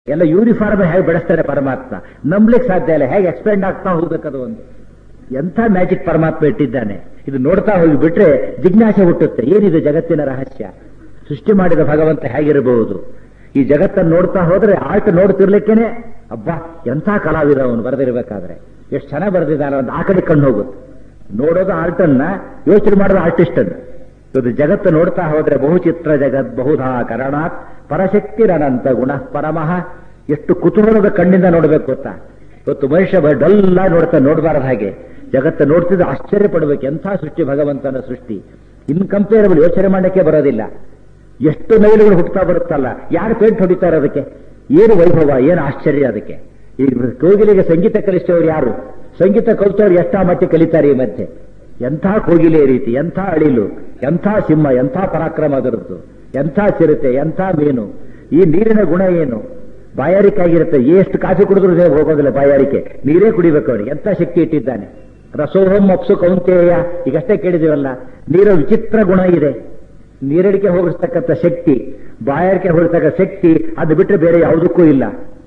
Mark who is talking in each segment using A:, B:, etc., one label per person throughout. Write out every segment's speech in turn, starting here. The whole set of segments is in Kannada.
A: ಎಲ್ಲ ಯೂನಿಫಾರ್ಮ್ ಹೇಗೆ ಬೆಳೆಸ್ತಾರೆ ಪರಮಾತ್ಮ ನಂಬ್ಲಿಕ್ಕೆ ಸಾಧ್ಯ ಇಲ್ಲ ಹೇಗೆ ಎಕ್ಸ್ಪೆಂಡ್ ಆಗ್ತಾ ಹೋಗ್ಬೇಕದು ಒಂದು ಎಂಥ ಮ್ಯಾಜಿಕ್ ಪರಮಾತ್ಮ ಇಟ್ಟಿದ್ದಾನೆ ಇದು ನೋಡ್ತಾ ಹೋಗಿ ಬಿಟ್ರೆ ಜಿಜ್ಞಾಸೆ ಹುಟ್ಟುತ್ತೆ ಏನಿದೆ ಜಗತ್ತಿನ ರಹಸ್ಯ ಸೃಷ್ಟಿ ಮಾಡಿದ ಭಗವಂತ ಹೇಗಿರಬಹುದು ಈ ಜಗತ್ತನ್ನು ನೋಡ್ತಾ ಹೋದ್ರೆ ಆರ್ಟ್ ನೋಡ್ತಿರ್ಲಿಕ್ಕೇನೆ ಅಬ್ಬಾ ಎಂಥ ಕಲಾವಿದ ಅವನು ಬರೆದಿರ್ಬೇಕಾದ್ರೆ ಎಷ್ಟು ಚೆನ್ನಾಗಿ ಬರೆದಿದ್ದಾನೆ ಒಂದು ಆ ಕಡೆ ಕಣ್ಣು ಹೋಗುತ್ತೆ ನೋಡೋದು ಆರ್ಟನ್ನ ಯೋಚನೆ ಮಾಡೋದು ಆರ್ಟಿಸ್ಟ್ ಅನ್ನು ಇವತ್ತು ಜಗತ್ತು ನೋಡ್ತಾ ಹೋದ್ರೆ ಬಹುಚಿತ್ರ ಜಗತ್ ಬಹುಧಾ ಕರಣಾತ್ ಪರಶಕ್ತಿರನಂತ ಗುಣ ಪರಮಃ ಎಷ್ಟು ಕುತೂಹಲದ ಕಣ್ಣಿಂದ ನೋಡ್ಬೇಕು ಗೊತ್ತಾ ಇವತ್ತು ಮನುಷ್ಯ ಡಲ್ಲ ನೋಡ್ತಾ ನೋಡಬಾರದು ಹಾಗೆ ಜಗತ್ತು ನೋಡ್ತಿದ್ರೆ ಆಶ್ಚರ್ಯ ಪಡ್ಬೇಕು ಎಂಥ ಸೃಷ್ಟಿ ಭಗವಂತನ ಸೃಷ್ಟಿ ಇನ್ಕಂಪೇರಬಲ್ ಯೋಚನೆ ಮಾಡಕ್ಕೆ ಬರೋದಿಲ್ಲ ಎಷ್ಟು ನೈಲುಗಳು ಹುಟ್ಟುತ್ತಾ ಬರುತ್ತಲ್ಲ ಯಾರು ಪೇಂಟ್ ಹೊಡಿತಾರೆ ಅದಕ್ಕೆ ಏನು ವೈಭವ ಏನು ಆಶ್ಚರ್ಯ ಅದಕ್ಕೆ ಈ ಕೋಗಿಲಿಗೆ ಸಂಗೀತ ಕಲಿಸಿದವರು ಯಾರು ಸಂಗೀತ ಕಲಿತವ್ರು ಎಷ್ಟಾ ಮಟ್ಟಿಗೆ ಕಲಿತಾರೆ ಈ ಮಧ್ಯೆ ಎಂಥ ಕೋಗಿಲೆ ರೀತಿ ಎಂಥ ಅಳಿಲು ಎಂಥ ಸಿಂಹ ಎಂಥ ಪರಾಕ್ರಮ ಅದರದ್ದು ಎಂಥ ಚಿರತೆ ಎಂಥ ಮೀನು ಈ ನೀರಿನ ಗುಣ ಏನು ಬಾಯಾರಿಕೆ ಆಗಿರುತ್ತೆ ಎಷ್ಟು ಕಾಫಿ ಕುಡಿದ್ರು ಹೋಗೋದಿಲ್ಲ ಬಾಯಾರಿಕೆ ನೀರೇ ಕುಡಿಬೇಕು ಅವನಿಗೆ ಎಂಥ ಶಕ್ತಿ ಇಟ್ಟಿದ್ದಾನೆ ರಸೋಹಂ ಅಪ್ಸು ಕೌಂತೆಯ ಈಗಷ್ಟೇ ಕೇಳಿದಿವಲ್ಲ ನೀರು ವಿಚಿತ್ರ ಗುಣ ಇದೆ ನೀರಡಿಕೆ ಹೋಗಿಸ್ತಕ್ಕಂಥ ಶಕ್ತಿ ಬಾಯಾರಿಕೆ ಹೋಗಿರ್ತಕ್ಕ ಶಕ್ತಿ ಅದು ಬಿಟ್ಟರೆ ಬೇರೆ ಯಾವುದಕ್ಕೂ ಇಲ್ಲ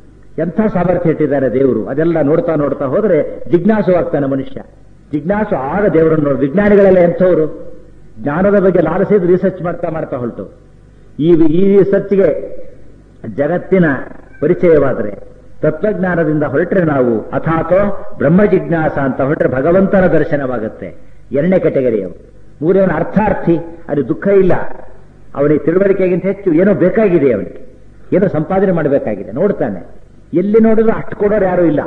A: ಎಂಥ ಸಾಮರ್ಥ್ಯ ಇಟ್ಟಿದ್ದಾರೆ ದೇವರು ಅದೆಲ್ಲ ನೋಡ್ತಾ ನೋಡ್ತಾ ಹೋದ್ರೆ ಜಿಜ್ಞಾಸು ಆಗ್ತಾನೆ ಮನುಷ್ಯ ಜಿಜ್ಞಾಸು ಆಗ ದೇವರನ್ನು ನೋಡಿ ವಿಜ್ಞಾನಿಗಳೆಲ್ಲ ಎಂಥವರು ಜ್ಞಾನದ ಬಗ್ಗೆ ಲಾಲಸೆದು ರಿಸರ್ಚ್ ಮಾಡ್ತಾ ಮಾಡ್ತಾ ಹೊರಟು ಈ ಈ ರಿಸರ್ಚ್ಗೆ ಜಗತ್ತಿನ ಪರಿಚಯವಾದರೆ ತತ್ವಜ್ಞಾನದಿಂದ ಹೊರಟ್ರೆ ನಾವು ಅಥಾತೋ ಬ್ರಹ್ಮ ಜಿಜ್ಞಾಸ ಅಂತ ಹೊರಟ್ರೆ ಭಗವಂತನ ದರ್ಶನವಾಗುತ್ತೆ ಎರಡನೇ ಕೆಟಗರಿಯವು ಮೂರನೇ ಅರ್ಥಾರ್ಥಿ ಅದು ದುಃಖ ಇಲ್ಲ ಅವನಿಗೆ ತಿಳುವಳಿಕೆಗಿಂತ ಹೆಚ್ಚು ಏನೋ ಬೇಕಾಗಿದೆ ಅವನಿಗೆ ಏನೋ ಸಂಪಾದನೆ ಮಾಡಬೇಕಾಗಿದೆ ನೋಡ್ತಾನೆ ಎಲ್ಲಿ ನೋಡಿದ್ರು ಅಷ್ಟು ಕೊಡೋರು ಯಾರೂ ಇಲ್ಲ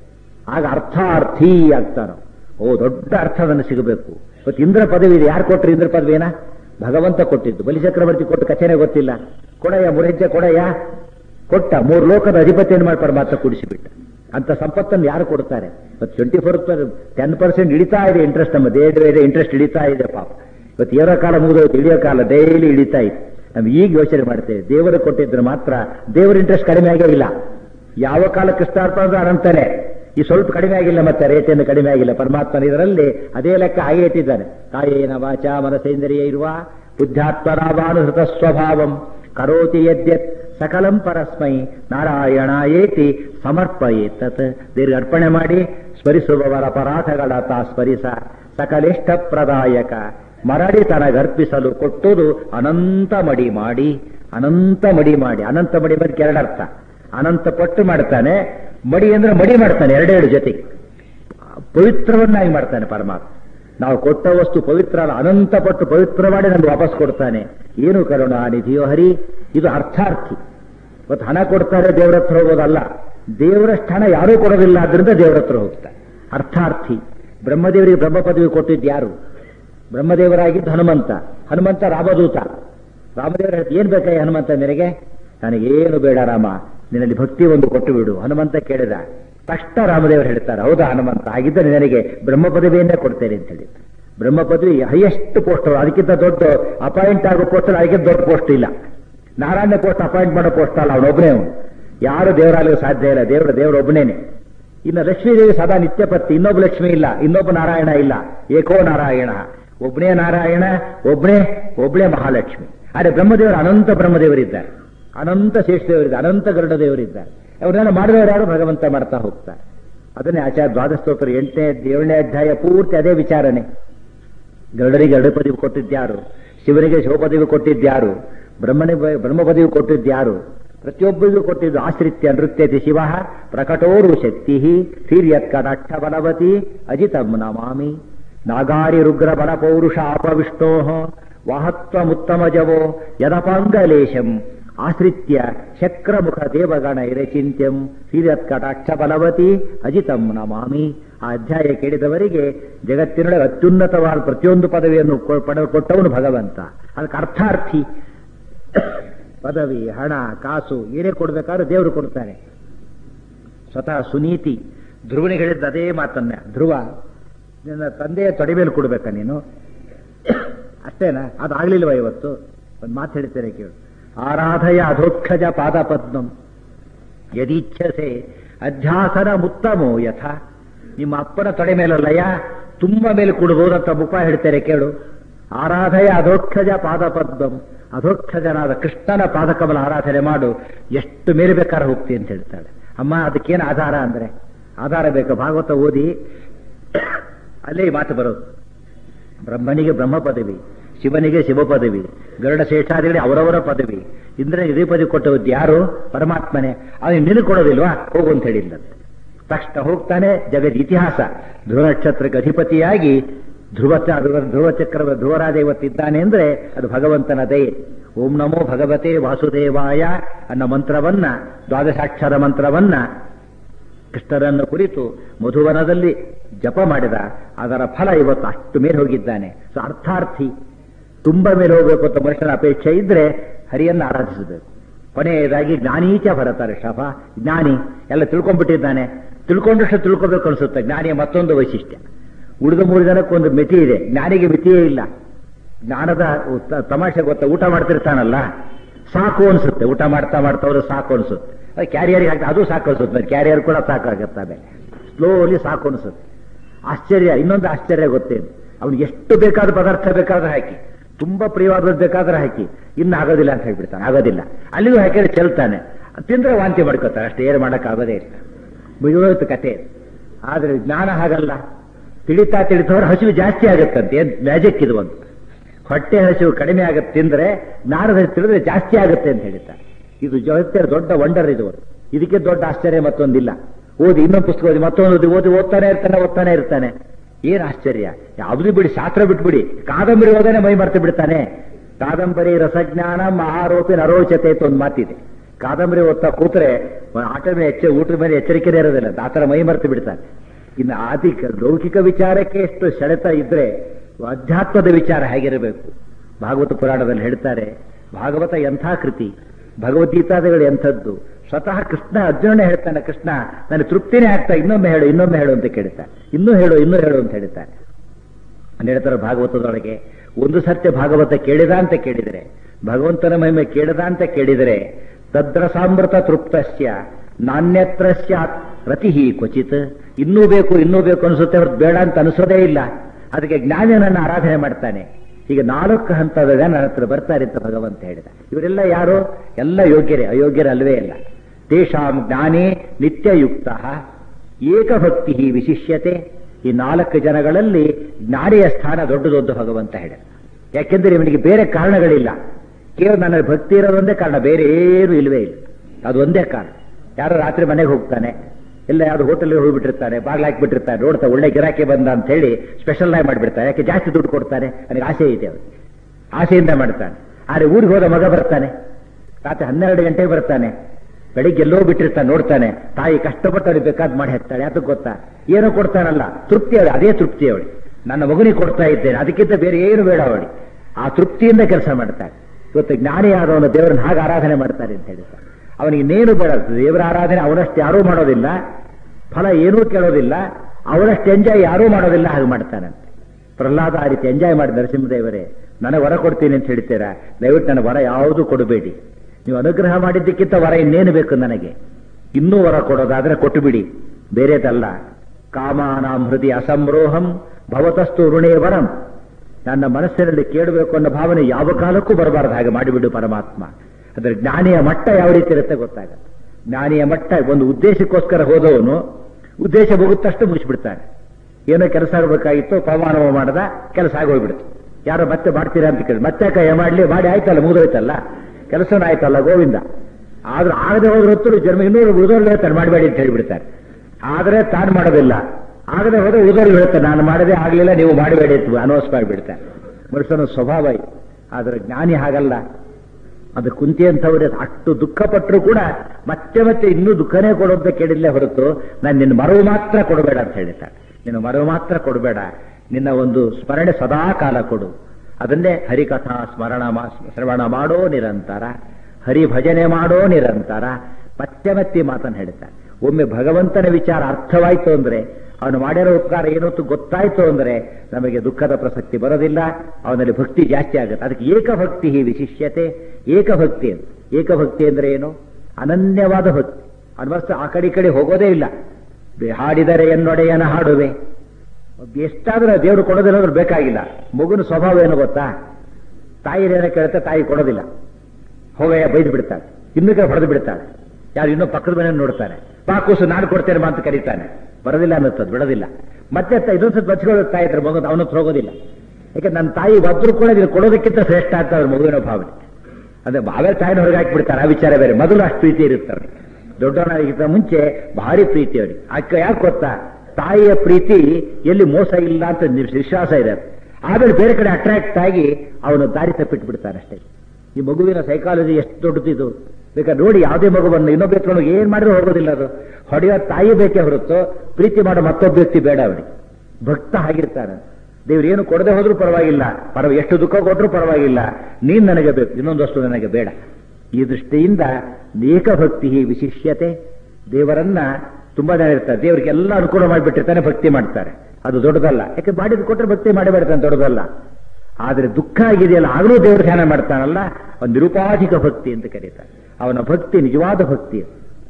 A: ಆಗ ಅರ್ಥಾರ್ಥಿ ಆಗ್ತಾನೋ ಓ ದೊಡ್ಡ ಅರ್ಥ ಅದನ್ನು ಸಿಗಬೇಕು ಇವತ್ತು ಇಂದ್ರ ಪದವಿ ಇದೆ ಯಾರು ಕೊಟ್ಟರು ಇಂದ್ರ ಪದವಿನ ಭಗವಂತ ಕೊಟ್ಟಿದ್ದು ಬಲಿಚಕ್ರವರ್ತಿ ಕೊಟ್ಟು ಕಚೇನೆ ಗೊತ್ತಿಲ್ಲ ಕೊಡಯ್ಯ ಮುರೆಜ್ಜೆ ಕೊಡಯ್ಯ ಕೊಟ್ಟ ಮೂರು ಲೋಕದ ಅಧಿಪತಿಯನ್ನು ಮಾಡಿ ಪರಮಾತ್ಮ ಕೂಡಿಸಿಬಿಟ್ಟ ಅಂತ ಸಂಪತ್ತನ್ನು ಯಾರು ಕೊಡ್ತಾರೆ ಇವತ್ತು ಟ್ವೆಂಟಿ ಫೋರ್ ಟೆನ್ ಪರ್ಸೆಂಟ್ ಇಳಿತಾ ಇದೆ ಇಂಟ್ರೆಸ್ಟ್ ನಮ್ಮ ದೇಹ ಇಂಟ್ರೆಸ್ಟ್ ಇಳಿತಾ ಇದೆ ಪಾಪ ಇವತ್ತು ಏರೋ ಕಾಲ ಮುಗಿದೋಯ್ತು ಇಳಿಯೋ ಕಾಲ ಡೈಲಿ ಇಳಿತಾ ಇದೆ ನಮ್ಗೆ ಈಗ ಯೋಚನೆ ಮಾಡ್ತೇವೆ ದೇವರು ಕೊಟ್ಟಿದ್ರೆ ಮಾತ್ರ ದೇವರ ಇಂಟ್ರೆಸ್ಟ್ ಕಡಿಮೆ ಆಗೇ ಇಲ್ಲ ಯಾವ ಕಾಲ ಕೃಷ್ಣಾರ್ಥ ಅಂದ್ರೆ ಅನಂತನೇ ಈ ಸ್ವಲ್ಪ ಕಡಿಮೆ ಆಗಿಲ್ಲ ಮತ್ತೆ ರೇಟೇನು ಕಡಿಮೆ ಆಗಿಲ್ಲ ಪರಮಾತ್ಮನ ಇದರಲ್ಲಿ ಅದೇ ಲೆಕ್ಕ ಹಾಗೆ ಇಟ್ಟಿದ್ದಾನೆ ಕಾಯೇನ ವಾಚ ಮನಸೇಂದ್ರಿಯ ಇರುವ ಬುದ್ಧಾತ್ಮನಾವಾನುಹೃತ ಸ್ವಭಾವಂ ಕರೋತಿ ಯದ್ಯತ್ ಸಕಲಂ ಪರಸ್ಮೈ ನಾರಾಯಣ ಏತಿ ಸಮರ್ಪಯೇತತ್ ದೇವ್ರಿಗೆ ಅರ್ಪಣೆ ಮಾಡಿ ಸ್ಮರಿಸುವವರ ಪರಾಧಗಳ ತಾ ಸ್ಮರಿಸ ಸಕಲಿಷ್ಠ ಪ್ರದಾಯಕ ಮರಳಿ ತನಗರ್ಪಿಸಲು ಕೊಟ್ಟುದು ಅನಂತ ಮಡಿ ಮಾಡಿ ಅನಂತ ಮಡಿ ಮಾಡಿ ಅನಂತ ಮಡಿ ಬಗ್ಗೆ ಎರಡರ್ಥ ಅನಂತ ಪಟ್ಟು ಮಾಡ್ತಾನೆ ಮಡಿ ಅಂದ್ರೆ ಮಡಿ ಮಾಡ್ತಾನೆ ಎರಡೆರಡು ಜೊತೆಗೆ ಪವಿತ್ರವನ್ನಾಗಿ ಮಾಡ್ತಾನೆ ಪರಮಾತ್ಮ ನಾವು ಕೊಟ್ಟ ವಸ್ತು ಪವಿತ್ರ ಅಲ್ಲ ಅನಂತ ಪಟ್ಟು ಪವಿತ್ರ ಮಾಡಿ ನಮ್ಗೆ ವಾಪಸ್ ಕೊಡ್ತಾನೆ ಏನು ಕರುಣಾ ನಿಧಿಯೋ ಹರಿ ಇದು ಅರ್ಥಾರ್ಥಿ ಇವತ್ತು ಹಣ ಕೊಡ್ತಾರೆ ದೇವರ ಹತ್ರ ಹೋಗೋದಲ್ಲ ದೇವರಷ್ಟು ಹಣ ಯಾರೂ ಕೊಡೋದಿಲ್ಲ ಆದ್ರಿಂದ ದೇವರ ಹತ್ರ ಹೋಗ್ತಾರೆ ಅರ್ಥಾರ್ಥಿ ಬ್ರಹ್ಮದೇವರಿಗೆ ಬ್ರಹ್ಮ ಪದವಿ ಕೊಟ್ಟಿದ್ದು ಯಾರು ಬ್ರಹ್ಮದೇವರಾಗಿದ್ದು ಹನುಮಂತ ಹನುಮಂತ ರಾಮದೂತ ರಾಮದೇವರ ಏನ್ ಬೇಕಾಗಿ ಹನುಮಂತ ನಿನಗೆ ನನಗೇನು ಬೇಡ ರಾಮ ನಿನ್ನಲ್ಲಿ ಭಕ್ತಿ ಒಂದು ಕೊಟ್ಟು ಬಿಡು ಹನುಮಂತ ಕೇಳಿದ ತಕ್ಷಣ ರಾಮದೇವರು ಹೇಳ್ತಾರೆ ಹೌದಾ ಹನುಮಂತ ಹಾಗಿದ್ದರೆ ನನಗೆ ಬ್ರಹ್ಮ ಪದವಿಯನ್ನೇ ಕೊಡ್ತೇನೆ ಅಂತ ಹೇಳಿ ಬ್ರಹ್ಮ ಪದವಿ ಹೈಯೆಸ್ಟ್ ಪೋಸ್ಟ್ ಅದಕ್ಕಿಂತ ದೊಡ್ಡ ಅಪಾಯಿಂಟ್ ಆಗೋ ಪೋಸ್ಟ್ ಅದಕ್ಕಿಂತ ದೊಡ್ಡ ಪೋಸ್ಟ್ ಇಲ್ಲ ನಾರಾಯಣ ಪೋಸ್ಟ್ ಅಪಾಯಿಂಟ್ ಮಾಡೋ ಪೋಸ್ಟ್ ಅಲ್ಲ ಅವನೊಬ್ಬನೇ ಅವನು ಯಾರು ದೇವರಾಗಲು ಸಾಧ್ಯ ಇಲ್ಲ ದೇವರ ದೇವರೊಬ್ಬನೇನೆ ಇನ್ನು ಲಕ್ಷ್ಮೀದೇವಿ ಸದಾ ನಿತ್ಯ ಪತ್ತಿ ಇನ್ನೊಬ್ಬ ಲಕ್ಷ್ಮಿ ಇಲ್ಲ ಇನ್ನೊಬ್ಬ ನಾರಾಯಣ ಇಲ್ಲ ಏಕೋ ನಾರಾಯಣ ಒಬ್ಬನೇ ನಾರಾಯಣ ಒಬ್ಬನೇ ಒಬ್ಬನೇ ಮಹಾಲಕ್ಷ್ಮಿ ಆದರೆ ಬ್ರಹ್ಮದೇವರು ಅನಂತ ಬ್ರಹ್ಮದೇವರಿದ್ದಾರೆ ಅನಂತ ಶೇಷದೇವರಿದ್ದಾರೆ ಅನಂತ ಗರುಡ ದೇವರಿದ್ದಾರೆ ಅವರನ್ನೆಲ್ಲ ಮಾಡಿದವರು ಯಾರು ಭಗವಂತ ಮಾಡ್ತಾ ಹೋಗ್ತಾರೆ ಅದನ್ನೇ ಆಚಾರ್ಯ ದ್ವಾದಸ್ತೋತ್ರ ಎಂಟನೇ ಏಳನೇ ಅಧ್ಯಾಯ ಪೂರ್ತಿ ಅದೇ ವಿಚಾರಣೆ ಗರುಡರಿಗೆ ಎರಡು ಪದವಿ ಕೊಟ್ಟಿದ್ಯಾರು ಶಿವನಿಗೆ ಶಿವಪದವಿ ಕೊಟ್ಟಿದ್ಯಾರು ಬ್ರಹ್ಮನಿಗೆ ಬ್ರಹ್ಮ ಪದವಿ ಕೊಟ್ಟಿದ್ಯಾರು ಪ್ರತಿಯೊಬ್ಬರಿಗೂ ಕೊಟ್ಟಿದ್ದು ಆಶ್ರಿತ್ಯ ನೃತ್ಯತಿ ಶಿವ ಪ್ರಕಟೋರು ಶಕ್ತಿ ಹಿರಿಯತ್ ಕಟಾಕ್ಷ ಬಲವತಿ ಅಜಿತಂ ನಮಾಮಿ ನಾಗಾರಿ ರುಗ್ರ ಬಲ ಪೌರುಷ ಅಪವಿಷ್ಟೋ ವಾಹತ್ವಮುತ್ತಮ ಜವೋ ಯದಪಾಂಗಲೇಶಂ ಆಶ್ರಿತ್ಯ ಶಕ್ರಮುಖ ದೇವಗಣ ಇರಚಿಂತ್ಯಂ ಹಿರಿಯತ್ ಕಟಾಕ್ಷ ಬಲವತಿ ಅಜಿತಂ ನಮಾಮಿ ಆ ಅಧ್ಯಾಯ ಕೇಳಿದವರಿಗೆ ಜಗತ್ತಿನೊಳಗೆ ಅತ್ಯುನ್ನತವಾದ ಪ್ರತಿಯೊಂದು ಪದವಿಯನ್ನು ಪಡೆದು ಕೊಟ್ಟವನು ಭಗವಂತ ಅದಕ್ಕೆ ಅರ್ಥಾರ್ಥಿ ಪದವಿ ಹಣ ಕಾಸು ಏನೇ ಕೊಡ್ಬೇಕಾದ್ರೂ ದೇವರು ಕೊಡ್ತಾರೆ ಸ್ವತಃ ಸುನೀತಿ ಧ್ರುವನಿಗೆ ಹೇಳಿದ್ದ ಅದೇ ಮಾತನ್ನ ಧ್ರುವ ನಿನ್ನ ತಂದೆಯ ತೊಡೆ ಮೇಲೆ ಕೊಡ್ಬೇಕಾ ನೀನು ಅಷ್ಟೇನಾ ಅದಾಗ್ಲಿಲ್ವ ಇವತ್ತು ಒಂದು ಮಾತು ಹೇಳ್ತೇನೆ ಕೇಳು ಆರಾಧಯ ಅಧೋಕ್ಷಜ ಪಾದಪದ್ಮಂ ಯದೀಚ್ಛಸೆ ಅಧ್ಯಾಸನ ಮುತ್ತಮೋ ಯಥ ನಿಮ್ಮ ಅಪ್ಪನ ತೊಡೆ ಮೇಲಲ್ಲಯ್ಯ ತುಂಬ ಮೇಲೆ ಕೊಡ್ಬೋದು ಅಂತ ಮುಖ ಹೇಳ್ತಾರೆ ಕೇಳು ಆರಾಧಯ ಅಧೋಕ್ಷಜ ಪಾದಪದ್ಮಂ ಅಧೋಕ್ಷಜನಾದ ಕೃಷ್ಣನ ಪಾದಕಮಲ ಆರಾಧನೆ ಮಾಡು ಎಷ್ಟು ಮೇಲೆ ಬೇಕಾದ್ರೆ ಹೋಗ್ತಿ ಅಂತ ಹೇಳ್ತಾಳೆ ಅಮ್ಮ ಅದಕ್ಕೇನು ಆಧಾರ ಅಂದ್ರೆ ಆಧಾರ ಬೇಕು ಭಾಗವತ ಓದಿ ಅಲ್ಲೇ ಈ ಮಾತು ಬರೋದು ಬ್ರಹ್ಮನಿಗೆ ಬ್ರಹ್ಮ ಪದವಿ ಶಿವನಿಗೆ ಶಿವ ಪದವಿ ಗರುಡ ಶೇಷಾದಿಗಳಿಗೆ ಅವರವರ ಪದವಿ ಇಂದ್ರ ಇದೇ ಪದವಿ ಕೊಟ್ಟವದ್ದು ಯಾರು ಪರಮಾತ್ಮನೇ ಅವನಿಗೆ ನಿನಗೆ ಕೊಡೋದಿಲ್ವಾ ಹೋಗು ಅಂತ ಹೇಳಿಲ್ಲ ತಕ್ಷಣ ಹೋಗ್ತಾನೆ ಜಗದ್ ಇತಿಹಾಸ ಧ್ರುವ ನಕ್ಷತ್ರಕ್ಕೆ ಅಧಿಪತಿಯಾಗಿ ಧ್ರುವ ಧ್ರುವ ಚಕ್ರ ಧ್ರುವರಾಜ ಇವತ್ತಿದ್ದಾನೆ ಅಂದ್ರೆ ಅದು ಭಗವಂತನ ದಯೆ ಓಂ ನಮೋ ಭಗವತೆ ವಾಸುದೇವಾಯ ಅನ್ನೋ ಮಂತ್ರವನ್ನ ದ್ವಾದಶಾಕ್ಷರ ಮಂತ್ರವನ್ನ ಕೃಷ್ಣರನ್ನು ಕುರಿತು ಮಧುವನದಲ್ಲಿ ಜಪ ಮಾಡಿದ ಅದರ ಫಲ ಇವತ್ತು ಅಷ್ಟು ಮೇಲೆ ಹೋಗಿದ್ದಾನೆ ಸೊ ಅರ್ಥಾರ್ಥಿ ತುಂಬ ಮೇಲೆ ಹೋಗಬೇಕು ಅಂತ ಮನುಷ್ಯನ ಅಪೇಕ್ಷೆ ಇದ್ರೆ ಹರಿಯನ್ನು ಆರಾಧಿಸಬೇಕು ಕೊನೆಯದಾಗಿ ಜ್ಞಾನೀಚ ಭರತಾರೆ ಶಫ ಜ್ಞಾನಿ ಎಲ್ಲ ತಿಳ್ಕೊಂಡ್ಬಿಟ್ಟಿದ್ದಾನೆ ತಿಳ್ಕೊಂಡಷ್ಟು ತಿಳ್ಕೋಬೇಕು ಅನ್ಸುತ್ತೆ ಜ್ಞಾನಿಯ ಮತ್ತೊಂದು ವೈಶಿಷ್ಟ್ಯ ಉಳಿದ ಮೂರು ಜನಕ್ಕೆ ಒಂದು ಮಿತಿ ಇದೆ ಜ್ಞಾನಿಗೆ ಮಿತಿಯೇ ಇಲ್ಲ ಜ್ಞಾನದ ಉತ್ತ- ತಮಾಷೆ ಗೊತ್ತಾ ಊಟ ಮಾಡ್ತಿರ್ತಾನಲ್ಲ ಸಾಕು ಅನ್ಸುತ್ತೆ ಊಟ ಮಾಡ್ತಾ ಮಾಡ್ತಾ ಅವ್ರು ಸಾಕು ಅನ್ಸುತ್ತೆ ಅದು ಕ್ಯಾರಿಯರ್ಗೆ ಹಾಕಿ ಅದು ಸಾಕು ಅನ್ಸುತ್ತೆ ಕ್ಯಾರಿಯರ್ ಕೂಡ ಸಾಕಾಗುತ್ತೆ ಆಮೇಲೆ ಸ್ಲೋಲಿ ಸಾಕು ಅನ್ಸುತ್ತೆ ಆಶ್ಚರ್ಯ ಇನ್ನೊಂದು ಆಶ್ಚರ್ಯ ಗೊತ್ತೇನು ಅವ್ನಿಗೆ ಎಷ್ಟು ಬೇಕಾದ ಪದಾರ್ಥ ಬೇಕಾದ್ರೆ ಹಾಕಿ ತುಂಬಾ ಪ್ರಿಯವಾದದ್ದು ಬೇಕಾದ್ರೆ ಹಾಕಿ ಇನ್ನು ಆಗೋದಿಲ್ಲ ಅಂತ ಹೇಳ್ಬಿಡ್ತಾನೆ ಆಗೋದಿಲ್ಲ ಅಲ್ಲಿಗೂ ಹಾಕಿದ್ರೆ ಚೆಲ್ತಾನೆ ತಿಂದ್ರೆ ವಾಂತಿ ಮಾಡ್ಕೋತಾನೆ ಅಷ್ಟೇ ಏನು ಮಾಡೋಕ್ಕಾಗೋದೇ ಇಲ್ಲ ಮುಗಿದೋಯ್ತು ಕತೆ ಆದ್ರೆ ಜ್ಞಾನ ಹಾಗಲ್ಲ ತಿಳಿತಾ ತಿಳಿತವ್ರ ಹಸಿವು ಜಾಸ್ತಿ ಆಗುತ್ತಂತೆ ಏನ್ ಮ್ಯಾಜಿಕ್ ಇದು ಒಂದು ಹೊಟ್ಟೆ ಹಸಿವು ಕಡಿಮೆ ಆಗುತ್ತೆ ತಿಂದ್ರೆ ಜ್ಞಾನದ ಹಸಿವು ತಿಳಿದ್ರೆ ಜಾಸ್ತಿ ಆಗುತ್ತೆ ಅಂತ ಹೇಳ್ತಾರೆ ಇದು ಜಗತ್ತಿನ ದೊಡ್ಡ ವಂಡರ್ ಇದು ಒಂದು. ಇದಕ್ಕೆ ದೊಡ್ಡ ಆಶ್ಚರ್ಯ ಮತ್ತೊಂದಿಲ್ಲ ಓದಿ ಇನ್ನೊಂದು ಪುಸ್ತಕ ಓದಿ ಮತ್ತೊಂದು ಓದಿ ಓದಿ ಓದ್ತಾನೆ ಇರ್ತಾನೆ ಓದ್ತಾನೆ ಇರ್ತಾನೆ ಏನ್ ಆಶ್ಚರ್ಯ ಯಾವ್ದು ಬಿಡಿ ಶಾಸ್ತ್ರ ಬಿಟ್ಬಿಡಿ ಕಾದಂಬರಿ ಓದನೆ ಮೈ ಮರ್ತು ಬಿಡ್ತಾನೆ ಕಾದಂಬರಿ ರಸಜ್ಞಾನ ಮಹಾರೋಪಿ ನರೋಚತೆ ಅಂತ ಒಂದು ಮಾತಿದೆ ಕಾದಂಬರಿ ಓದ್ತಾ ಕೂತ್ರೆ ಆಟ ಮೇಲೆ ಎಚ್ಚ ಊಟದ ಮೇಲೆ ಎಚ್ಚರಿಕೆ ಇರೋದಿಲ್ಲ ಆ ಥರ ಮೈ ಮರ್ತು ಬಿಡ್ತಾನೆ ಇನ್ನು ಆದಿ ಲೌಕಿಕ ವಿಚಾರಕ್ಕೆ ಎಷ್ಟು ಸೆಳೆತ ಇದ್ರೆ ಅಧ್ಯಾತ್ಮದ ವಿಚಾರ ಹೇಗಿರಬೇಕು ಭಾಗವತ ಪುರಾಣದಲ್ಲಿ ಹೇಳ್ತಾರೆ ಭಾಗವತ ಎಂಥ ಕೃತಿ ಭಗವದ್ಗೀತಾದಿಗಳು ಎಂಥದ್ದು ಸ್ವತಃ ಕೃಷ್ಣ ಅರ್ಜುನನೇ ಹೇಳ್ತಾನೆ ಕೃಷ್ಣ ನನಗೆ ತೃಪ್ತಿನೇ ಆಗ್ತಾ ಇನ್ನೊಮ್ಮೆ ಹೇಳು ಇನ್ನೊಮ್ಮೆ ಹೇಳು ಅಂತ ಕೇಳ್ತಾನೆ ಇನ್ನೂ ಹೇಳು ಇನ್ನೂ ಹೇಳು ಅಂತ ಹೇಳ್ತಾನೆ ಅಂತ ಹೇಳ್ತಾರೆ ಭಾಗವತದೊಳಗೆ ಒಂದು ಸತ್ಯ ಭಾಗವತ ಕೇಳಿದ ಅಂತ ಕೇಳಿದರೆ ಭಗವಂತನ ಮಹಿಮೆ ಕೇಳಿದ ಅಂತ ಕೇಳಿದರೆ ತದ್ರಸಾಮೃತ ತೃಪ್ತಸ್ಯ ನಾಣ್ಯತ್ರಸ್ಯ ರತಿ ಕ್ವಚಿತ್ ಇನ್ನೂ ಬೇಕು ಇನ್ನೂ ಬೇಕು ಅನಿಸುತ್ತೆ ಹೊರತು ಬೇಡ ಅಂತ ಅನಿಸೋದೇ ಇಲ್ಲ ಅದಕ್ಕೆ ಜ್ಞಾನಿಯನನ್ನು ಆರಾಧನೆ ಮಾಡ್ತಾನೆ ಈಗ ನಾಲ್ಕು ಹಂತದ ಜನ ನನ್ನ ಹತ್ರ ಬರ್ತಾರೆ ಅಂತ ಭಗವಂತ ಹೇಳಿದ ಇವರೆಲ್ಲ ಯಾರು ಎಲ್ಲ ಯೋಗ್ಯರೇ ಅಯೋಗ್ಯರಲ್ವೇ ಇಲ್ಲ ತೇಷಾಂ ಜ್ಞಾನೇ ನಿತ್ಯಯುಕ್ತ ಏಕಭಕ್ತಿ ವಿಶಿಷ್ಯತೆ ಈ ನಾಲ್ಕು ಜನಗಳಲ್ಲಿ ಜ್ಞಾನಿಯ ಸ್ಥಾನ ದೊಡ್ಡದೊಂದು ಭಗವಂತ ಹೇಳಿದ ಯಾಕೆಂದ್ರೆ ಇವನಿಗೆ ಬೇರೆ ಕಾರಣಗಳಿಲ್ಲ ಕೇವಲ ನನ್ನ ಭಕ್ತಿ ಇರೋದೊಂದೇ ಕಾರಣ ಬೇರೆ ಏನು ಇಲ್ವೇ ಇಲ್ಲ ಅದು ಒಂದೇ ಕಾರಣ ಯಾರೋ ರಾತ್ರಿ ಮನೆಗೆ ಹೋಗ್ತಾನೆ ಎಲ್ಲ ಯಾವ್ದು ಹೋಟೆಲ್ಗೆ ಹೋಗ್ಬಿಟ್ಟಿರ್ತಾನೆ ಬಾಗ್ಲ ಹಾಕ್ಬಿಟ್ಟಿರ್ತಾನೆ ನೋಡ್ತಾ ಒಳ್ಳೆ ಗಿರಾಕಿ ಬಂದ ಅಂತ ಹೇಳಿ ಸ್ಪೆಷಲ್ ಆಗಿ ಮಾಡಿಬಿಡ್ತಾನೆ ಯಾಕೆ ಜಾಸ್ತಿ ದುಡ್ಡು ಕೊಡ್ತಾನೆ ನನಗೆ ಆಸೆ ಇದೆ ಅವನು ಆಸೆಯಿಂದ ಮಾಡ್ತಾನೆ ಆದ್ರೆ ಊರಿಗೆ ಹೋದ ಮಗ ಬರ್ತಾನೆ ರಾತ್ರಿ ಹನ್ನೆರಡು ಗಂಟೆಗೆ ಬರ್ತಾನೆ ಬೆಳಿಗ್ಗೆ ಎಲ್ಲೋ ಬಿಟ್ಟಿರ್ತಾನೆ ನೋಡ್ತಾನೆ ತಾಯಿ ಕಷ್ಟಪಟ್ಟು ಅವ್ರಿಗೆ ಬೇಕಾದ್ ಮಾಡಿ ಹಾಕ್ತಾಳೆ ಯಾತಕ್ಕೆ ಗೊತ್ತಾ ಏನೋ ಕೊಡ್ತಾನಲ್ಲ ತೃಪ್ತಿ ಅವಳು ಅದೇ ತೃಪ್ತಿ ಅವಳು ನನ್ನ ಮಗನಿಗೆ ಕೊಡ್ತಾ ಇದ್ದೇನೆ ಅದಕ್ಕಿಂತ ಬೇರೆ ಏನು ಬೇಡ ಅವಳಿ ಆ ತೃಪ್ತಿಯಿಂದ ಕೆಲಸ ಮಾಡ್ತಾಳೆ ಇವತ್ತು ಜ್ಞಾನಿ ಆದವನು ದೇವರನ್ನ ಹಾಗೆ ಆರಾಧನೆ ಮಾಡ್ತಾರೆ ಅಂತ ಹೇಳ್ತಾರೆ ಅವನಿಗೆ ಇನ್ನೇನು ಬೇಡ ದೇವರ ಆರಾಧನೆ ಅವನಷ್ಟು ಯಾರೂ ಮಾಡೋದಿಲ್ಲ ಫಲ ಏನೂ ಕೇಳೋದಿಲ್ಲ ಅವನಷ್ಟು ಎಂಜಾಯ್ ಯಾರೂ ಮಾಡೋದಿಲ್ಲ ಹಾಗೆ ಮಾಡ್ತಾನಂತೆ ಪ್ರಹ್ಲಾದ ಆ ರೀತಿ ಎಂಜಾಯ್ ಮಾಡಿ ನರಸಿಂಹದೇವರೇ ನನಗೆ ವರ ಕೊಡ್ತೀನಿ ಅಂತ ಹೇಳ್ತೀರಾ ದಯವಿಟ್ಟು ನನಗೆ ವರ ಯಾವುದೂ ಕೊಡಬೇಡಿ ನೀವು ಅನುಗ್ರಹ ಮಾಡಿದ್ದಕ್ಕಿಂತ ವರ ಇನ್ನೇನು ಬೇಕು ನನಗೆ ಇನ್ನೂ ವರ ಕೊಡೋದಾದ್ರೆ ಕೊಟ್ಟು ಬಿಡಿ ಬೇರೆದಲ್ಲ ಕಾಮಾನಾಂ ಹೃದಯ ಅಸಂರೋಹಂ ಭವತಸ್ತು ಋಣೇ ವರಂ ನನ್ನ ಮನಸ್ಸಿನಲ್ಲಿ ಕೇಳಬೇಕು ಅನ್ನೋ ಭಾವನೆ ಯಾವ ಕಾಲಕ್ಕೂ ಬರಬಾರದು ಹಾಗೆ ಮಾಡಿಬಿಡು ಪರಮಾತ್ಮ ಅದರ ಜ್ಞಾನಿಯ ಮಟ್ಟ ಯಾವ ರೀತಿ ಇರುತ್ತೆ ಗೊತ್ತಾಗತ್ತೆ ಜ್ಞಾನಿಯ ಮಟ್ಟ ಒಂದು ಉದ್ದೇಶಕ್ಕೋಸ್ಕರ ಹೋದವನು ಉದ್ದೇಶ ಮುಗಿದ ಮುಗಿಸ್ಬಿಡ್ತಾನೆ ಏನೋ ಕೆಲಸ ಆಗಬೇಕಾಗಿತ್ತು ಪವಮಾನವ ಮಾಡದ ಕೆಲಸ ಆಗೋಗ್ಬಿಡ್ತು ಯಾರೋ ಮತ್ತೆ ಮಾಡ್ತೀರಾ ಅಂತ ಕೇಳಿ ಮತ್ತೆ ಕೈ ಮಾಡ್ಲಿ ಮಾಡಿ ಆಯ್ತಲ್ಲ ಮುಗಿದೋಯ್ತಲ್ಲ ಕೆಲಸನ ಆಯ್ತಲ್ಲ ಗೋವಿಂದ ಆದ್ರೂ ಆಗದೆ ಹೋದ್ರೆ ಹೊತ್ತು ಜನ್ಮ ಇನ್ನೂರು ಉಳಿದೋರ್ಗೆ ಹೇಳ್ತಾರೆ ಮಾಡಬೇಡಿ ಅಂತ ಹೇಳಿಬಿಡ್ತಾರೆ ಆದ್ರೆ ತಾನು ಮಾಡೋದಿಲ್ಲ ಆಗದೆ ಹೋದ್ರೆ ಉಳಿದೋರ್ಗೆ ಹೇಳ್ತಾರೆ ನಾನು ಮಾಡದೆ ಆಗ್ಲಿಲ್ಲ ನೀವು ಮಾಡಬೇಡಿ ಅಂತ ಅನೌನ್ಸ್ ಮಾಡಿಬಿಡ್ತಾರೆ ಮನುಷ್ಯನ ಸ್ವಭಾವ ಇದು ಆದ್ರೆ ಜ್ಞಾನಿ ಹಾಗಲ್ಲ ಅದು ಕುಂತಿ ಅಂತವ್ರೆ ಅಷ್ಟು ದುಃಖಪಟ್ಟರು ಕೂಡ ಮತ್ತೆ ಮತ್ತೆ ಇನ್ನೂ ದುಃಖನೇ ಕೊಡೋದ ಕೇಳಿಲ್ಲೇ ಹೊರತು ನಾನು ನಿನ್ನ ಮರವು ಮಾತ್ರ ಕೊಡಬೇಡ ಅಂತ ಹೇಳಿದ್ದಾರೆ ನಿನ್ನ ಮರವು ಮಾತ್ರ ಕೊಡಬೇಡ ನಿನ್ನ ಒಂದು ಸ್ಮರಣೆ ಸದಾ ಕಾಲ ಕೊಡು ಅದನ್ನೇ ಹರಿಕಥಾ ಸ್ಮರಣ ಮಾ- ಶ್ರವಣ ಮಾಡೋ ನಿರಂತರ ಹರಿ ಭಜನೆ ಮಾಡೋ ನಿರಂತರ ಮತ್ತೆ ಮತ್ತೆ ಮಾತನ್ನು ಹೇಳ್ತಾರೆ ಒಮ್ಮೆ ಭಗವಂತನ ವಿಚಾರ ಅರ್ಥವಾಯ್ತು ಅಂದ್ರೆ ಅವನು ಮಾಡಿರೋ ಉಪಕಾರ ಏನು ಅಂತ ಗೊತ್ತಾಯ್ತು ಅಂದ್ರೆ ನಮಗೆ ದುಃಖದ ಪ್ರಸಕ್ತಿ ಬರೋದಿಲ್ಲ ಅವನಲ್ಲಿ ಭಕ್ತಿ ಜಾಸ್ತಿ ಆಗುತ್ತೆ ಅದಕ್ಕೆ ಏಕಭಕ್ತಿ ವಿಶಿಷ್ಯತೆ ಏಕಭಕ್ತಿ ಅಂತ ಏಕಭಕ್ತಿ ಅಂದ್ರೆ ಏನು ಅನನ್ಯವಾದ ಭಕ್ತಿ ಅನ್ವರ್ಥ ಆ ಕಡೆ ಈ ಕಡೆ ಹೋಗೋದೇ ಇಲ್ಲ ಬೆ- ಹಾಡಿದರೆ ಎನ್ನೊಡೆಯನ ಹಾಡುವೆ ಎಷ್ಟಾದ್ರೂ ದೇವರು ಕೊಡೋದಿಲ್ಲ ಅಂದ್ರೆ ಬೇಕಾಗಿಲ್ಲ ಮಗುನ ಸ್ವಭಾವ ಏನು ಗೊತ್ತಾ ತಾಯಿ ಏನೋ ಕೇಳುತ್ತೆ ತಾಯಿ ಕೊಡೋದಿಲ್ಲ ಹೋಗಯ್ಯ ಬೈದು ಬಿಡ್ತಾಳೆ ಇನ್ನೂ ಕಡೆ ಹೊಡೆದು ಬಿಡ್ತಾಳೆ ಯಾರು ಇನ್ನೂ ಪಕ್ಕದ ಮನೆ ನೋಡ್ತಾನೆ ಬಾ ಕೂಸು ನಾನು ಕೊಡ್ತೇನೆ ಬಾ ಅಂತ ಕರೀತಾನೆ ಬರೋದಿಲ್ಲ ಅನ್ನುತ್ತದೆ ಬಿಡೋದಿಲ್ಲ ಮತ್ತೆ ತ- ಇನ್ನೊಂದ್ಸತಿ ಬಚ್ಕೊಳ್ಳೋ ತಾಯಿ ಹತ್ರ ಮಗು ಅವನ ಹತ್ರ ಹೋಗೋದಿಲ್ಲ ಯಾಕೆ ನನ್ನ ತಾಯಿ ಒಬ್ರು ಕೂಡ ನೀನು ಕೊಡೋದಕ್ಕಿಂತ ಶ್ರೇಷ್ಠ ಅಂತ ಅವ್ರ ಮಗುವಿನ ಭಾವನೆ ಅದೇ ಬಾವೇ ತಾಯಿನ ಹೊರಗೆ ಹಾಕಿಬಿಡ್ತಾರೆ ಆ ವಿಚಾರ ಬೇರೆ ಮೊದಲು ಅಷ್ಟು ಪ್ರೀತಿ ಇರುತ್ತೆ ಅವ್ರಿಗೆ ದೊಡ್ಡವನಾಗಿದ್ದ ಮುಂಚೆ ಭಾರಿ ಪ್ರೀತಿ ಅವ್ರಿಗೆ ಅಕ್ಕ ಯಾಕೆ ಗೊತ್ತಾ ತಾಯಿಯ ಪ್ರೀತಿ ಎಲ್ಲಿ ಮೋಸ ಇಲ್ಲ ಅಂತ ನಿ- ವಿಶ್ವಾಸ ಇದೆ ಆಮೇಲೆ ಬೇರೆ ಕಡೆ ಅಟ್ರಾಕ್ಟ್ ಆಗಿ ಅವನು ದಾರಿ ತಪ್ಪಿಟ್ಬಿಡ್ತಾನೆ ಅಷ್ಟೇ ಈ ಮಗುವಿನ ಸೈಕಾಲಜಿ ಎಷ್ಟು ದೊಡ್ಡದಿದು ಬೇಕಾದ್ರೆ ನೋಡಿ ಯಾವುದೇ ಮಗುವನ್ನು ಇನ್ನೊಬ್ಬ ಎತ್ಕೊಂಡು ಏನ್ ಮಾಡಿದ್ರು ಹೋಗೋದಿಲ್ಲ ಅದು ಹೊಡೆಯೋ ತಾಯಿ ಬೇಕೇ ಹೊರತು ಪ್ರೀತಿ ಮಾಡೋ ಮತ್ತೊಬ್ಬ ವ್ಯಕ್ತಿ ಬೇಡ ಅವನಿಗೆ ಭಕ್ತ ಆಗಿರ್ತಾನೆ ದೇವ್ರು ಏನು ಕೊಡದೆ ಹೋದ್ರೂ ಪರವಾಗಿಲ್ಲ ಪರವ ಎಷ್ಟು ದುಃಖ ಕೊಟ್ಟರೂ ಪರವಾಗಿಲ್ಲ ನೀನ್ ನನಗೆ ಬೇಕು ಇನ್ನೊಂದು ವಸ್ತು ನನಗೆ ಬೇಡ ಈ ದೃಷ್ಟಿಯಿಂದ ಏಕಭಕ್ತಿ ವಿಶಿಷ್ಯತೆ ದೇವರನ್ನ ತುಂಬಾ ಜನ ಇರ್ತಾರೆ ದೇವರಿಗೆಲ್ಲ ಅನುಕೂಲ ಮಾಡಿಬಿಟ್ಟಿರ್ತಾನೆ ಭಕ್ತಿ ಮಾಡ್ತಾರೆ ಅದು ದೊಡ್ಡದಲ್ಲ ಯಾಕೆ ಮಾಡಿದ್ ಕೊಟ್ಟರೆ ಭಕ್ತಿ ಮಾಡಿಬಿಡ್ತಾನೆ ದೊಡ್ಡದಲ್ಲ ಆದರೆ ದುಃಖ ಆಗಿದೆಯಲ್ಲ ಆಗಲೂ ದೇವರು ಧ್ಯಾನ ಮಾಡ್ತಾನಲ್ಲ ಒಂದು ನಿರುಪಾಧಿಕ ಭಕ್ತಿ ಅಂತ ಕರೀತಾರೆ ಅವನ ಭಕ್ತಿ ನಿಜವಾದ ಭಕ್ತಿ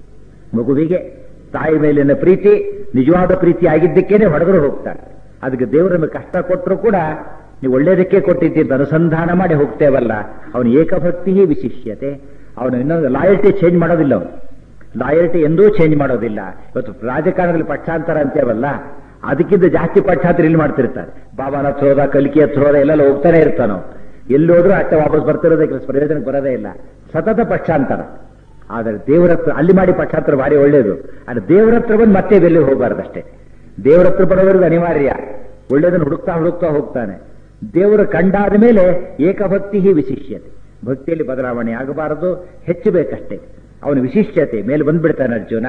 A: ಮಗುವಿಗೆ ತಾಯಿ ಮೇಲಿನ ಪ್ರೀತಿ ನಿಜವಾದ ಪ್ರೀತಿ ಆಗಿದ್ದಕ್ಕೇನೆ ಹೊಡೆದ್ರು ಹೋಗ್ತಾರೆ ಅದಕ್ಕೆ ದೇವರು ನಮಗೆ ಕಷ್ಟ ಕೊಟ್ಟರು ಕೂಡ ನೀವು ಒಳ್ಳೇದಕ್ಕೆ ಕೊಟ್ಟಿದ್ದಿ ಅಂತ ಅನುಸಂಧಾನ ಮಾಡಿ ಹೋಗ್ತೇವಲ್ಲ ಅವನು ಏಕಭಕ್ತಿ ವಿಶಿಷ್ಯತೆ ಅವನು ಇನ್ನೊಂದು ಲಾಯಲ್ಟಿ ಚೇಂಜ್ ಮಾಡೋದಿಲ್ಲ ಅವನು ಲಾಯಲ್ಟಿ ಎಂದೂ ಚೇಂಜ್ ಮಾಡೋದಿಲ್ಲ ಇವತ್ತು ರಾಜಕಾರಣದಲ್ಲಿ ಪಕ್ಷಾಂತರ ಅಂತೇವಲ್ಲ ಅದಕ್ಕಿಂತ ಜಾಸ್ತಿ ಪಕ್ಷಾಂತರ ಇಲ್ಲಿ ಮಾಡ್ತಿರ್ತಾರೆ ಬಾಬಾನ ಹತ್ರ ಹೋದ ಕಲಿಕೆ ಹತ್ರ ಹೋದ ಎಲ್ಲೆಲ್ಲ ಹೋಗ್ತಾನೆ ಇರ್ತಾನೋ ಎಲ್ಲಿ ಹೋದ್ರೂ ಅಷ್ಟೇ ವಾಪಸ್ ಬರ್ತಿರೋದಕ್ಕೆ ಪ್ರಯೋಜನಕ್ಕೆ ಬರೋದೇ ಇಲ್ಲ ಸತತ ಪಕ್ಷಾಂತರ ಆದರೆ ದೇವರ ಹತ್ರ ಅಲ್ಲಿ ಮಾಡಿ ಪಕ್ಷಾಂತರ ಭಾರಿ ಒಳ್ಳೇದು ಆದರೆ ದೇವರ ಹತ್ರ ಬಂದು ಮತ್ತೆ ಬೆಲ್ಲಿ ಹೋಗಬಾರ್ದಷ್ಟೇ ದೇವರ ಹತ್ರ ಬರೋವರೆಗೂ ಅನಿವಾರ್ಯ ಒಳ್ಳೇದನ್ನು ಹುಡುಕ್ತಾ ಹುಡುಕ್ತಾ ಹೋಗ್ತಾನೆ ದೇವರು ಕಂಡಾದ ಮೇಲೆ ಏಕಭಕ್ತಿ ವಿಶಿಷ್ಯತೆ ಭಕ್ತಿಯಲ್ಲಿ ಬದಲಾವಣೆ ಆಗಬಾರದು ಹೆಚ್ಚು ಬೇಕಷ್ಟೇ ಅವನ ವಿಶಿಷ್ಯತೆ ಮೇಲೆ ಬಂದ್ಬಿಡ್ತಾನೆ ಅರ್ಜುನ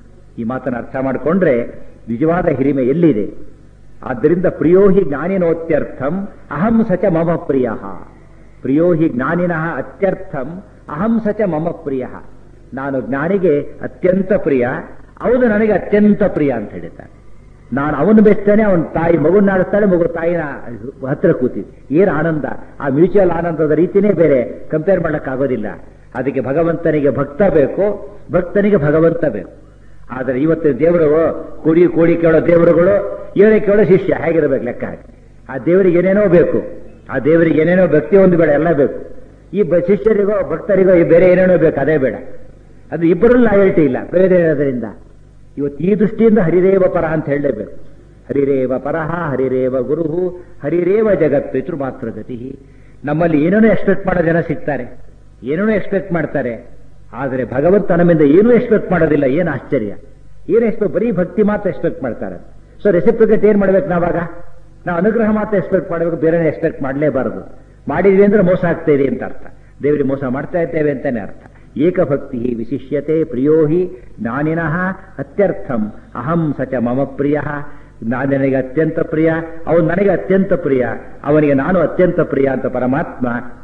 A: ಈ ಮಾತನ್ನು ಅರ್ಥ ಮಾಡಿಕೊಂಡ್ರೆ ನಿಜವಾದ ಹಿರಿಮೆ ಎಲ್ಲಿದೆ ಆದ್ದರಿಂದ ಪ್ರಿಯೋ ಹಿ ಜ್ಞಾನಿನೋತ್ಯರ್ಥಂ ಅಹಂ ಸಚ ಮಮ ಪ್ರಿಯ ಪ್ರಿಯೋ ಹಿ ಜ್ಞಾನಿನಃ ಅತ್ಯರ್ಥಂ ಅಹಂ ಸಚ ಮಮ ಪ್ರಿಯ ನಾನು ಜ್ಞಾನಿಗೆ ಅತ್ಯಂತ ಪ್ರಿಯ ಅವನು ನನಗೆ ಅತ್ಯಂತ ಪ್ರಿಯ ಅಂತ ಹೇಳಿದ್ದಾನೆ ನಾನು ಅವನು ಬೆಚ್ತಾನೆ ಅವನ ತಾಯಿ ಮಗುನ ಆಡಿಸ್ತಾಳೆ ಮಗು ತಾಯಿನ ಹತ್ರ ಕೂತಿದ್ದೆ ಏನು ಆನಂದ ಆ ಮ್ಯೂಚುವಲ್ ಆನಂದದ ರೀತಿನೇ ಬೇರೆ ಕಂಪೇರ್ ಮಾಡೋಕ್ಕಾಗೋದಿಲ್ಲ ಅದಕ್ಕೆ ಭಗವಂತನಿಗೆ ಭಕ್ತ ಬೇಕು ಭಕ್ತನಿಗೆ ಭಗವಂತ ಬೇಕು ಆದರೆ ಇವತ್ತಿನ ದೇವರು ಕುಡಿ ಕೋಡಿ ಕೇಳೋ ದೇವರುಗಳು ಏನೇ ಕೇಳೋ ಶಿಷ್ಯ ಹೇಗಿರಬೇಕು ಲೆಕ್ಕ ಹಾಕಿ ಆ ದೇವರಿಗೆ ಏನೇನೋ ಬೇಕು ಆ ದೇವರಿಗೆ ಏನೇನೋ ಭಕ್ತಿ ಒಂದು ಬೇಡ ಎಲ್ಲ ಬೇಕು ಈ ಬ- ಶಿಷ್ಯರಿಗೋ ಭಕ್ತರಿಗೋ ಈ ಬೇರೆ ಏನೇನೋ ಬೇಕು ಅದೇ ಬೇಡ ಅದು ಇಬ್ಬರಲ್ಲಿ ಲಾಯಲ್ಟಿ ಇಲ್ಲ ಪ್ರಯೋಜನ ಇರೋದ್ರಿಂದ ಇವತ್ತು ಈ ದೃಷ್ಟಿಯಿಂದ ಹರಿರೇವ ಪರ ಅಂತ ಹೇಳಲೇಬೇಕು ಹರಿರೇವ ಪರಹ ಹರಿರೇವ ಗುರುಹು ಹರಿರೇವ ಜಗತ್ತು ಇದ್ರು ಮಾತ್ರ ಗತಿ ನಮ್ಮಲ್ಲಿ ಏನೇನೋ ಎಕ್ಸ್ಪೆಕ್ಟ್ ಮಾಡೋ ಜನ ಸಿಗ್ತಾರೆ ಏನೇನೋ ಎಕ್ಸ್ಪೆಕ್ಟ್ ಮಾಡ್ತಾರೆ ಆದರೆ ಭಗವಂತ ನಮ್ಮಿಂದ ಏನೂ ಎಕ್ಸ್ಪೆಕ್ಟ್ ಮಾಡೋದಿಲ್ಲ ಏನು ಆಶ್ಚರ್ಯ ಏನು ಎಕ್ಸ್ಪೆಕ್ಟ್ ಬರೀ ಭಕ್ತಿ ಮಾತ್ರ ಎಕ್ಸ್ಪೆಕ್ಟ್ ಮಾಡ್ತಾರೆ ಸೊ ರೆಸಿಪ್ರಿಕೇಟ್ ಏನ್ ಮಾಡ್ಬೇಕು ನಾವಾಗ ನಾವು ಅನುಗ್ರಹ ಮಾತ್ರ ಎಕ್ಸ್ಪೆಕ್ಟ್ ಮಾಡಬೇಕು ಬೇರೆ ಎಕ್ಸ್ಪೆಕ್ಟ್ ಮಾಡಲೇಬಾರದು ಮಾಡಿದ್ವಿ ಅಂದ್ರೆ ಮೋಸ ಆಗ್ತಾ ಇದೆ ಅಂತ ಅರ್ಥ ದೇವರಿಗೆ ಮೋಸ ಮಾಡ್ತಾ ಇದ್ದೇವೆ ಅಂತಾನೆ ಅರ್ಥ ಏಕಭಕ್ತಿ ವಿಶಿಷ್ಯತೆ ಪ್ರಿಯೋ ಹಿ ಜ್ಞಾನಿನಃ ಅತ್ಯರ್ಥಂ ಅಹಂ ಸಚ ಮಮ ಪ್ರಿಯ ನಾನು ನನಗೆ ಅತ್ಯಂತ ಪ್ರಿಯ ಅವನು ನನಗೆ ಅತ್ಯಂತ ಪ್ರಿಯ ಅವನಿಗೆ ನಾನು ಅತ್ಯಂತ ಪ್ರಿಯ ಅಂತ ಪರಮಾತ್ಮ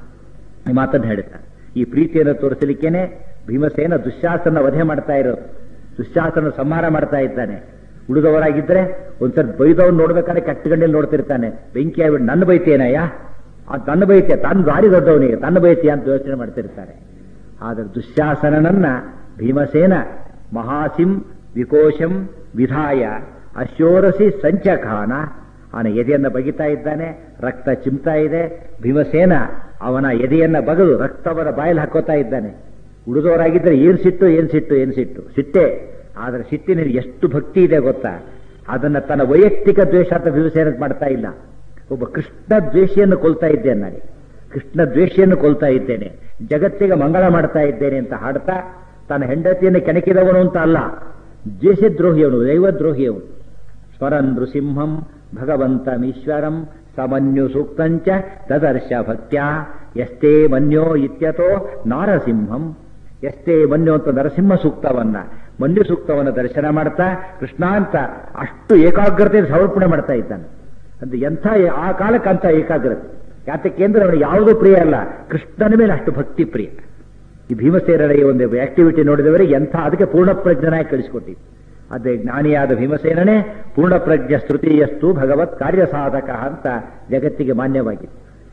A: ಈ ಮಾತನ್ನು ಹೇಳ್ತಾನೆ ಈ ಪ್ರೀತಿಯನ್ನು ತೋರಿಸಲಿಕ್ಕೇನೆ ಭೀಮಸೇನ ದುಶ್ಯಾಸನ ವಧೆ ಮಾಡ್ತಾ ಇರೋದು ದುಶ್ಯಾಸನ ಸಂಹಾರ ಮಾಡ್ತಾ ಇದ್ದಾನೆ ಉಳಿದವರಾಗಿದ್ರೆ ಒಂದ್ಸರಿ ಬೈದವನ್ ನೋಡ್ಬೇಕಾದ್ರೆ ಕಟ್ಟಗಂಡಲ್ಲಿ ನೋಡ್ತಿರ್ತಾನೆ ಬೆಂಕಿ ಆಗ್ಬಿಟ್ಟು ನನ್ನ ಬೈತೇನಯ್ಯ ಆ ತನ್ನ ಬೈತೀಯ ತಾನು ಭಾರಿ ದೊಡ್ಡವನಿಗೆ ತನ್ನ ಬೈತೀಯ ಅಂತ ಯೋಚನೆ ಮಾಡ್ತಿರ್ತಾರೆ ಆದರೆ ದುಶ್ಯಾಸನನನ್ನ ಭೀಮಸೇನ ಮಹಾಸಿಂ ವಿಕೋಶಂ ವಿಧಾಯ ಅಶೋರಸಿ ಸಂಚಖಾನ ಅವನ ಎದೆಯನ್ನ ಬಗಿತಾ ಇದ್ದಾನೆ ರಕ್ತ ಚಿಮ್ತಾ ಇದೆ ಭೀಮಸೇನ ಅವನ ಎದೆಯನ್ನ ಬಗದು ರಕ್ತವರ ಬಾಯಲ್ಲಿ ಹಾಕೋತಾ ಇದ್ದಾನೆ ಉಳಿದವರಾಗಿದ್ದರೆ ಏನ್ ಸಿಟ್ಟು ಏನ್ ಸಿಟ್ಟು ಏನ್ ಸಿಟ್ಟು ಸಿಟ್ಟೆ ಆದರೆ ಸಿಟ್ಟಿನಲ್ಲಿ ಎಷ್ಟು ಭಕ್ತಿ ಇದೆ ಗೊತ್ತಾ ಅದನ್ನ ತನ್ನ ವೈಯಕ್ತಿಕ ದ್ವೇಷ ಅಂತ ಭೀಮಸೇನ ಮಾಡ್ತಾ ಇಲ್ಲ ಒಬ್ಬ ಕೃಷ್ಣ ದ್ವೇಷಿಯನ್ನು ಕೊಲ್ತಾ ಇದ್ದೇನೆ ನಾನು ಕೃಷ್ಣ ದ್ವೇಷಿಯನ್ನು ಕೊಲ್ತಾ ಇದ್ದೇನೆ ಜಗತ್ತಿಗೆ ಮಂಗಳ ಮಾಡ್ತಾ ಇದ್ದೇನೆ ಅಂತ ಹಾಡ್ತಾ ತನ್ನ ಹೆಂಡತಿಯನ್ನು ಕೆಣಕಿದವನು ಅಂತ ಅಲ್ಲ ದ್ವೇಷದ್ರೋಹಿಯವನು ದೈವದ್ರೋಹಿಯವನು ಸ್ವರನ್ ನೃಸಿಂಹಂ ಭಗವಂತಮೀಶ್ವರಂ ಸಮನ್ಯು ಸೂಕ್ತಂಚ ದದರ್ಶ ಭಕ್ತ್ಯ ಎಷ್ಟೇ ಮನ್ಯೋ ಇತ್ಯತೋ ನಾರಸಿಂಹಂ ಎಷ್ಟೇ ಮನ್ಯೋ ಅಂತ ನರಸಿಂಹ ಸೂಕ್ತವನ್ನ ಮನ್ಯು ಸೂಕ್ತವನ್ನ ದರ್ಶನ ಮಾಡ್ತಾ ಕೃಷ್ಣ ಅಂತ ಅಷ್ಟು ಏಕಾಗ್ರತೆ ಸಮರ್ಪಣೆ ಮಾಡ್ತಾ ಇದ್ದಾನೆ ಅಂದ್ರೆ ಎಂಥ ಆ ಕಾಲಕ್ಕೆ ಅಂತ ಏಕಾಗ್ರತೆ ಯಾತಕ್ಕೆ ಅಂದ್ರೆ ಅವನಿಗೆ ಯಾವುದೂ ಪ್ರಿಯ ಅಲ್ಲ ಕೃಷ್ಣನ ಮೇಲೆ ಅಷ್ಟು ಭಕ್ತಿ ಪ್ರಿಯ ಈ ಭೀಮಸೇನರ ಈ ಒಂದು ಆಕ್ಟಿವಿಟಿ ನೋಡಿದವರಿಗೆ ಎಂಥ ಅದಕ್ಕೆ ಪೂರ್ಣ ಪ್ರಜ್ಞನಾಗಿ ಕಳಿಸಿಕೊಟ್ಟಿದ್ದು ಅದೇ ಜ್ಞಾನಿಯಾದ ಭೀಮಸೇನನೇ ಪೂರ್ಣ ಪ್ರಜ್ಞ ಸ್ತೃತೀಯಸ್ತು ಭಗವತ್ ಕಾರ್ಯ ಸಾಧಕ ಅಂತ ಜಗತ್ತಿಗೆ ಮಾನ್ಯವಾಗಿದೆ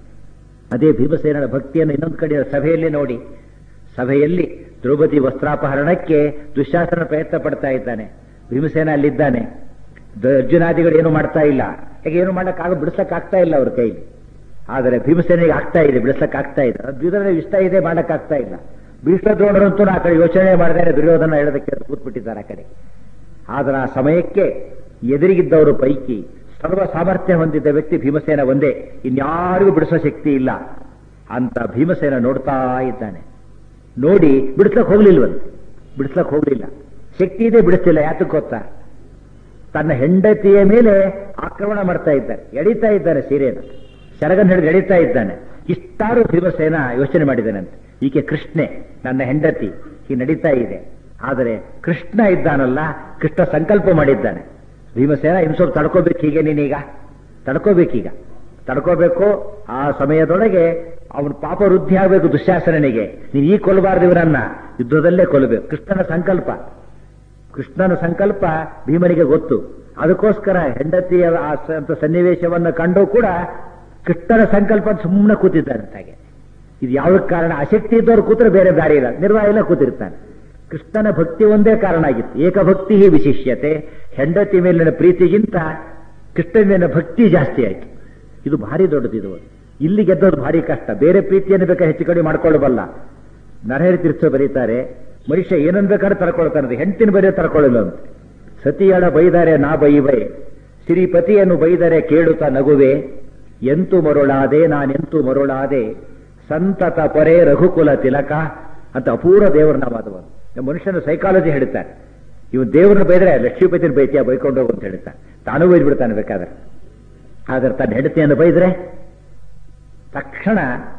A: ಅದೇ ಭೀಮಸೇನನ ಭಕ್ತಿಯನ್ನು ಇನ್ನೊಂದು ಕಡೆ ಸಭೆಯಲ್ಲಿ ನೋಡಿ ಸಭೆಯಲ್ಲಿ ದ್ರೌಪದಿ ವಸ್ತ್ರಾಪಹರಣಕ್ಕೆ ದುಶ್ಯಾಸನ ಪ್ರಯತ್ನ ಪಡ್ತಾ ಇದ್ದಾನೆ ಭೀಮಸೇನ ಅಲ್ಲಿದ್ದಾನೆ ದ- ಅರ್ಜುನಾದಿಗಳು ಏನು ಮಾಡ್ತಾ ಇಲ್ಲ ಯಾಕೆ ಏನು ಮಾಡಕ್ಕಾಗ ಬಿಡಿಸಕ್ಕಾಗ್ತಾ ಇಲ್ಲ ಅವ್ರ ಕೈಲಿ ಆದರೆ ಭೀಮಸೇನಿಗೆ ಆಗ್ತಾ ಇದೆ ಬಿಡಿಸಕ್ ಆಗ್ತಾ ಇದೆ ದ್ವಿಧರಲ್ಲಿ ಇಷ್ಟ ಇದೆ ಮಾಡಕ್ ಆಗ್ತಾ ಇಲ್ಲ ಭೀಷ್ಮ ದ್ರೋಣರಂತೂ ಆ ಕಡೆ ಯೋಚನೆ ಮಾಡಿದರೆ ದುರ್ಯೋಧನ ಹೇಳೋದಕ್ಕೆ ಕೂತ್ಬಿಟ್ಟಿದ್ದಾರೆ ಆ ಕಡೆ ಆದ್ರೆ ಆ ಸಮಯಕ್ಕೆ ಎದುರಿಗಿದ್ದವರು ಪೈಕಿ ಸರ್ವ ಸಾಮರ್ಥ್ಯ ಹೊಂದಿದ್ದ ವ್ಯಕ್ತಿ ಭೀಮಸೇನ ಒಂದೇ ಇನ್ಯಾರಿಗೂ ಬಿಡಿಸೋ ಶಕ್ತಿ ಇಲ್ಲ ಅಂತ ಭೀಮಸೇನ ನೋಡ್ತಾ ಇದ್ದಾನೆ ನೋಡಿ ಬಿಡಿಸ್ಲಕ್ ಹೋಗ್ಲಿಲ್ವಂತೆ ಬಿಡಿಸ್ಲಕ್ ಹೋಗ್ಲಿಲ್ಲ ಶಕ್ತಿ ಇದೆ ಬಿಡಿಸ್ತಿಲ್ಲ ಯಾತಕ್ಕೆ ಗೊತ್ತಾ ತನ್ನ ಹೆಂಡತಿಯ ಮೇಲೆ ಆಕ್ರಮಣ ಮಾಡ್ತಾ ಇದ್ದಾನೆ ಎಳಿತಾ ಇದ್ದಾನೆ ಸೀರೆಯನ್ನು ಸೆರಗನ್ನು ಹಿಡಿದು ಎಳಿತಾ ಇದ್ದಾನೆ ಇಷ್ಟಾರು ಭೀಮಸೇನ ಯೋಚನೆ ಮಾಡಿದ್ದಾನಂತೆ ಈಕೆ ಕೃಷ್ಣೆ ನನ್ನ ಹೆಂಡತಿ ಹೀಗೆ ನಡೀತಾ ಇದೆ ಆದರೆ ಕೃಷ್ಣ ಇದ್ದಾನಲ್ಲ ಕೃಷ್ಣ ಸಂಕಲ್ಪ ಮಾಡಿದ್ದಾನೆ ಭೀಮಸೇನ ಇನ್ನು ಸ್ವಲ್ಪ ತಡ್ಕೋಬೇಕು ಹೀಗೆ ನೀನೀಗ ತಡ್ಕೋಬೇಕೀಗ ತಡ್ಕೋಬೇಕು ಆ ಸಮಯದೊಳಗೆ ಅವನು ಪಾಪ ವೃದ್ಧಿ ಆಗಬೇಕು ದುಶ್ಯಾಸನಿಗೆ ನೀನು ಈ ಕೊಲ್ಲಬಾರ್ದು ಇವರನ್ನ ಯುದ್ಧದಲ್ಲೇ ಕೊಲ್ಲಬೇಕು ಕೃಷ್ಣನ ಸಂಕಲ್ಪ ಕೃಷ್ಣನ ಸಂಕಲ್ಪ ಭೀಮನಿಗೆ ಗೊತ್ತು ಅದಕ್ಕೋಸ್ಕರ ಹೆಂಡತಿಯ ಆ ಸ- ಅಂತ ಸನ್ನಿವೇಶವನ್ನು ಕಂಡು ಕೂಡ ಕೃಷ್ಣನ ಸಂಕಲ್ಪ ಸುಮ್ಮನೆ ಕೂತಿದ್ದಾನಂತಾಗೆ ಇದು ಯಾವುದಕ್ಕೆ ಕಾರಣ ಅಶಕ್ತಿ ಇದ್ದವ್ರು ಕೂತ್ರೆ ಬೇರೆ ದಾರಿ ಇಲ್ಲ ನಿರ್ವಾಹ ಇಲ್ಲ ಕೂತಿರ್ತಾನೆ ಕೃಷ್ಣನ ಭಕ್ತಿ ಒಂದೇ ಕಾರಣ ಆಗಿತ್ತು ಏಕಭಕ್ತಿ ವಿಶಿಷ್ಯತೆ ಹೆಂಡತಿ ಮೇಲಿನ ಪ್ರೀತಿಗಿಂತ ಕೃಷ್ಣನ ಮೇಲಿನ ಭಕ್ತಿ ಜಾಸ್ತಿ ಆಯಿತು ಇದು ಭಾರಿ ದೊಡ್ಡದಿದು ಇಲ್ಲಿ ಗೆದ್ದೋದು ಭಾರಿ ಕಷ್ಟ ಬೇರೆ ಪ್ರೀತಿಯನ್ನು ಬೇಕಾದ್ರೆ ಹೆಚ್ಚು ಕಡಿಮೆ ಮಾಡ್ಕೊಳ್ಳಬಲ್ಲ ನರಹರಿ ತೀರ್ಥ ಬರೀತಾರೆ ಮನುಷ್ಯ ಏನನ್ ಬೇಕಾದ್ರೆ ತರ್ಕೊಳ್ತಾನಂತೆ ಹೆಂಡತಿನ ಬರೀ ತರ್ಕೊಳ್ಳಿಲ್ಲ ಅಂತ ಸತಿಯಳ ಬೈದರೆ ನಾ ಬೈವೆ ಶ್ರೀಪತಿಯನ್ನು ಬೈದರೆ ಕೇಳುತ್ತಾ ನಗುವೆ ಎಂತು ಮರುಳಾದೆ ನಾನೆಂತು ಮರುಳಾದೆ ಸಂತತ ಪೊರೆ ರಘುಕುಲ ತಿಲಕ ಅಂತ ಅಪೂರ್ವ ದೇವರ ನಾಮದವ ಮನುಷ್ಯನ ಸೈಕಾಲಜಿ ಹೇಳ್ತಾರೆ ಇವ್ ದೇವ್ರನ್ನ ಬೈದ್ರೆ ಲಕ್ಷ್ಮೀಪತಿನ ಬೈತಿಯ ಬೈಕೊಂಡು ಹೋಗು ಅಂತ ಹೇಳ್ತಾನೆ ತಾನು ಬೈದ್ ಬಿಡ್ತಾನೆ ಬೇಕಾದ್ರೆ ಆದ್ರೆ ತನ್ನ ಹೆಂಡತಿಯನ್ನು ಬೈದ್ರೆ ತಕ್ಷಣ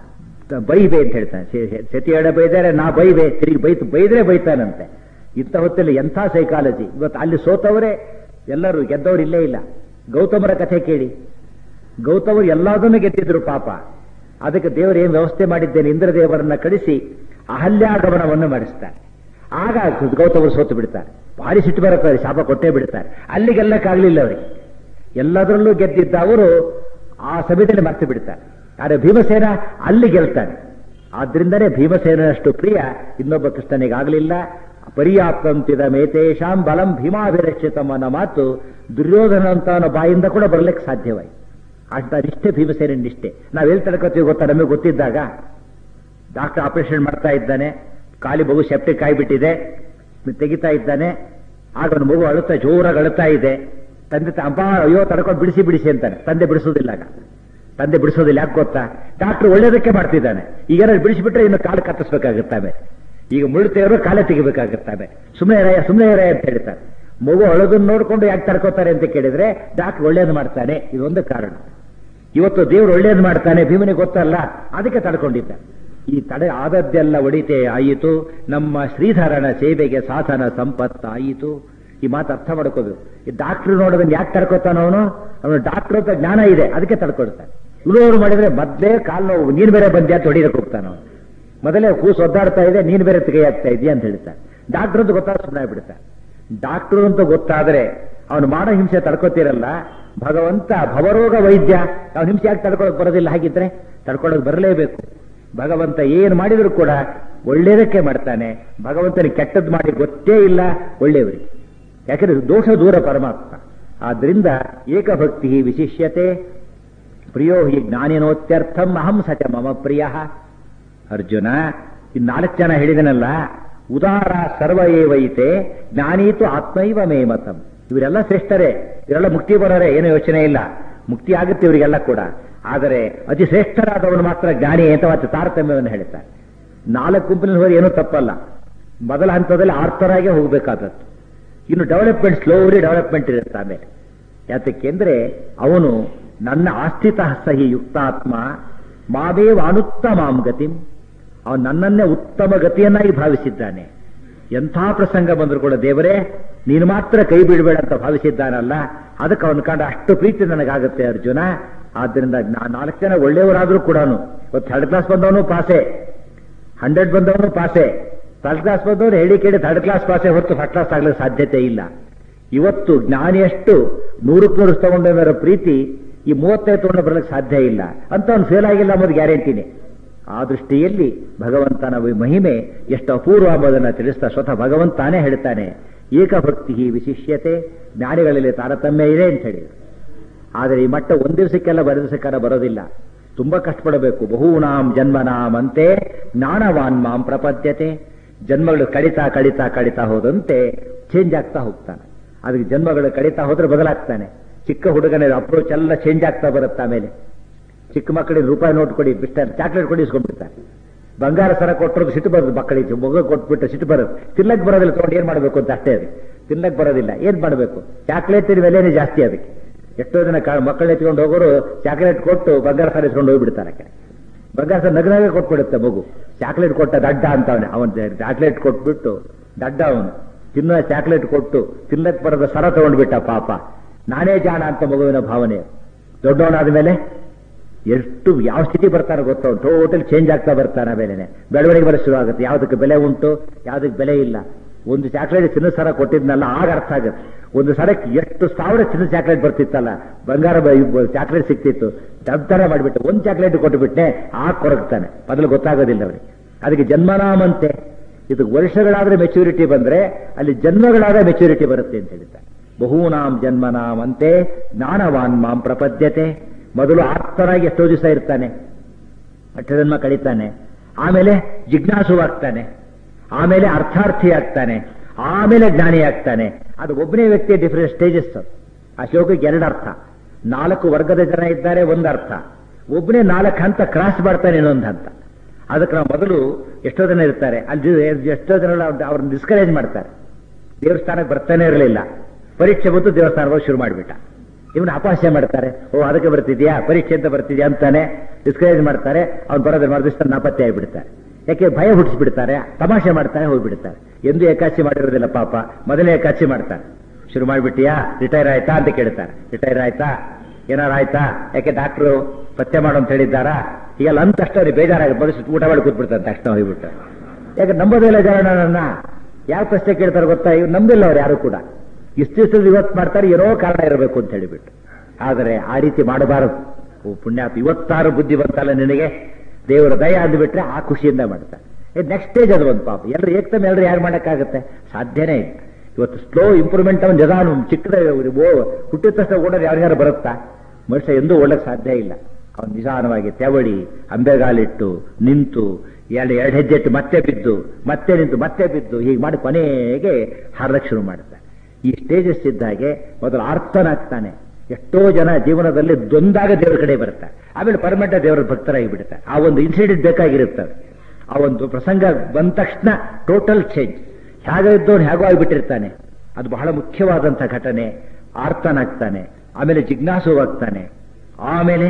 A: ತ- ಬೈಬೆ ಅಂತ ಹೇಳ್ತಾನೆ ಸೆ- ಸೆ- ಸತಿಯಡ ಬೈದರೆ ನಾ ಬೈಬೆ ತಿರುಗಿ ಬೈತು ಬೈದ್ರೆ ಬೈತಾನಂತೆ ಇಂಥ ಹೊತ್ತಲ್ಲಿ ಎಂಥ ಸೈಕಾಲಜಿ ಇವತ್ತು ಅಲ್ಲಿ ಸೋತವರೇ ಎಲ್ಲರೂ ಗೆದ್ದವರು ಇಲ್ಲೇ ಇಲ್ಲ ಗೌತಮರ ಕಥೆ ಕೇಳಿ ಗೌತಮರು ಎಲ್ಲದನ್ನು ಗೆದ್ದಿದ್ರು ಪಾಪ ಅದಕ್ಕೆ ದೇವರು ಏನು ವ್ಯವಸ್ಥೆ ಮಾಡಿದ್ದೇನೆ ಇಂದ್ರದೇವರನ್ನ ಕಳಿಸಿ ಅಹಲ್ಯಾಗಮನವನ್ನು ಮಾಡಿಸ್ತಾರೆ ಆಗ ಗೌತಮರು ಸೋತು ಬಿಡ್ತಾರೆ ಭಾರಿ ಸಿಟ್ಟು ಬರುತ್ತಾರೆ ಶಾಪ ಕೊಟ್ಟೇ ಬಿಡ್ತಾರೆ ಅಲ್ಲಿ ಗೆಲ್ಲಕ್ಕಾಗ್ಲಿಲ್ಲ ಅವರಿಗೆ ಎಲ್ಲದರಲ್ಲೂ ಗೆದ್ದಿದ್ದ ಅವರು ಆ ಸಮಯದಲ್ಲಿ ಮರ್ತು ಬಿಡ್ತಾರೆ ಆದರೆ ಭೀಮಸೇನ ಅಲ್ಲಿ ಗೆಲ್ತಾನೆ ಆದ್ರಿಂದನೇ ಭೀಮಸೇನಷ್ಟು ಪ್ರಿಯ ಇನ್ನೊಬ್ಬ ಕೃಷ್ಣನಿಗಾಗಲಿಲ್ಲ ಪರ್ಯಾಪ್ತಂತಿದ ಮೇತೇಶಾಂ ಬಲಂ ಭೀಮಾಭಿರಕ್ಷಿತಂ ಅನ್ನೋ ಮಾತು ದುರ್ಯೋಧನ ಅಂತವನ ಬಾಯಿಂದ ಕೂಡ ಬರಲಿಕ್ಕೆ ಸಾಧ್ಯವಾಯಿತು ಅಂತ ನಿಷ್ಠೆ ಭೀಮಸೇನ ನಿಷ್ಠೆ ನಾವು ಎಲ್ಲಿ ತಡ್ಕೋತೀವಿ ಗೊತ್ತಾ ನಮಗೆ ಗೊತ್ತಿದ್ದಾಗ ಡಾಕ್ಟರ್ ಆಪರೇಷನ್ ಮಾಡ್ತಾ ಇದ್ದಾನೆ ಖಾಲಿ ಮಗು ಸೆಪ್ಟಿಕ್ ಆಗಿಬಿಟ್ಟಿದೆ ತೆಗಿತಾ ಇದ್ದಾನೆ ಆಗ ಅವನ ಮಗು ಅಳುತ್ತಾ ಜೋರಾಗಿ ಅಳುತ್ತಾ ಇದೆ ತಂದೆ ತ- ಅಪ್ಪ ಅಯ್ಯೋ ತಡ್ಕೊಂಡು ಬಿಡಿಸಿ ಬಿಡಿಸಿ ಅಂತಾನೆ ತಂದೆ ಬಿಡಿಸೋದಿಲ್ಲ ಆಗ ತಂದೆ ಬಿಡಿಸೋದಿಲ್ಲ ಯಾಕೆ ಗೊತ್ತಾ ಡಾಕ್ಟರ್ ಒಳ್ಳೇದಕ್ಕೆ ಮಾಡ್ತಿದ್ದಾನೆ ಈಗ ಏನಾದ್ರು ಬಿಡಿಸಿಬಿಟ್ರೆ ಇನ್ನು ಕಾಲು ಕತ್ತಿಸ್ಬೇಕಾಗುತ್ತಾವೆ ಈಗ ಮುಳ್ಳುತ್ತೇವರು ಕಾಲೇ ತೆಗಿಬೇಕಾಗುತ್ತಾವೆ ಸುಮ್ಮನೆ ಇರಯ್ಯ ಸುಮ್ಮನೆ ಇರಯ್ಯ ಅಂತ ಹೇಳ್ತಾರೆ ಮಗು ಅಳೋದನ್ನ ನೋಡ್ಕೊಂಡು ಯಾಕೆ ತಡ್ಕೋತಾರೆ ಅಂತ ಕೇಳಿದ್ರೆ ಡಾಕ್ಟರ್ ಒಳ್ಳೇದು ಮಾಡ್ತಾನೆ ಇದೊಂದು ಕಾರಣ ಇವತ್ತು ದೇವರು ಒಳ್ಳೇದು ಮಾಡ್ತಾನೆ ಭೀಮನಿಗೆ ಗೊತ್ತಲ್ಲ ಅದಕ್ಕೆ ತಡ್ಕೊಂಡಿದ್ದ ಈ ತಡೆ ಆದದ್ದೆಲ್ಲ ಒಡಿತೆ ಆಯಿತು ನಮ್ಮ ಶ್ರೀಧರನ ಸೇವೆಗೆ ಸಾಧನ ಸಂಪತ್ತಾಯಿತು ಈ ಮಾತು ಅರ್ಥ ಮಾಡ್ಕೋಬೇಕು ಈ ಡಾಕ್ಟರ್ ನೋಡೋದನ್ನ ಯಾಕೆ ತಡ್ಕೋತಾನ ಅವನು ಅವನು ಡಾಕ್ಟರ್ ಅಂತ ಜ್ಞಾನ ಇದೆ ಅದಕ್ಕೆ ತಡ್ಕೊಳ್ತಾನೆ ಉಳಿದವರು ಮಾಡಿದ್ರೆ ಮೊದಲೇ ಕಾಲು ನೋವು ನೀನು ಬೇರೆ ಬಂದ್ಯಾ ಅಂತ ಹೊಡಿಯಕ್ಕೆ ಹೋಗ್ತಾನ ಅವನು ಮೊದಲೇ ಕೂಸು ಒದ್ದಾಡ್ತಾ ಇದೆ ನೀನು ಬೇರೆ ತೆಗೆ ಆಗ್ತಾ ಇದೆಯಾ ಅಂತ ಹೇಳ್ತಾನೆ ಡಾಕ್ಟರ್ ಅಂತ ಗೊತ್ತಾಗ ಸುಮ್ಮನೆ ಬಿಡ್ತಾನೆ ಡಾಕ್ಟರ್ ಅಂತ ಗೊತ್ತಾದ್ರೆ ಅವನು ಮಾಡೋ ಹಿಂಸೆ ತಡ್ಕೋತಿರಲ್ಲ ಭಗವಂತ ಭವರೋಗ ವೈದ್ಯ ಅವನ ಹಿಂಸೆ ಯಾಕೆ ತಡ್ಕೊಳಕ್ ಬರೋದಿಲ್ಲ ಹಾಗಿದ್ರೆ ತಡ್ಕೊಳ್ಳೋದು ಬರಲೇಬೇಕು ಭಗವಂತ ಏನು ಮಾಡಿದ್ರು ಕೂಡ ಒಳ್ಳೇದಕ್ಕೆ ಮಾಡ್ತಾನೆ ಭಗವಂತನಿಗೆ ಕೆಟ್ಟದ್ದು ಮಾಡಿ ಗೊತ್ತೇ ಇಲ್ಲ ಒಳ್ಳೆಯವರಿಗೆ ಯಾಕಂದ್ರೆ ದೋಷ ದೂರ ಪರಮಾತ್ಮ ಆದ್ರಿಂದ ಏಕಭಕ್ತಿ ವಿಶಿಷ್ಯತೆ ಪ್ರಿಯೋ ಹಿ ಜ್ಞಾನಿನೋತ್ಯರ್ಥಂ ಅಹಂ ಸಚ ಮಮ ಪ್ರಿಯ ಅರ್ಜುನ ಇನ್ ನಾಲ್ಕು ಜನ ಹೇಳಿದನಲ್ಲ ಉದಾರ ಸರ್ವ ಏವೈತೆ ಜ್ಞಾನೀತು ಆತ್ಮೈವ ಮೇ ಮತಂ ಇವರೆಲ್ಲ ಶ್ರೇಷ್ಠರೇ ಇವರೆಲ್ಲ ಮುಕ್ತಿ ಬರೋರೆ ಏನೂ ಯೋಚನೆ ಇಲ್ಲ ಮುಕ್ತಿ ಆಗುತ್ತೆ ಇವರಿಗೆಲ್ಲ ಕೂಡ ಆದರೆ ಅತಿ ಶ್ರೇಷ್ಠರಾದವನು ಮಾತ್ರ ಜ್ಞಾನಿ ಅಂತ ಮತ್ತೆ ತಾರತಮ್ಯವನ್ನು ಹೇಳ್ತಾರೆ ನಾಲ್ಕು ಗುಂಪಿನಲ್ಲಿ ಹೋದ್ರೆ ಏನೂ ತಪ್ಪಲ್ಲ ಮೊದಲ ಹಂತದಲ್ಲಿ ಆರ್ತರಾಗೆ ಹೋಗಬೇಕಾದದ್ದು ಇನ್ನು ಡೆವಲಪ್ಮೆಂಟ್ ಸ್ಲೋಲಿ ಡೆವಲಪ್ಮೆಂಟ್ ಇರುತ್ತೆ ಆಮೇಲೆ ಯಾತಕ್ಕೆಂದ್ರೆ ಅವನು ನನ್ನ ಆಸ್ಥಿತ ಸಹಿ ಯುಕ್ತಾತ್ಮ ಮಾವೇವ ಅನುತ್ತಮಾಂ ಗತಿಂ ಅವನು ನನ್ನನ್ನೇ ಉತ್ತಮ ಗತಿಯನ್ನಾಗಿ ಭಾವಿಸಿದ್ದಾನೆ ಎಂಥ ಪ್ರಸಂಗ ಬಂದರೂ ಕೂಡ ದೇವರೇ ನೀನು ಮಾತ್ರ ಕೈ ಬಿಡಬೇಡ ಅಂತ ಭಾವಿಸಿದ್ದಾನಲ್ಲ ಅದಕ್ಕೆ ಅವನ ಕಂಡ ಅಷ್ಟು ಪ್ರೀತಿ ನನಗಾಗುತ್ತೆ ಅರ್ಜುನ ಆದ್ದರಿಂದ ನಾ- ನಾಲ್ಕು ಜನ ಒಳ್ಳೆಯವರಾದ್ರೂ ಕೂಡ ಇವತ್ತು ಥರ್ಡ್ ಕ್ಲಾಸ್ ಬಂದವನು ಪಾಸೆ ಹಂಡ್ರೆಡ್ ಬಂದವನು ಪಾಸೆ ಫಸ್ಟ್ ಕ್ಲಾಸ್ ಬಂದವನು ಹೇಳಿ ಕೇಳಿ ಥರ್ಡ್ ಕ್ಲಾಸ್ ಪಾಸೆ ಹೊರತು ಫಸ್ಟ್ ಕ್ಲಾಸ್ ಆಗ್ಲಿಕ್ಕೆ ಸಾಧ್ಯತೆ ಇಲ್ಲ ಇವತ್ತು ಜ್ಞಾನಿಯಷ್ಟು ನೂರಕ್ಕೆ ನೂರು ತಗೊಂಡವರ ಪ್ರೀತಿ ಈ ಮೂವತ್ತೈದು ತಗೊಂಡು ಬರಲಿಕ್ಕೆ ಸಾಧ್ಯ ಇಲ್ಲ ಅಂತ ಅವ್ನು ಫೇಲ್ ಆಗಿಲ್ಲ ಅನ್ನೋದು ಗ್ಯಾರಂಟಿನೇ ಆ ದೃಷ್ಟಿಯಲ್ಲಿ ಭಗವಂತನ ವಿ- ಮಹಿಮೆ ಎಷ್ಟು ಅಪೂರ್ವ ಎಂಬುದನ್ನು ತಿಳಿಸ್ತಾ ಸ್ವತಃ ಭಗವಂತಾನೇ ಹೇಳ್ತಾನೆ ಏಕಭಕ್ತಿ ವಿಶಿಷ್ಯತೆ ಜ್ಞಾನಿಗಳಲ್ಲಿ ತಾರತಮ್ಯ ಇದೆ ಅಂತ ಹೇಳಿ ಆದರೆ ಈ ಮಟ್ಟ ಒಂದು ದಿವಸಕ್ಕೆಲ್ಲ ಬರ ದಿವಸಕ್ಕೆಲ್ಲ ಬರೋದಿಲ್ಲ ತುಂಬಾ ಕಷ್ಟಪಡಬೇಕು ಬಹೂನಾಂ ಜನ್ಮನಾಂ ಅಂತೆ ಜ್ಞಾನವಾನ್ ಮಾಂ ಪ್ರಪದ್ಯತೆ ಜನ್ಮಗಳು ಕಡಿತಾ ಕಡಿತಾ ಕಡಿತಾ ಹೋದಂತೆ ಚೇಂಜ್ ಆಗ್ತಾ ಹೋಗ್ತಾನೆ ಅದಕ್ಕೆ ಜನ್ಮಗಳು ಕಡಿತಾ ಹೋದ್ರೆ ಬದಲಾಗ್ತಾನೆ ಚಿಕ್ಕ ಹುಡುಗನ ಅಪ್ರೋಚ್ ಎಲ್ಲ ಚೇಂಜ್ ಆಗ್ತಾ ಬರುತ್ತೆ ಆಮೇಲೆ ಚಿಕ್ಕ ಮಕ್ಕಳಿಗೆ ರೂಪಾಯಿ ನೋಟ್ ಕೊಡಿ ಬಿಸ್ಟರ್ ಚಾಕ್ಲೇಟ್ ಕೊಡಿ ಇಸ್ಕೊಂಡ್ಬಿಡ್ತಾರೆ ಬಂಗಾರ ಸರ ಕೊಟ್ಟರು ಸಿಟ್ಟು ಬರುತ್ತೆ ಮಕ್ಕಳಿಗೆ ಮಗ ಕೊಟ್ಬಿಟ್ಟು ಸಿಟ್ಟು ಬರುತ್ತೆ ತಿನ್ನಕ್ ಬರೋದಿಲ್ಲ ತಗೊಂಡು ಏನ್ ಮಾಡಬೇಕು ಅಂತ ಅಷ್ಟೇ ಅದು ತಿನ್ನಕ್ ಬರೋದಿಲ್ಲ ಏನ್ ಮಾಡಬೇಕು ಚಾಕ್ಲೇಟಿನ ಬೆಲೆನೇ ಜಾಸ್ತಿ ಅದಕ್ಕೆ ಎಷ್ಟೋ ಜನ ಮಕ್ಕಳು ಎತ್ಕೊಂಡು ಹೋಗೋರು ಚಾಕ್ಲೇಟ್ ಕೊಟ್ಟು ಬಂಗಾರ ಸರ ಇಸ್ಕೊಂಡು ಹೋಗ್ಬಿಡ್ತಾರೆ ಆ ಕಡೆ ಬಂಗಾರ ಸರ ನಗನಾಗೆ ಕೊಟ್ಬಿಡುತ್ತೆ ಮಗು ಚಾಕ್ಲೇಟ್ ಕೊಟ್ಟ ದಡ್ಡ ಅಂತ ಅವನೇ ಅವನ್ ಚಾಕ್ಲೇಟ್ ಕೊಟ್ಬಿಟ್ಟು ದಡ್ಡ ಅವನು ತಿನ್ನೋ ಚಾಕ್ಲೇಟ್ ಕೊಟ್ಟು ತಿನ್ನಕ್ ಬರೋದ ಸರ ತಗೊಂಡ್ಬಿಟ್ಟ ಪಾಪ ನಾನೇ ಜಾಣ ಅಂತ ಮಗುವಿನ ಭಾವನೆ ದೊಡ್ಡವನಾದ ಮೇಲೆ ಎಷ್ಟು ಯಾವ ಸ್ಥಿತಿ ಬರ್ತಾನೆ ಗೊತ್ತೋ ಟೋಟಲ್ ಚೇಂಜ್ ಆಗ್ತಾ ಬರ್ತಾನೆ ಆಮೇಲೆ ಬೆಳವಣಿಗೆ ಬರೋ ಶುರು ಆಗುತ್ತೆ ಯಾವುದಕ್ಕೆ ಬೆಲೆ ಉಂಟು ಯಾವುದಕ್ಕೆ ಬೆಲೆ ಇಲ್ಲ ಒಂದು ಚಾಕ್ಲೇಟ್ ಚಿನ್ನ ಸರ ಕೊಟ್ಟಿದ್ನಲ್ಲ ಆಗ ಅರ್ಥ ಆಗುತ್ತೆ ಒಂದು ಸರಕ್ಕೆ ಎಷ್ಟು ಸಾವಿರ ಚಿನ್ನ ಚಾಕ್ಲೇಟ್ ಬರ್ತಿತ್ತಲ್ಲ ಬಂಗಾರ ಚಾಕ್ಲೇಟ್ ಸಿಕ್ತಿತ್ತು ದಬ್ತರ ಮಾಡಿಬಿಟ್ಟು ಒಂದು ಚಾಕ್ಲೇಟ್ ಕೊಟ್ಟುಬಿಟ್ಟೆ ಆಗ ಕೊರಗ್ತಾನೆ ಮೊದಲು ಗೊತ್ತಾಗೋದಿಲ್ಲ ಅವನಿಗೆ ಅದಕ್ಕೆ ಜನ್ಮನಾಮಂತೆ ಇದು ವರ್ಷಗಳಾದ್ರೆ ಮೆಚುರಿಟಿ ಬಂದ್ರೆ ಅಲ್ಲಿ ಜನ್ಮಗಳಾದ್ರೆ ಮೆಚುರಿಟಿ ಬರುತ್ತೆ ಅಂತ ಹೇಳ್ತಾರೆ ಬಹೂನಾಂ ಜನ್ಮನಾಮಂತೆ ಜ್ಞಾನವಾನ್ ಮಾಂ ಪ್ರಪದ್ಯತೆ ಮೊದಲು ಆರ್ತನಾಗಿ ಎಷ್ಟೋ ದಿವಸ ಇರ್ತಾನೆ ಅಷ್ಟಜನ್ಮ ಕಳೀತಾನೆ ಆಮೇಲೆ ಜಿಜ್ಞಾಸುವಾಗ್ತಾನೆ ಆಮೇಲೆ ಅರ್ಥಾರ್ಥಿ ಆಗ್ತಾನೆ ಆಮೇಲೆ ಜ್ಞಾನಿ ಆಗ್ತಾನೆ ಅದು ಒಬ್ಬನೇ ವ್ಯಕ್ತಿಯ ಡಿಫರೆಂಟ್ ಸ್ಟೇಜಸ್ ಆ ಶ್ಲೋಕಕ್ಕೆ ಎರಡು ಅರ್ಥ ನಾಲ್ಕು ವರ್ಗದ ಜನ ಇದ್ದಾರೆ ಒಂದು ಅರ್ಥ ಒಬ್ಬನೇ ನಾಲ್ಕು ಹಂತ ಕ್ರಾಸ್ ಮಾಡ್ತಾನೆ ಇನ್ನೊಂದು ಹಂತ ಅದಕ್ಕೆ ನಾವು ಮೊದಲು ಎಷ್ಟೋ ಜನ ಇರ್ತಾರೆ ಅಲ್ಲಿ ಎಷ್ಟೋ ಜನ ಅವ್ರನ್ನ ಡಿಸ್ಕರೇಜ್ ಮಾಡ್ತಾರೆ ದೇವಸ್ಥಾನಕ್ಕೆ ಬರ್ತಾನೆ ಇರಲಿಲ್ಲ ಪರೀಕ್ಷೆ ಬಂದು ದೇವಸ್ಥಾನಕ್ಕೆ ಶುರು ಮಾಡಿಬಿಟ್ಟ ಇವನು ಅಪಹಾಸ್ಯ ಮಾಡ್ತಾರೆ ಓ ಅದಕ್ಕೆ ಬರ್ತಿದ್ಯಾ ಪರೀಕ್ಷೆ ಅಂತ ಬರ್ತಿದ್ಯಾ ಅಂತಾನೆ ಡಿಸ್ಕರೇಜ್ ಮಾಡ್ತಾರೆ ಅವ್ನು ಬರೋದ್ರೆ ಮರುದಿವಸ ನಾಪತ್ತೆ ಆಗಿಬಿಡ್ತಾರೆ ಯಾಕೆ ಭಯ ಹುಟ್ಟಿಸ್ಬಿಡ್ತಾರೆ ತಮಾಷೆ ಮಾಡ್ತಾರೆ ಹೋಗ್ಬಿಡ್ತಾರೆ ಎಂದು ಏಕಾಚಿ ಮಾಡಿರೋದಿಲ್ಲ ಪಾಪ ಮೊದಲೇ ಏಕಾಚಿ ಮಾಡ್ತಾರೆ ಶುರು ಮಾಡಿಬಿಟ್ಟಿಯಾ ರಿಟೈರ್ ಆಯ್ತಾ ಅಂತ ಕೇಳ್ತಾರೆ ರಿಟೈರ್ ಆಯ್ತಾ ಏನಾರು ಆಯ್ತಾ ಯಾಕೆ ಡಾಕ್ಟ್ರು ಪತ್ತೆ ಮಾಡು ಅಂತ ಹೇಳಿದ್ದಾರಾ ಈಗೆಲ್ಲ ಅಂದ ತಕ್ಷಣ ಅವ್ರಿಗೆ ಬೇಜಾರಾಗಿ ಬಡಿಸಿ ಊಟ ಮಾಡಿ ಕೂತ್ಬಿಡ್ತಾರೆ ತಕ್ಷಣ ಹೋಗ್ಬಿಟ್ಟು ಯಾಕೆ ನಂಬೋದಿಲ್ಲ ಜನ ನನ್ನ ಯಾವ ಪ್ರಶ್ನೆ ಕೇಳ್ತಾರೆ ಗೊತ್ತಾ ಇವ್ರು ನಂಬಿಲ್ಲ ಅವ್ರು ಯಾರು ಕೂಡ ಇಷ್ಟು ದಿವಸದ ಇವತ್ತು ಮಾಡ್ತಾರೆ ಏನೋ ಕಾರಣ ಇರಬೇಕು ಅಂತ ಹೇಳಿಬಿಟ್ಟು ಆದರೆ ಆ ರೀತಿ ಮಾಡಬಾರದು ಓ ಪುಣ್ಯಾತ್ ಇವತ್ತಾರು ಬುದ್ಧಿ ಬಂತಲ್ಲ ನಿನಗೆ ದೇವರ ದಯ ಅಂದ್ಬಿಟ್ರೆ ಆ ಖುಷಿಯಿಂದ ಮಾಡ್ತಾರೆ ನೆಕ್ಸ್ಟ್ ಸ್ಟೇಜ್ ಅದು ಒಂದು ಪಾಪ ಎಲ್ಲರೂ ಏಕ್ತಮ್ ಎಲ್ಲರೂ ಯಾರು ಮಾಡೋಕ್ಕಾಗತ್ತೆ ಸಾಧ್ಯನೇ ಇಲ್ಲ ಇವತ್ತು ಸ್ಲೋ ಇಂಪ್ರೂವ್ಮೆಂಟ್ ಅವನು ಜಗಾನು ಚಿಕ್ಕದ ಹುಟ್ಟಿದ ತಕ್ಷಣ ಓಡೋದು ಯಾರಿಗಾರು ಬರುತ್ತಾ ಮನುಷ್ಯ ಎಂದೂ ಓಡಕ್ಕೆ ಸಾಧ್ಯ ಇಲ್ಲ ಅವನು ನಿಧಾನವಾಗಿ ತೆವಳಿ ಅಂಬೆಗಾಲಿಟ್ಟು ನಿಂತು ಎರಡು ಎರಡು ಹೆಜ್ಜೆ ಇಟ್ಟು ಮತ್ತೆ ಬಿದ್ದು ಮತ್ತೆ ನಿಂತು ಮತ್ತೆ ಬಿದ್ದು ಹೀಗೆ ಮಾಡಿ ಕೊನೆಗೆ ಹಾರಕ್ಕೆ ಶುರು ಮಾಡ್ತಾನೆ ಈ ಸ್ಟೇಜಸ್ ಇದ್ದಾಗೆ ಮೊದಲು ಆರ್ತನಾಗ್ತಾನೆ ಎಷ್ಟೋ ಜನ ಜೀವನದಲ್ಲಿ ದೊಂದಾಗ ದೇವರ ಕಡೆ ಬರ್ತಾರೆ ಆಮೇಲೆ ಪರ್ಮನೆಂಟ್ ದೇವರ ಭಕ್ತರಾಗಿ ಬಿಡ್ತಾರೆ ಆ ಒಂದು ಇನ್ಸಿಡೆಂಟ್ ಬೇಕಾಗಿರುತ್ತೆ ಆ ಒಂದು ಪ್ರಸಂಗ ಬಂದ ತಕ್ಷಣ ಟೋಟಲ್ ಚೇಂಜ್ ಹೇಗೆ ಇದ್ದವನು ಹೇಗೋ ಆಗಿಬಿಟ್ಟಿರ್ತಾನೆ ಅದು ಬಹಳ ಮುಖ್ಯವಾದಂಥ ಘಟನೆ ಆರ್ತನಾಗ್ತಾನೆ ಆಮೇಲೆ ಜಿಜ್ಞಾಸುವಾಗ್ತಾನೆ ಆಮೇಲೆ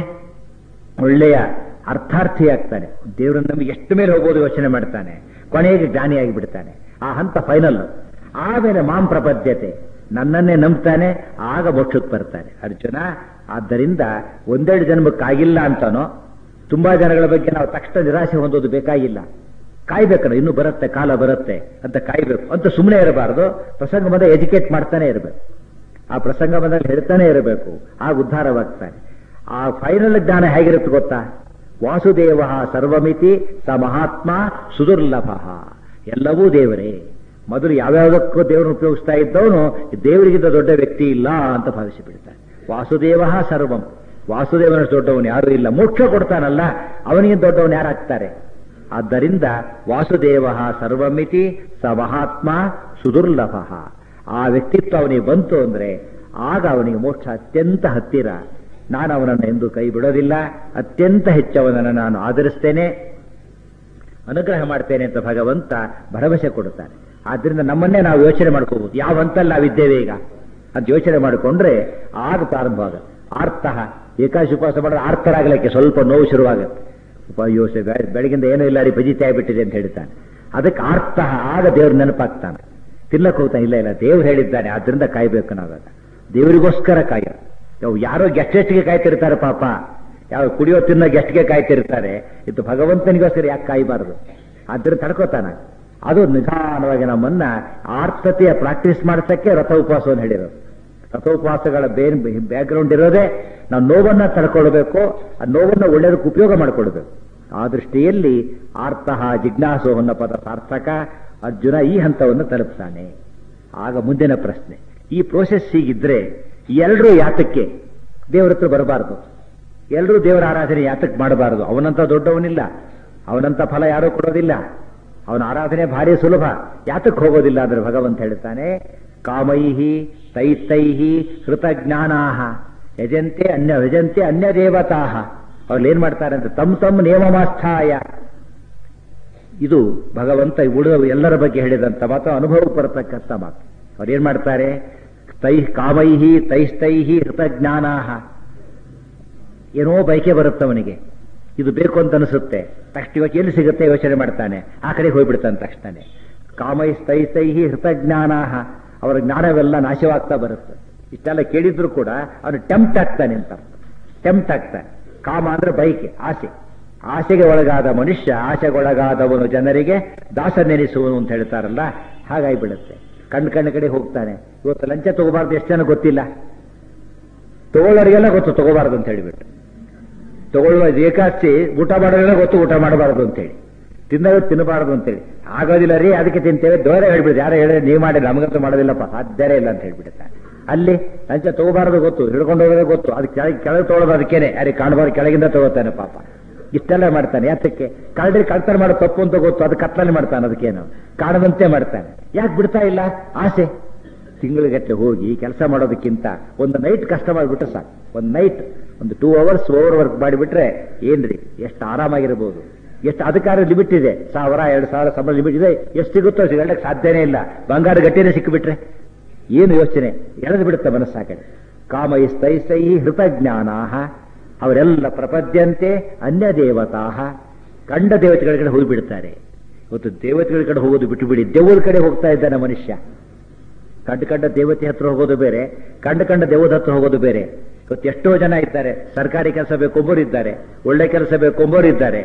A: ಒಳ್ಳೆಯ ಅರ್ಥಾರ್ಥಿ ಆಗ್ತಾನೆ ದೇವರನ್ನ ನಮಗೆ ಎಷ್ಟು ಮೇಲೆ ಹೋಗೋದು ಯೋಚನೆ ಮಾಡ್ತಾನೆ ಕೊನೆಗೆ ಜ್ಞಾನಿಯಾಗಿ ಬಿಡ್ತಾನೆ ಆ ಹಂತ ಫೈನಲ್ ಆಮೇಲೆ ಮಾಂ ಪ್ರಪದ್ಯತೆ ನನ್ನನ್ನೇ ನಂಬ್ತಾನೆ ಆಗ ಮೋಕ್ಷಕ್ಕೆ ಬರ್ತಾನೆ ಅರ್ಜುನ ಆದ್ದರಿಂದ ಒಂದೆರಡು ಜನ್ಮಕ್ಕಾಗಿಲ್ಲ ಅಂತಾನೋ ತುಂಬಾ ಜನಗಳ ಬಗ್ಗೆ ನಾವು ತಕ್ಷಣ ನಿರಾಶೆ ಹೊಂದೋದು ಬೇಕಾಗಿಲ್ಲ ಕಾಯ್ಬೇಕಲ್ಲ ಇನ್ನು ಬರುತ್ತೆ ಕಾಲ ಬರುತ್ತೆ ಅಂತ ಕಾಯ್ಬೇಕು ಅಂತ ಸುಮ್ಮನೆ ಇರಬಾರದು ಪ್ರಸಂಗ ಬಂದ ಎಜುಕೇಟ್ ಮಾಡ್ತಾನೆ ಇರಬೇಕು ಆ ಪ್ರಸಂಗ ಬಂದಾಗ ಹೇಳ್ತಾನೆ ಇರಬೇಕು ಆಗ ಉದ್ಧಾರವಾಗ್ತಾನೆ ಆ ಫೈನಲ್ ಜ್ಞಾನ ಹೇಗಿರುತ್ತೆ ಗೊತ್ತಾ ವಾಸುದೇವ ಸರ್ವಮಿತಿ ಸ ಮಹಾತ್ಮ ಸುದುರ್ಲಭ ಎಲ್ಲವೂ ದೇವರೇ ಮೊದಲು ಯಾವ್ಯಾವುದಕ್ಕೂ ದೇವರನ್ನು ಉಪಯೋಗಿಸ್ತಾ ಇದ್ದವನು ದೇವರಿಗಿಂತ ದೊಡ್ಡ ವ್ಯಕ್ತಿ ಇಲ್ಲ ಅಂತ ಭಾವಿಸಿಬಿಡ್ತಾನೆ ವಾಸುದೇವ ಸರ್ವಂ ವಾಸುದೇವನಷ್ಟು ದೊಡ್ಡವನು ಯಾರೂ ಇಲ್ಲ ಮೋಕ್ಷ ಕೊಡ್ತಾನಲ್ಲ ಅವನಿಗೆ ದೊಡ್ಡವನು ಯಾರಾಗ್ತಾರೆ ಆದ್ದರಿಂದ ವಾಸುದೇವ ಸರ್ವಮಿತಿ ಸ ಮಹಾತ್ಮ ಸುದುರ್ಲಭ ಆ ವ್ಯಕ್ತಿತ್ವ ಅವನಿಗೆ ಬಂತು ಅಂದ್ರೆ ಆಗ ಅವನಿಗೆ ಮೋಕ್ಷ ಅತ್ಯಂತ ಹತ್ತಿರ ನಾನು ಅವನನ್ನು ಎಂದು ಕೈ ಬಿಡೋದಿಲ್ಲ ಅತ್ಯಂತ ಹೆಚ್ಚವನನ್ನು ನಾನು ಆಧರಿಸ್ತೇನೆ ಅನುಗ್ರಹ ಮಾಡ್ತೇನೆ ಅಂತ ಭಗವಂತ ಭರವಸೆ ಕೊಡುತ್ತಾನೆ ಆದ್ರಿಂದ ನಮ್ಮನ್ನೇ ನಾವು ಯೋಚನೆ ಮಾಡ್ಕೋಬಹುದು ಯಾವ ಹಂತಲ್ಲಿ ನಾವಿದ್ದೇವೆ ಈಗ ಅಂತ ಯೋಚನೆ ಮಾಡಿಕೊಂಡ್ರೆ ಆಗ ಪ್ರಾರಂಭ ಆಗುತ್ತೆ ಆರ್ತಃ ಏಕಾಶಿ ಉಪವಾಸ ಮಾಡಿದ್ರೆ ಆರ್ತರಾಗಲಿಕ್ಕೆ ಸ್ವಲ್ಪ ನೋವು ಶುರುವಾಗುತ್ತೆ ಉಪಯೋಸ ಬೆಳಗಿಂದ ಏನೂ ಇಲ್ಲ ರೀ ಭಜಿತಿ ಆಗಿಬಿಟ್ಟಿದೆ ಅಂತ ಹೇಳ್ತಾನೆ ಅದಕ್ಕೆ ಆರ್ತಃ ಆಗ ದೇವ್ರ ನೆನಪಾಗ್ತಾನೆ ತಿನ್ನಕ್ ಹೋಗ್ತಾನೆ ಇಲ್ಲ ಇಲ್ಲ ದೇವ್ರು ಹೇಳಿದ್ದಾನೆ ಆದ್ರಿಂದ ಕಾಯ್ಬೇಕು ನಾವಾಗ ದೇವರಿಗೋಸ್ಕರ ಕಾಯ ಯಾರೋ ಗೆಸ್ಟೆಸ್ಟ್ಗೆ ಕಾಯ್ತಿರ್ತಾರೆ ಪಾಪ ಯಾವ ಕುಡಿಯೋ ತಿನ್ನೋ ಗೆಸ್ಟ್ಗೆ ಕಾಯ್ತಿರ್ತಾರೆ ಇದು ಭಗವಂತನಿಗೋಸ್ಕರ ಯಾಕೆ ಕಾಯಬಾರದು ಆದ್ರಿಂದ ತಡ್ಕೋತಾನ ಅದು ನಿಧಾನವಾಗಿ ನಮ್ಮನ್ನ ಆರ್ಥತೆಯ ಪ್ರಾಕ್ಟೀಸ್ ಮಾಡಿಸಕ್ಕೆ ರಥ ಉಪವಾಸವನ್ನು ಹೇಳಿರೋದು ರಥ ಉಪವಾಸಗಳ ಬೇನ್ ಬ್ಯಾಕ್ ಗ್ರೌಂಡ್ ಇರೋದೇ ನಾವು ನೋವನ್ನ ತಡ್ಕೊಳ್ಬೇಕು ಆ ನೋವನ್ನ ಒಳ್ಳೆಯದಕ್ಕೆ ಉಪಯೋಗ ಮಾಡಿಕೊಳ್ಬೇಕು ಆ ದೃಷ್ಟಿಯಲ್ಲಿ ಆರ್ತಃ ಜಿಜ್ಞಾಸು ಅನ್ನೋ ಪದ ಸಾರ್ಥಕ ಅರ್ಜುನ ಈ ಹಂತವನ್ನು ತಲುಪ್ತಾನೆ ಆಗ ಮುಂದಿನ ಪ್ರಶ್ನೆ ಈ ಪ್ರೋಸೆಸ್ ಹೀಗಿದ್ರೆ ಎಲ್ಲರೂ ಯಾತಕ್ಕೆ ದೇವರ ಹತ್ರ ಬರಬಾರದು ಎಲ್ಲರೂ ದೇವರ ಆರಾಧನೆ ಯಾತಕ್ಕೆ ಮಾಡಬಾರದು ಅವನಂತ ದೊಡ್ಡವನಿಲ್ಲ ಅವನಂತ ಫಲ ಯಾರೂ ಕೊಡೋದಿಲ್ಲ ಅವನ ಆರಾಧನೆ ಭಾರಿ ಸುಲಭ ಯಾತಕ್ಕೆ ಹೋಗೋದಿಲ್ಲ ಅಂದ್ರೆ ಭಗವಂತ ಹೇಳ್ತಾನೆ ಕಾಮೈಹಿ ತೈತೈಹಿ ಹೃತಜ್ಞಾನಾಹ ಯಜಂತೆ ಅನ್ಯ ಯಜಂತೆ ಅನ್ಯ ದೇವತಾಹ ಅವ್ರು ಏನ್ ಮಾಡ್ತಾರೆ ಅಂತ ತಮ್ಮ ತಮ್ಮ ನಿಯಮಮಾಸ್ಥಾಯ ಇದು ಭಗವಂತ ಉಳಿದ ಎಲ್ಲರ ಬಗ್ಗೆ ಹೇಳಿದಂತ ಮಾತು ಅನುಭವ ಬರತಕ್ಕಂಥ ಮಾತು ಅವ್ರು ಏನ್ ಮಾಡ್ತಾರೆ ತೈ ಕಾಮೈಹಿ ತೈಸ್ತೈಹಿ ಹೃತಜ್ಞಾನಾಹ ಏನೋ ಬೈಕೆ ಬರುತ್ತೆ ಅವನಿಗೆ ಇದು ಬೇಕು ಅಂತ ಅನಿಸುತ್ತೆ ತಕ್ಷಣ ಇವಾಗ ಎಲ್ಲಿ ಸಿಗುತ್ತೆ ಯೋಚನೆ ಮಾಡ್ತಾನೆ ಆ ಕಡೆ ಹೋಗ್ಬಿಡ್ತಾನೆ ತಕ್ಷಣ ಕಾಮೈ ಸ್ಥೈಸ್ತೈಹಿ ಹೃತಜ್ಞಾನಾಹ ಅವರ ಜ್ಞಾನವೆಲ್ಲ ನಾಶವಾಗ್ತಾ ಬರುತ್ತೆ ಇಷ್ಟೆಲ್ಲ ಕೇಳಿದ್ರು ಕೂಡ ಅವನು ಟೆಂಪ್ಟ್ ಆಗ್ತಾನೆ ಅಂತ ಟೆಂಪ್ಟ್ ಆಗ್ತಾನೆ ಕಾಮ ಅಂದ್ರೆ ಬೈಕೆ ಆಸೆ ಆಸೆಗೆ ಒಳಗಾದ ಮನುಷ್ಯ ಆಸೆಗೊಳಗಾದವನು ಜನರಿಗೆ ದಾಸನೆನಿಸುವನು ಅಂತ ಹೇಳ್ತಾರಲ್ಲ ಹಾಗಾಗಿಬಿಡುತ್ತೆ ಕಣ್ಣು ಕಣ್ಣು ಕಡೆ ಹೋಗ್ತಾನೆ ಇವತ್ತು ಲಂಚ ತಗೋಬಾರ್ದು ಎಷ್ಟು ಜನ ಗೊತ್ತಿಲ್ಲ ತಗೊಳ್ಳೋರಿಗೆಲ್ಲ ಗೊತ್ತು ತಗೋಬಾರ್ದು ಅಂತ ಹೇಳಿಬಿಟ್ಟು ತಗೊಳ್ಳುವ ಏಕಾಸ್ತಿ ಊಟ ಮಾಡೋರೆಲ್ಲ ಗೊತ್ತು ಊಟ ಮಾಡಬಾರದು ಅಂತೇಳಿ ತಿನ್ನೋದು ತಿನ್ನಬಾರದು ಅಂತೇಳಿ ಆಗೋದಿಲ್ಲ ರೀ ಅದಕ್ಕೆ ತಿಂತೇವೆ ದೋರೆ ಹೇಳ್ಬಿಡುದು ಯಾರೋ ಹೇಳಿದ್ರೆ ನೀವು ಮಾಡಿ ನಮಗಂತೂ ಮಾಡೋದಿಲ್ಲಪ್ಪ ಸಾಧ್ಯವೇ ಇಲ್ಲ ಅಂತ ಹೇಳ್ಬಿಡುತ್ತೆ ಅಲ್ಲಿ ಲಂಚ ತಗೋಬಾರದು ಗೊತ್ತು ಹಿಡ್ಕೊಂಡು ಹೋಗೋದೇ ಗೊತ್ತು ಅದಕ್ಕೆ ಕೆಳಗೆ ಕೆಳಗೆ ತೊಗೊಳೋದು ಅದಕ್ಕೇನೆ ಯಾರಿಗೆ ಕಾಣಬಾರ್ದು ಕೆಳಗಿಂದ ತಗೋತಾನೆ ಪಾಪ ಇಷ್ಟೆಲ್ಲ ಮಾಡ್ತಾನೆ ಯಾತಕ್ಕೆ ಕಳ್ಳರಿ ಕಳ್ತನ ಮಾಡೋ ತಪ್ಪು ಅಂತ ಗೊತ್ತು ಅದು ಕತ್ತಲೆ ಮಾಡ್ತಾನೆ ಅದಕ್ಕೇನು ಕಾಣದಂತೆ ಮಾಡ್ತಾನೆ ಯಾಕೆ ಬಿಡ್ತಾ ಇಲ್ಲ ಆಸೆ ತಿಂಗಳಿಗಟ್ಟಲೆ ಹೋಗಿ ಕೆಲಸ ಮಾಡೋದಕ್ಕಿಂತ ಒಂದು ನೈಟ್ ಕಷ್ಟ ಮಾಡಿಬಿಟ್ರೆ ಸಾಕು ಒಂದು ನೈಟ್ ಒಂದು ಟೂ ಅವರ್ಸ್ ಓವರ್ ವರ್ಕ್ ಮಾಡಿಬಿಟ್ರೆ ಏನ್ರಿ ಎಷ್ಟು ಆರಾಮಾಗಿರ್ಬೋದು ಎಷ್ಟು ಅದಕ್ಕಾರ ಲಿಮಿಟ್ ಇದೆ ಸಾವಿರ ಎರಡು ಸಾವಿರ ಸಂಬಳ ಲಿಮಿಟ್ ಇದೆ ಎಷ್ಟು ಸಿಗುತ್ತೋ ಸಿಗಲಿಕ್ಕೆ ಸಾಧ್ಯನೇ ಇಲ್ಲ ಬಂಗಾರ ಗಟ್ಟಿನೇ ಸಿಕ್ಕಿಬಿಟ್ರೆ ಏನು ಯೋಚನೆ ಎಳೆದು ಬಿಡುತ್ತೆ ಮನಸ್ಸಾಕಡೆ ಕಾಮ ಸ್ಥೈಸೈ ಹೃತಜ್ಞಾನಾ ಅವರೆಲ್ಲ ಪ್ರಪದ್ಯಂತೆ ಅನ್ಯ ದೇವತಾ ಕಂಡ ದೇವತೆಗಳ ಕಡೆ ಹೋಗಿಬಿಡ್ತಾರೆ ಇವತ್ತು ದೇವತೆಗಳ ಕಡೆ ಹೋಗೋದು ಬಿಟ್ಟು ಬಿಡಿ ದೇವರ ಕಡೆ ಹೋಗ್ತಾ ಇದ್ದಾನೆ ಮನುಷ್ಯ ಕಂಡು ಕಂಡ ದೇವತೆ ಹತ್ರ ಹೋಗೋದು ಬೇರೆ ಕಂಡು ಕಂಡ ದೇವದ ಹತ್ರ ಹೋಗೋದು ಬೇರೆ ಇವತ್ತು ಎಷ್ಟೋ ಜನ ಇದ್ದಾರೆ ಸರ್ಕಾರಿ ಕೆಲಸ ಬೇಕೊಂಬೋರು ಇದ್ದಾರೆ ಒಳ್ಳೆ ಕೆಲಸ ಬೇಕೊಂಬೋರು ಇದ್ದಾರೆ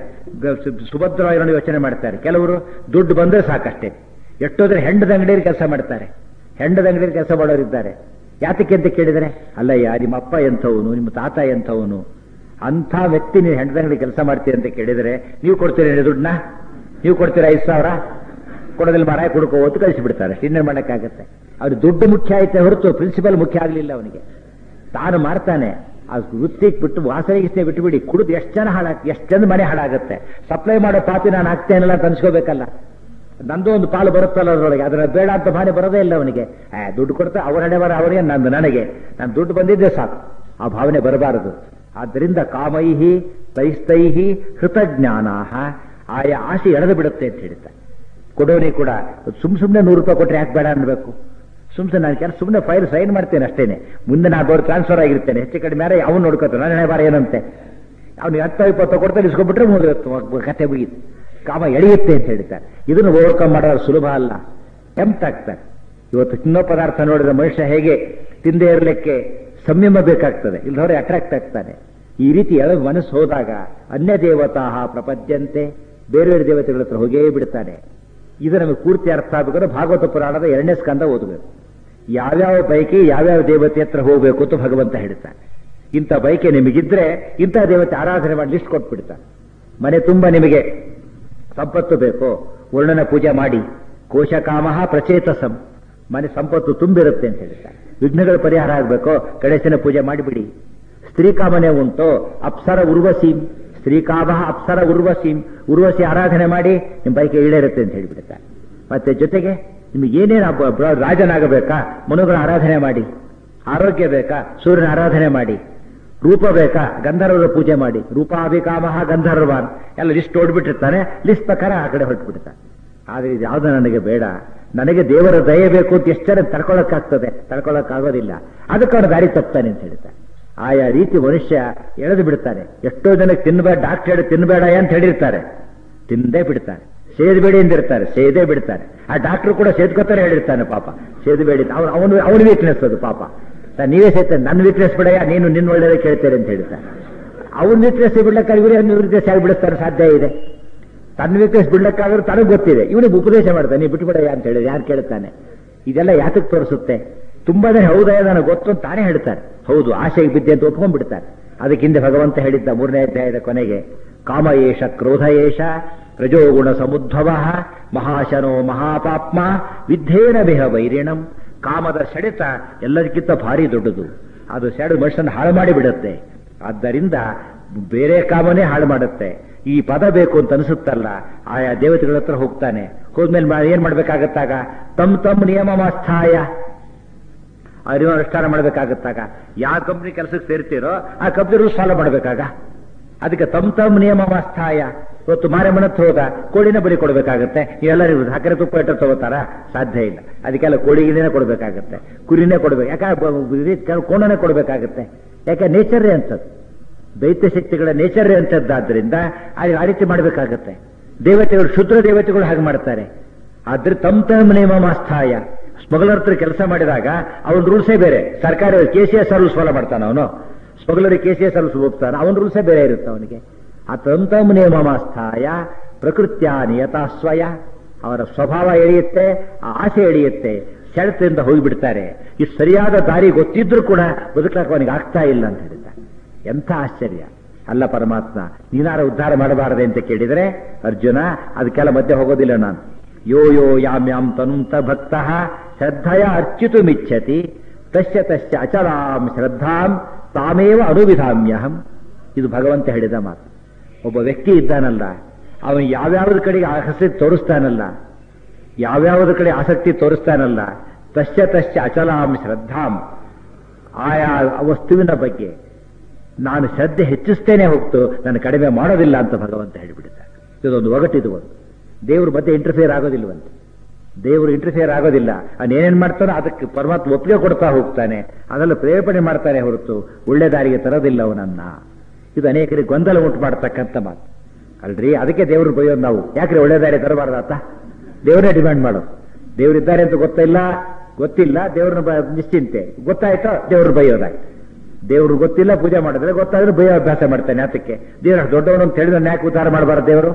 A: ಸುಭದ್ರವಾಗಿ ಯೋಚನೆ ಮಾಡ್ತಾರೆ ಕೆಲವರು ದುಡ್ಡು ಬಂದ್ರೆ ಸಾಕಷ್ಟೇ ಎಷ್ಟೋದ್ರೆ ಹೆಂಡದ ಅಂಗಡಿಯಲ್ಲಿ ಕೆಲಸ ಮಾಡ್ತಾರೆ ಹೆಂಡದ ಅಂಗಡಿಯಲ್ಲಿ ಕೆಲಸ ಮಾಡೋರು ಇದ್ದಾರೆ ಯಾತಕ್ಕೆ ಅಂತ ಕೇಳಿದರೆ ಅಲ್ಲಯ್ಯ ನಿಮ್ಮ ಅಪ್ಪ ಎಂಥವನು ನಿಮ್ಮ ತಾತ ಎಂಥವನು ಅಂಥ ವ್ಯಕ್ತಿ ನೀವು ಹೆಂಡದ ಅಂಗಡಿ ಕೆಲಸ ಮಾಡ್ತೀರಿ ಅಂತ ಕೇಳಿದರೆ ನೀವು ಕೊಡ್ತೀರಿ ದುಡ್ಡನ್ನ ನೀವು ಕೊಡ್ತೀರಾ ಐದು ಸಾವಿರ ಕೊಡೋದಿಲ್ಲ ಮಾರಾಯ ಕುಡ್ಕೋ ಹೊತ್ತು ಕಳಿಸಿಬಿಡ್ತಾರೆ ಇನ್ನೇನು ಮಾಡೋಕ್ಕಾಗತ್ತೆ ಅವ್ರು ದುಡ್ಡು ಮುಖ್ಯ ಆಯ್ತೆ ಹೊರತು ಪ್ರಿನ್ಸಿಪಲ್ ಮುಖ್ಯ ಆಗಲಿಲ್ಲ ಅವನಿಗೆ ತಾನು ಮಾಡ್ತಾನೆ ಆ ವೃತ್ತಿಗೆ ಬಿಟ್ಟು ವಾಸನೆ ಗಿಸನೆ ಬಿಟ್ಟು ಬಿಡಿ ಕುಡಿದು ಎಷ್ಟು ಜನ ಹಾಳಾಗ್ ಎಷ್ಟು ಜನ ಮನೆ ಹಾಳಾಗುತ್ತೆ ಸಪ್ಲೈ ಮಾಡೋ ಪಾಪಿ ನಾನು ಹಾಕ್ತೇನಲ್ಲ ಅಂತ ಅನ್ಸ್ಕೋಬೇಕಲ್ಲ ನಂದು ಒಂದು ಪಾಲು ಬರುತ್ತಲ್ಲ ಅದರೊಳಗೆ ಅದರ ಬೇಡ ಅಂತ ಭಾನೆ ಬರೋದೇ ಇಲ್ಲ ಅವನಿಗೆ ಆ ದುಡ್ಡು ಕೊಡ್ತಾ ಅವರ ಹಣೆ ಬರ ಅವರಿಗೆ ನಂದು ನನಗೆ ನಾನು ದುಡ್ಡು ಬಂದಿದ್ದೆ ಸಾಕು ಆ ಭಾವನೆ ಬರಬಾರದು ಆದ್ದರಿಂದ ಕಾಮೈಹಿ ತೈಸ್ತೈಹಿ ಹೃತಜ್ಞಾನಾ ಆಯಾ ಆಸೆ ಎಳೆದು ಬಿಡುತ್ತೆ ಅಂತ ಹೇಳ್ತಾರೆ ಕೊಡೋನಿ ಕೂಡ ಸುಮ್ ಸುಮ್ಮನೆ ನೂರು ರೂಪಾಯಿ ಕೊಟ್ಟರೆ ಯಾಕೆ ಬೇಡ ಅನ್ಬೇಕು ಸುಮ್ಮನೆ ನಾನು ಕೆಲಸ ಸುಮ್ಮನೆ ಫೈಲ್ ಸೈನ್ ಮಾಡ್ತೇನೆ ಅಷ್ಟೇನೆ ಮುಂದೆ ನಾನು ಬೋರ್ಡ್ ಟ್ರಾನ್ಸ್ಫರ್ ಆಗಿರ್ತೇನೆ ಹೆಚ್ಚು ಕಡಿಮೆ ಯಾರೇ ಅವನು ನೋಡ್ಕೋತಾನೆ ನನ್ನ ಬಾರ ಏನಂತೆ ಅವ್ನಿಗೆ ಹತ್ತು ಇಪ್ಪತ್ತು ಕೊಡ್ತಾರೆ ಇಸ್ಕೊಂಡ್ಬಿಟ್ರೆ ಮುಗಿದು ಕತೆ ಮುಗೀತು ಕಾಮ ಎಳೆಯುತ್ತೆ ಅಂತ ಹೇಳ್ತಾರೆ ಇದನ್ನು ಓವರ್ಕಮ್ ಮಾಡೋದು ಸುಲಭ ಅಲ್ಲ ಟೆಂಪ್ಟ್ ಆಗ್ತಾರೆ ಇವತ್ತು ತಿನ್ನೋ ಪದಾರ್ಥ ನೋಡಿದ್ರೆ ಮನುಷ್ಯ ಹೇಗೆ ತಿಂದೇ ಇರಲಿಕ್ಕೆ ಸಂಯಮ ಬೇಕಾಗ್ತದೆ ಇಲ್ಲದವರೆ ಅಟ್ರಾಕ್ಟ್ ಆಗ್ತಾನೆ ಈ ರೀತಿ ಎಳೆ ಮನಸ್ಸು ಹೋದಾಗ ಅನ್ಯ ದೇವತಾ ಪ್ರಪದ್ಯಂತೆ ಬೇರೆ ಬೇರೆ ದೇವತೆಗಳ ಹತ್ರ ಹೋಗೇ ಬಿಡ್ತಾನೆ ಇದು ನಮಗೆ ಪೂರ್ತಿ ಅರ್ಥ ಆಗಬೇಕಾದ್ರೆ ಭಾಗವತ ಪುರಾಣದ ಎರಡನೇ ಸ್ಕಂದ ಓದಬೇಕು ಯಾವ್ಯಾವ ಬೈಕಿ ಯಾವ್ಯಾವ ದೇವತೆ ಹತ್ರ ಹೋಗಬೇಕು ಅಂತ ಭಗವಂತ ಹೇಳ್ತಾನೆ ಇಂಥ ಬೈಕೆ ನಿಮಗಿದ್ರೆ ಇಂಥ ದೇವತೆ ಆರಾಧನೆ ಮಾಡಿ ಲಿಸ್ಟ್ ಕೊಟ್ಬಿಡ್ತಾನೆ ಮನೆ ತುಂಬ ನಿಮಗೆ ಸಂಪತ್ತು ಬೇಕು ವರ್ಣನ ಪೂಜೆ ಮಾಡಿ ಕೋಶಕಾಮಹ ಪ್ರಚೇತಸಂ ಮನೆ ಸಂಪತ್ತು ತುಂಬಿರುತ್ತೆ ಅಂತ ಹೇಳ್ತಾರೆ ವಿಘ್ನಗಳ ಪರಿಹಾರ ಆಗಬೇಕು ಗಣೇಶನ ಪೂಜೆ ಮಾಡಿಬಿಡಿ ಸ್ತ್ರೀ ಕಾಮನೆ ಉಂಟು ಅಪ್ಸರ ಉರ್ವಸೀಂ ಸ್ತ್ರೀಕಾಮ ಅಪ್ಸರ ಉರ್ವಸೀಂ ಉರ್ವಶಿ ಆರಾಧನೆ ಮಾಡಿ ನಿಮ್ಮ ಬೈಕೆ ಈಡೇರುತ್ತೆ ಅಂತ ಹೇಳಿಬಿಡ್ತಾರೆ ಮತ್ತೆ ಜೊತೆಗೆ ನಿಮಗೆ ಏನೇನು ರಾಜನಾಗಬೇಕಾ ಮನುಗಳ ಆರಾಧನೆ ಮಾಡಿ ಆರೋಗ್ಯ ಬೇಕಾ ಸೂರ್ಯನ ಆರಾಧನೆ ಮಾಡಿ ರೂಪ ಬೇಕಾ ಗಂಧರ್ವರ ಪೂಜೆ ಮಾಡಿ ರೂಪಾಭಿಕಾಮಹ ಗಂಧರ್ವಾನ್ ಎಲ್ಲ ಲಿಸ್ಟ್ ಓಡ್ಬಿಟ್ಟಿರ್ತಾನೆ ಲಿಸ್ಟ್ ಪ್ರಕಾರ ಆ ಕಡೆ ಹೊರಟ್ಬಿಡ್ತಾನೆ ಆದರೆ ಇದು ಯಾವುದು ನನಗೆ ಬೇಡ ನನಗೆ ದೇವರ ದಯೆ ಬೇಕು ಅಂತ ಎಷ್ಟು ಜನ ತಡ್ಕೊಳ್ಳೋಕ್ಕಾಗ್ತದೆ ತಡ್ಕೊಳ್ಳೋಕ್ಕಾಗೋದಿಲ್ಲ ಅದಕ್ಕೆ ಅವನು ದಾರಿ ತಪ್ತಾನೆ ಅಂತ ಹೇಳ್ತಾನೆ ಆಯಾ ರೀತಿ ಮನುಷ್ಯ ಎಳೆದು ಬಿಡ್ತಾನೆ ಎಷ್ಟೋ ಜನಕ್ಕೆ ತಿನ್ನಬೇಡ ಡಾಕ್ಟರ್ ಹೇಳಿ ತಿನ್ನಬೇಡ ಅಂತ ಹೇಳಿರ್ತಾರೆ ತಿಂದೇ ಬಿಡ್ತಾನೆ ಸೇದಬೇಡಿ ಎಂದಿರ್ತಾರೆ ಸೇದೇ ಬಿಡ್ತಾರೆ ಆ ಡಾಕ್ಟರ್ ಕೂಡ ಸೇದ್ಕೋತಾರೆ ಹೇಳಿರ್ತಾನೆ ಪಾಪ ಸೇದಬೇಡಿ ಅವನು ಅವನು ಅವನ ವೀಕ್ನೆಸ್ ಅದು ಪಾಪ ನೀವೇ ಸೇರ್ತಾನೆ ನನ್ನ ವೀಕ್ನೆಸ್ ಬಿಡಯ್ಯ ನೀನು ನಿನ್ನ ಒಳ್ಳೆಯದೇ ಕೇಳ್ತೇನೆ ಅಂತ ಹೇಳ್ತಾನೆ ಅವನ ವೀಕ್ನೆಸ್ ಬಿಡ್ಲಕ್ಕಾಗಿ ಇವರು ಅವನ ವೀಕ್ನೆಸ್ ಆಗಿ ಬಿಡಿಸ್ತಾರೆ ಸಾಧ್ಯ ಇದೆ ತನ್ನ ವೀಕ್ನೆಸ್ ಬಿಡ್ಲಕ್ಕಾದ್ರೂ ತನಗೆ ಗೊತ್ತಿದೆ ಇವನಿಗೆ ಉಪದೇಶ ಮಾಡ್ತಾನೆ ನೀವು ಬಿಟ್ಬಿಡಯ್ಯ ಅಂತ ಹೇಳಿದ್ರೆ ಯಾರು ಕೇಳ್ತಾನೆ ಇದೆಲ್ಲ ಯಾತಕ್ಕೆ ತೋರಿಸುತ್ತೆ ತುಂಬಾ ಜನ ಹೌದಾ ನನಗೆ ಗೊತ್ತು ಅಂತ ತಾನೇ ಹೇಳ್ತಾರೆ ಹೌದು ಆಶೆಗೆ ಬಿದ್ದೆ ಅಂತ ಒಪ್ಕೊಂಡ್ಬಿಡ್ತಾರೆ ಅದಕ್ಕಿಂತ ಭಗವಂತ ಹೇಳಿದ್ದ ಮೂರನೇ ಅಧ್ಯಾಯದ ಕೊನೆಗೆ ಕಾಮ ಏಷ ಕ್ರೋಧ ಏಷ ರಜೋಗುಣ ಸಮುದ್ಭವ ಮಹಾಶನೋ ಮಹಾಪಾಪ್ಮ ವಿದ್ಧೇನ ಬಿಹ ವೈರಿಣಂ ಕಾಮದ ಸೆಳೆತ ಎಲ್ಲದಕ್ಕಿಂತ ಭಾರಿ ದೊಡ್ಡದು ಅದು ಸೆಳೆದು ಮನುಷ್ಯನ ಹಾಳು ಮಾಡಿ ಬಿಡುತ್ತೆ ಆದ್ದರಿಂದ ಬೇರೆ ಕಾಮನೇ ಹಾಳು ಮಾಡುತ್ತೆ ಈ ಪದ ಬೇಕು ಅಂತ ಅನಿಸುತ್ತಲ್ಲ ಆಯಾ ದೇವತೆಗಳ ಹತ್ರ ಹೋಗ್ತಾನೆ ಹೋದ್ಮೇಲೆ ಮಾ- ಏನ್ ಮಾಡ್ಬೇಕಾಗತ್ತಾಗ ತಮ್ ತಮ್ಮ ನಿಯಮಮಾಸ್ಥಾಯ ಅರಿವು ಅನುಷ್ಠಾನ ಮಾಡ್ಬೇಕಾಗತ್ತಾಗ ಯಾವ ಕಂಪ್ನಿ ಕೆಲಸಕ್ಕೆ ಸೇರ್ತೀರೋ ಆ ಕಂಪ್ನಿ ರೂಲ್ಸ್ ಫಾಲೋ ಮಾಡ್ಬೇಕಾಗ ಅದಕ್ಕೆ ತಮ್ ತಮ್ಮ ನಿಯಮಮಾಸ್ಥಾಯ ಇವತ್ತು ಮಾರಮ್ಮನತ್ ಹೋದ ಕೋಳಿನ ಬಲಿ ಕೊಡ್ಬೇಕಾಗತ್ತೆ ಎಲ್ಲರಿಗೂ ಸಕ್ಕರೆ ತುಪ್ಪ ಇಟ್ಟು ತಗೋತಾರ ಸಾಧ್ಯ ಇಲ್ಲ ಅದಕ್ಕೆಲ್ಲ ಕೋಳಿಗಿನೇ ಕೊಡ್ಬೇಕಾಗತ್ತೆ ಕುರಿನೇ ಕೊಡ್ಬೇಕು ಯಾಕೆ ಕೋಣನೇ ಕೊಡ್ಬೇಕಾಗತ್ತೆ ಯಾಕೆ ನೇಚರೇ ಅಂತದ್ದು ದೈತ್ಯ ಶಕ್ತಿಗಳ ನೇಚರೇ ಅಂತದ್ದಾದ್ರಿಂದ ಅಲ್ಲಿ ಆ ರೀತಿ ಮಾಡಬೇಕಾಗತ್ತೆ ದೇವತೆಗಳು ಶುದ್ರ ದೇವತೆಗಳು ಹಾಗೆ ಮಾಡ್ತಾರೆ ಆದ್ರೆ ತಮ್ಮ ತಮ್ಮ ನಿಯಮಮಾಸ್ಥಾಯ ಸ್ಮಗ್ಲರ್ ಹತ್ರ ಕೆಲಸ ಮಾಡಿದಾಗ ಅವನ ರೂಲ್ಸೇ ಬೇರೆ ಸರ್ಕಾರ K C S rules follow ಮಾಡ್ತಾನೆ ಅವನು ಸ್ಮಗ್ಲರಿಗೆ ಕೆ ಸಿ ಎಸ್ ರೂಲ್ಸ್ ಹೋಗ್ತಾನೆ ಅವನ ರೂಲ್ಸೇ ಬೇರೆ ಇರುತ್ತೆ ಅವನಿಗೆ ಆ ತಮ್ಮ ತಮ್ಮ ನಿಯಮಮಾಸ್ಥಾಯ ಪ್ರಕೃತ್ಯ ನಿಯತಾ ಸ್ವಯ ಅವರ ಸ್ವಭಾವ ಎಳೆಯುತ್ತೆ ಆ ಆಸೆ ಎಳೆಯುತ್ತೆ ಸೆಳೆತದಿಂದ ಹೋಗಿಬಿಡ್ತಾರೆ ಈ ಸರಿಯಾದ ದಾರಿ ಗೊತ್ತಿದ್ರೂ ಕೂಡ ಬದುಕಕ್ಕೆ ಅವನಿಗೆ ಆಗ್ತಾ ಇಲ್ಲ ಅಂತ ಹೇಳಿದ್ದ ಎಂಥ ಆಶ್ಚರ್ಯ ಅಲ್ಲ ಪರಮಾತ್ಮ ನೀನಾರ ಉದ್ಧಾರ ಮಾಡಬಾರದೆ ಅಂತ ಕೇಳಿದರೆ ಅರ್ಜುನ ಅದಕ್ಕೆಲ್ಲ ಮಧ್ಯೆ ಹೋಗೋದಿಲ್ಲ ನಾನು ಯೋ ಯೋ ಯಾಮ್ ಯಾಮ್ ತನುಂತ ಭಕ್ತ ಶ್ರದ್ಧಯ ಅರ್ಚಿತು ಮಿಚ್ಛತಿ ತಸ್ಯ ತಸ್ಯ ಅಚಲಾಂ ಶ್ರದ್ಧಾಂ ತಾಮೇವ ಅನುವಿಧಾಮ್ಯಹಂ ಇದು ಭಗವಂತ ಹೇಳಿದ ಮಾತು ಒಬ್ಬ ವ್ಯಕ್ತಿ ಇದ್ದಾನಲ್ಲ ಅವನು ಯಾವ್ಯಾವ್ದ ಕಡೆಗೆ ಆಸಕ್ತಿ ತೋರಿಸ್ತಾನಲ್ಲ ಯಾವ್ಯಾವುದ ಕಡೆ ಆಸಕ್ತಿ ತೋರಿಸ್ತಾನಲ್ಲ ತಸ್ಯ ತಸ್ಯ ಅಚಲಾಂ ಶ್ರದ್ಧಾಂ ಆಯಾ ವಸ್ತುವಿನ ಬಗ್ಗೆ ನಾನು ಶ್ರದ್ಧೆ ಹೆಚ್ಚಿಸ್ತೇನೆ ಹೊತ್ತು ನಾನು ಕಡಿಮೆ ಮಾಡೋದಿಲ್ಲ ಅಂತ ಭಗವಂತ ಹೇಳಿಬಿಡ್ತಾರೆ ಇದೊಂದು ಒಗಟಿದು ಒಂದು ದೇವರು ಮತ್ತೆ ಇಂಟರ್ಫಿಯರ್ ಆಗೋದಿಲ್ವಂತೆ ದೇವರು ಇಂಟರ್ಫಿಯರ್ ಆಗೋದಿಲ್ಲ ಏನೇನ್ ಮಾಡ್ತಾನೋ ಅದಕ್ಕೆ ಪರಮಾತ್ಮ ಒಪ್ಪಿಗೆ ಕೊಡ್ತಾ ಹೋಗ್ತಾನೆ ಅದೆಲ್ಲ ಪ್ರೇರೇಪಣೆ ಮಾಡ್ತಾನೆ ಹೊರತು ಒಳ್ಳೆ ದಾರಿಗೆ ತರೋದಿಲ್ಲ ಅವನನ್ನ ಇದು ಅನೇಕರಿಗೆ ಗೊಂದಲ ಉಂಟು ಮಾಡತಕ್ಕಂಥ ಮಾತು ಅಲ್ರಿ ಅದಕ್ಕೆ ದೇವರು ಬೈಯೋದು ನಾವು ಯಾಕ್ರಿ ಒಳ್ಳೆ ದಾರಿ ತರಬಾರ್ದಾತ ದೇವರೇ ಡಿಮ್ಯಾಂಡ್ ಮಾಡೋದು ದೇವರಿದ್ದಾರೆ ಅಂತ ಗೊತ್ತಿಲ್ಲ ಗೊತ್ತಿಲ್ಲ ದೇವ್ರನ್ನ ಬ- ನಿಶ್ಚಿಂತೆ ಗೊತ್ತಾಯ್ತೋ ದೇವ್ರು ಬೈಯೋದಾಯ್ತು ದೇವ್ರು ಗೊತ್ತಿಲ್ಲ ಪೂಜೆ ಮಾಡಿದ್ರೆ ಗೊತ್ತಾದ್ರೆ ಬೈಯೋ ಅಭ್ಯಾಸ ಮಾಡ್ತಾನೆ ಅದಕ್ಕೆ ದೇವ್ರ ದೊಡ್ಡವನು ಅಂತ ಹೇಳಿದ್ರೆ ಯಾಕೆ ಉದ್ಧಾರ ಮಾಡಬಾರ್ದು ದೇವರು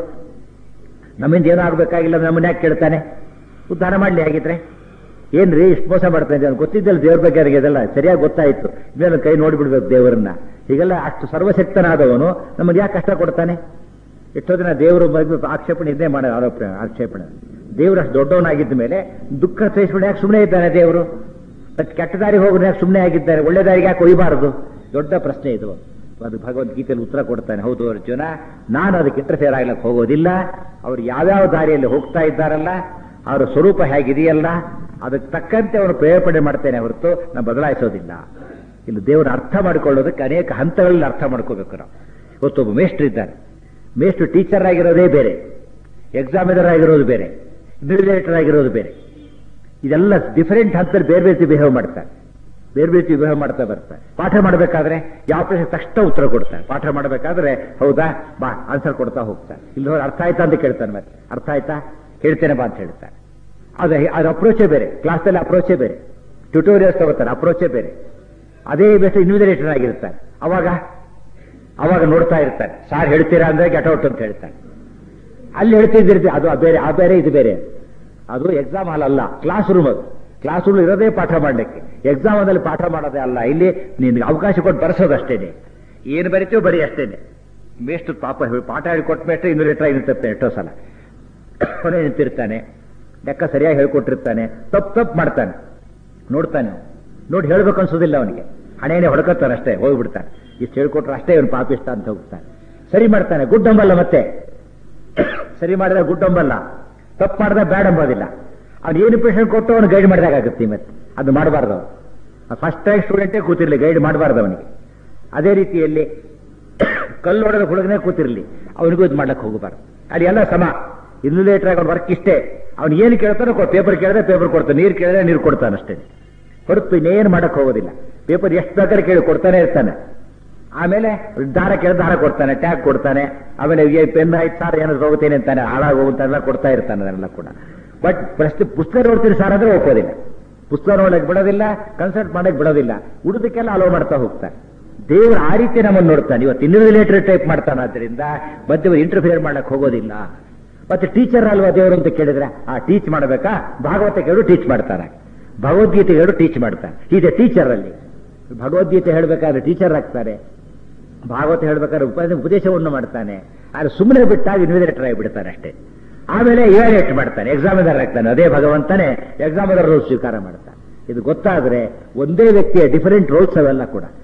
A: ನಮ್ಮಿಂದ ಏನೂ ಆಗ್ಬೇಕಾಗಿಲ್ಲ ನಮ್ಮನ್ನ ಯಾಕೆ ಕೇಳ್ತಾನೆ ಉದ್ಧಾರ ಮಾಡ್ಲಿ ಆಗಿದ್ರೆ ಏನ್ರಿ ಇಷ್ಟು ಮೋಸ ಮಾಡ್ತಾ ಇದ್ದಾನೆ ಗೊತ್ತಿದ್ದಲ್ಲ ದೇವ್ರ ಬಗ್ಗೆ ಅವರಿಗೆ ಇದೆಲ್ಲ ಸರಿಯಾಗಿ ಗೊತ್ತಾಯ್ತು ಇವೇನು ಕೈ ನೋಡಿಬಿಡ್ಬೇಕು ದೇವರನ್ನ ಹೀಗೆಲ್ಲ ಅಷ್ಟು ಸರ್ವಶಕ್ತನಾದವನು ನಮಗೆ ಯಾಕೆ ಕಷ್ಟ ಕೊಡ್ತಾನೆ ಎಷ್ಟೋ ದಿನ ದೇವರು ಬಗ್ಗೆ ಆಕ್ಷೇಪಣೆ ಇದ್ದೇ ಮಾಡೋ ಆರೋಪ ಆಕ್ಷೇಪಣೆ ದೇವರು ಅಷ್ಟು ದೊಡ್ಡವನಾಗಿದ್ದ ಮೇಲೆ ದುಃಖ ಸಹಿಸ್ಕೊಂಡು ಯಾಕೆ ಸುಮ್ಮನೆ ಇದ್ದಾನೆ ದೇವರು ಮತ್ತೆ ಕೆಟ್ಟ ದಾರಿಗೆ ಹೋಗೋರು ಯಾಕೆ ಸುಮ್ಮನೆ ಆಗಿದ್ದಾರೆ ಒಳ್ಳೆ ದಾರಿಗೆ ಯಾಕೆ ಒಯ್ಯಬಾರದು ದೊಡ್ಡ ಪ್ರಶ್ನೆ ಇದು ಅದು ಭಗವದ್ಗೀತೆಯಲ್ಲಿ ಉತ್ತರ ಕೊಡ್ತಾನೆ ಹೌದು ಅರ್ಜುನ ನಾನು ಅದಕ್ಕೆ ಇಂಟರ್ಫಿಯರ್ ಆಗ್ಲಕ್ಕೆ ಹೋಗೋದಿಲ್ಲ ಅವ್ರು ಯಾವ್ಯಾವ ದಾರಿಯಲ್ಲಿ ಹೋಗ್ತಾ ಇದ್ದಾರಲ್ಲ ಅವರ ಸ್ವರೂಪ ಹೇಗಿದೆಯಲ್ಲ ಅದಕ್ಕೆ ತಕ್ಕಂತೆ ಅವನು ಪ್ರೇರೇಪಣೆ ಮಾಡ್ತೇನೆ ಹೊರತು ನಾನು ಬದಲಾಯಿಸೋದಿಲ್ಲ ಇಲ್ಲಿ ದೇವರ ಅರ್ಥ ಮಾಡಿಕೊಳ್ಳೋದಕ್ಕೆ ಅನೇಕ ಹಂತಗಳಲ್ಲಿ ಅರ್ಥ ಮಾಡ್ಕೋಬೇಕು ನಾವು ಇವತ್ತೊಬ್ಬ ಮೇಷ್ಟ್ರು ಇದ್ದಾರೆ ಮೇಷ್ಟ್ರು ಟೀಚರ್ ಆಗಿರೋದೇ ಬೇರೆ ಎಕ್ಸಾಮಿನರ್ ಆಗಿರೋದು ಬೇರೆ ಇನ್ವಿಜಿಲೇಟರ್ ಆಗಿರೋದು ಬೇರೆ ಇದೆಲ್ಲ ಡಿಫರೆಂಟ್ ಹಂತದಲ್ಲಿ ಬೇರೆ ಬೇರೆ ಬಿಹೇವ್ ಮಾಡ್ತಾರೆ ಬೇರೆ ಬೇರೆ ಬಿಹೇವ್ ಮಾಡ್ತಾ ಬರ್ತಾರೆ ಪಾಠ ಮಾಡಬೇಕಾದ್ರೆ ಯಾವ ಪ್ರಶ್ನೆ ತಕ್ಷಣ ಉತ್ತರ ಕೊಡ್ತಾರೆ ಪಾಠ ಮಾಡಬೇಕಾದ್ರೆ ಹೌದಾ ಬಾ ಆನ್ಸರ್ ಕೊಡ್ತಾ ಹೋಗ್ತಾರೆ ಇಲ್ಲಿ ಹೋಗಿ ಅರ್ಥ ಆಯ್ತಾ ಅಂತ ಕೇಳ್ತಾನೆ ಮತ್ತೆ ಅರ್ಥ ಆಯ್ತಾ ಹೇಳ್ತೇನೆ ಬಾ ಅಂತ ಹೇಳ್ತಾರೆ ಅದು ಅದು ಅಪ್ರೋಚೇ ಬೇರೆ ಕ್ಲಾಸಲ್ಲಿ ಅಪ್ರೋಚೇ ಬೇರೆ ಟ್ಯೂಟೋರಿಯಲ್ಸ್ ತಗೋತಾರೆ ಅಪ್ರೋಚೇ ಬೇರೆ ಅದೇ ಬೆಸ್ಟ್ ಇನ್ವಿಜಿಲೇಟರ್ ಆಗಿರ್ತಾರೆ ಅವಾಗ ಅವಾಗ ನೋಡ್ತಾ ಇರ್ತಾರೆ ಸಾರ್ ಹೇಳ್ತೀರಾ ಅಂದ್ರೆ ಗೆಟ್ ಔಟ್ ಅಂತ ಹೇಳ್ತಾರೆ ಅಲ್ಲಿ ಹೇಳ್ತಿದ್ದಿರ್ತೀವಿ ಅದು ಬೇರೆ ಆ ಬೇರೆ ಇದು ಬೇರೆ ಅದು ಎಕ್ಸಾಮ್ ಹಾಲ್ ಅಲ್ಲ ಕ್ಲಾಸ್ ರೂಮ್ ಅದು ಕ್ಲಾಸ್ ರೂಮ್ ಇರೋದೇ ಪಾಠ ಮಾಡಲಿಕ್ಕೆ ಎಕ್ಸಾಮ್ ಅಲ್ಲಿ ಪಾಠ ಮಾಡೋದೇ ಅಲ್ಲ ಇಲ್ಲಿ ನಿನ್ಗೆ ಅವಕಾಶ ಕೊಟ್ಟು ಬರೆಸೋದಷ್ಟೇನೆ ಏನು ಬರಿತೀವೋ ಬರೀ ಅಷ್ಟೇನೆ ಮೇಷ್ಟು ಪಾಪ ಹೇಳಿ- ಪಾಠ ಹೇಳಿಕೊಟ್ಟ ಮೇಷ್ಟು ಇನ್ನೂ ಲೆಟ್ರ ನಿಂತಿರ್ತಾನೆ ಎಷ್ಟೋ ಸಲ ಕೊನೆ ನಿಂತಿರ್ತಾನೆ ಲೆಕ್ಕ ಸರಿಯಾಗಿ ಹೇಳ್ಕೊಟ್ಟಿರ್ತಾನೆ ತಪ್ಪು ತಪ್ಪು ಮಾಡ್ತಾನೆ ನೋಡ್ತಾನೆ ನೋಡಿ ಹೇಳ್ಬೇಕು ಅನ್ಸೋದಿಲ್ಲ ಅವನಿಗೆ ಹಣೆನೇ ಹೊಡ್ಕೊತಾನೆ ಅಷ್ಟೇ ಹೋಗ್ಬಿಡ್ತಾನೆ ಇಷ್ಟು ಹೇಳ್ಕೊಟ್ರೆ ಅಷ್ಟೇ ಇವನು ಪಾಪಿಷ್ಟ ಅಂತ ಹೋಗ್ತಾನೆ ಸರಿ ಮಾಡ್ತಾನೆ ಗುಡ್ ಅಂಬಲ್ಲ ಮತ್ತೆ ಸರಿ ಮಾಡಿದ್ರೆ ಗುಡ್ ಅಂಬಲ್ಲ ತಪ್ಪು ಮಾಡಿದ್ರೆ ಬ್ಯಾಡ್ ಅಂಬೋದಿಲ್ಲ ಅವ್ನು ಏನು ಇಂಪ್ರೆಷನ್ ಕೊಟ್ಟು ಅವನು ಗೈಡ್ ಮಾಡಿದಾಗುತ್ತೆ ಮತ್ತೆ ಅದು ಮಾಡಬಾರ್ದು ಫಸ್ಟ್ ರ್ಯಾಂಕ್ ಸ್ಟೂಡೆಂಟೇ ಕೂತಿರ್ಲಿ ಗೈಡ್ ಮಾಡಬಾರ್ದು ಅವನಿಗೆ ಅದೇ ರೀತಿಯಲ್ಲಿ ಕಲ್ಲು ಹೊಡೆದ ಹುಡುಗನೇ ಕೂತಿರ್ಲಿ ಅವನಿಗೂ ಇದು ಮಾಡ್ಲಕ್ಕೆ ಹೋಗಬಾರ್ದು ಅಲ್ಲಿ ಎಲ್ಲ ಸಮ ಇನ್ಸುಲೇಟರ್ ಆಗಿ ವರ್ಕ್ ಇಷ್ಟೇ ಅವ್ನು ಏನು ಕೇಳ್ತಾನೋ ಪೇಪರ್ ಕೇಳಿದ್ರೆ ಪೇಪರ್ ಕೊಡ್ತಾನೆ ನೀರು ಕೇಳಿದ್ರೆ ನೀರು ಕೊಡ್ತಾನೆ ಅಷ್ಟೇ ಹೊರತು ಇನ್ನೇನು ಮಾಡಕ್ ಹೋಗೋದಿಲ್ಲ ಪೇಪರ್ ಎಷ್ಟು ಬೇಕಾದ್ರೆ ಕೇಳಿ ಕೊಡ್ತಾನೆ ಇರ್ತಾನೆ ಆಮೇಲೆ ದಾರ ಕೇಳಿದ್ರೆ ದಾರ ಕೊಡ್ತಾನೆ ಟ್ಯಾಗ್ ಕೊಡ್ತಾನೆ ಆಮೇಲೆ ಈ ಪೆನ್ ಆಯ್ತು ಸಾರ್ ಏನಾದ್ರು ತಗೋತೇನೆ ಅಂತಾನೆ ಹಾಳಾಗಿ ಹೋಗುತ್ತಾನೆಲ್ಲ ಕೊಡ್ತಾ ಇರ್ತಾನೆ ಅದನ್ನೆಲ್ಲ ಕೂಡ ಬಟ್ ಪ್ರಶ್ನೆ ಪುಸ್ತಕ ನೋಡ್ತೀನಿ ಸಾರ್ ಅಂದ್ರೆ ಒಪ್ಪೋದಿಲ್ಲ ಪುಸ್ತಕ ನೋಡಕ್ ಬಿಡೋದಿಲ್ಲ ಕನ್ಸಲ್ಟ್ ಮಾಡಕ್ ಬಿಡೋದಿಲ್ಲ ಉಳಿದಕ್ಕೆಲ್ಲ ಅಲೋ ಮಾಡ್ತಾ ಹೋಗ್ತಾನೆ ದೇವರು ಆ ರೀತಿ ನಮ್ಮನ್ನು ನೋಡ್ತಾನೆ ಇವತ್ತು ಇನ್ವಿಜಿಲೇಟರ್ ಟೈಪ್ ಮಾಡ್ತಾನೆ ಆದ್ದರಿಂದ ಮಧ್ಯೆ ಇಂಟರ್ಫಿಯರ್ ಮಾಡಕ್ ಹೋಗೋದಿಲ್ಲ ಮತ್ತೆ ಟೀಚರ್ ಅಲ್ವಾ ದೇವರು ಅಂತ ಕೇಳಿದ್ರೆ ಆ ಟೀಚ್ ಮಾಡಬೇಕಾ ಭಾಗವತ ಕೇಳು ಟೀಚ್ ಮಾಡ್ತಾರೆ ಭಗವದ್ಗೀತೆ ಹೇಳು ಟೀಚ್ ಮಾಡ್ತಾರೆ ಇದೆ ಟೀಚರ್ ಅಲ್ಲಿ ಭಗವದ್ಗೀತೆ ಹೇಳ್ಬೇಕಾದ್ರೆ ಟೀಚರ್ ಆಗ್ತಾರೆ ಭಾಗವತ ಹೇಳ್ಬೇಕಾದ್ರೆ ಉಪ- ಉಪದೇಶವನ್ನು ಮಾಡ್ತಾನೆ ಆದ್ರೆ ಸುಮ್ಮನೆ ಬಿಟ್ಟಾಗ ಇನ್ವಿಜಿಲೇಟರ್ ಆಗಿಬಿಡ್ತಾನೆ ಅಷ್ಟೇ ಆಮೇಲೆ ಇವ್ಯಾಲ್ಯೂಯೇಟ್ ಮಾಡ್ತಾನೆ ಎಕ್ಸಾಮಿನರ್ ಆಗ್ತಾನೆ ಅದೇ ಭಗವಂತನೇ ಎಕ್ಸಾಮಿನರ್ ರೋಲ್ ಸ್ವೀಕಾರ ಮಾಡ್ತಾನೆ ಇದು ಗೊತ್ತಾದ್ರೆ ಒಂದೇ ವ್ಯಕ್ತಿಯ ಡಿಫರೆಂಟ್ ರೋಲ್ಸ್ ಅವೆಲ್ಲ ಕೂಡ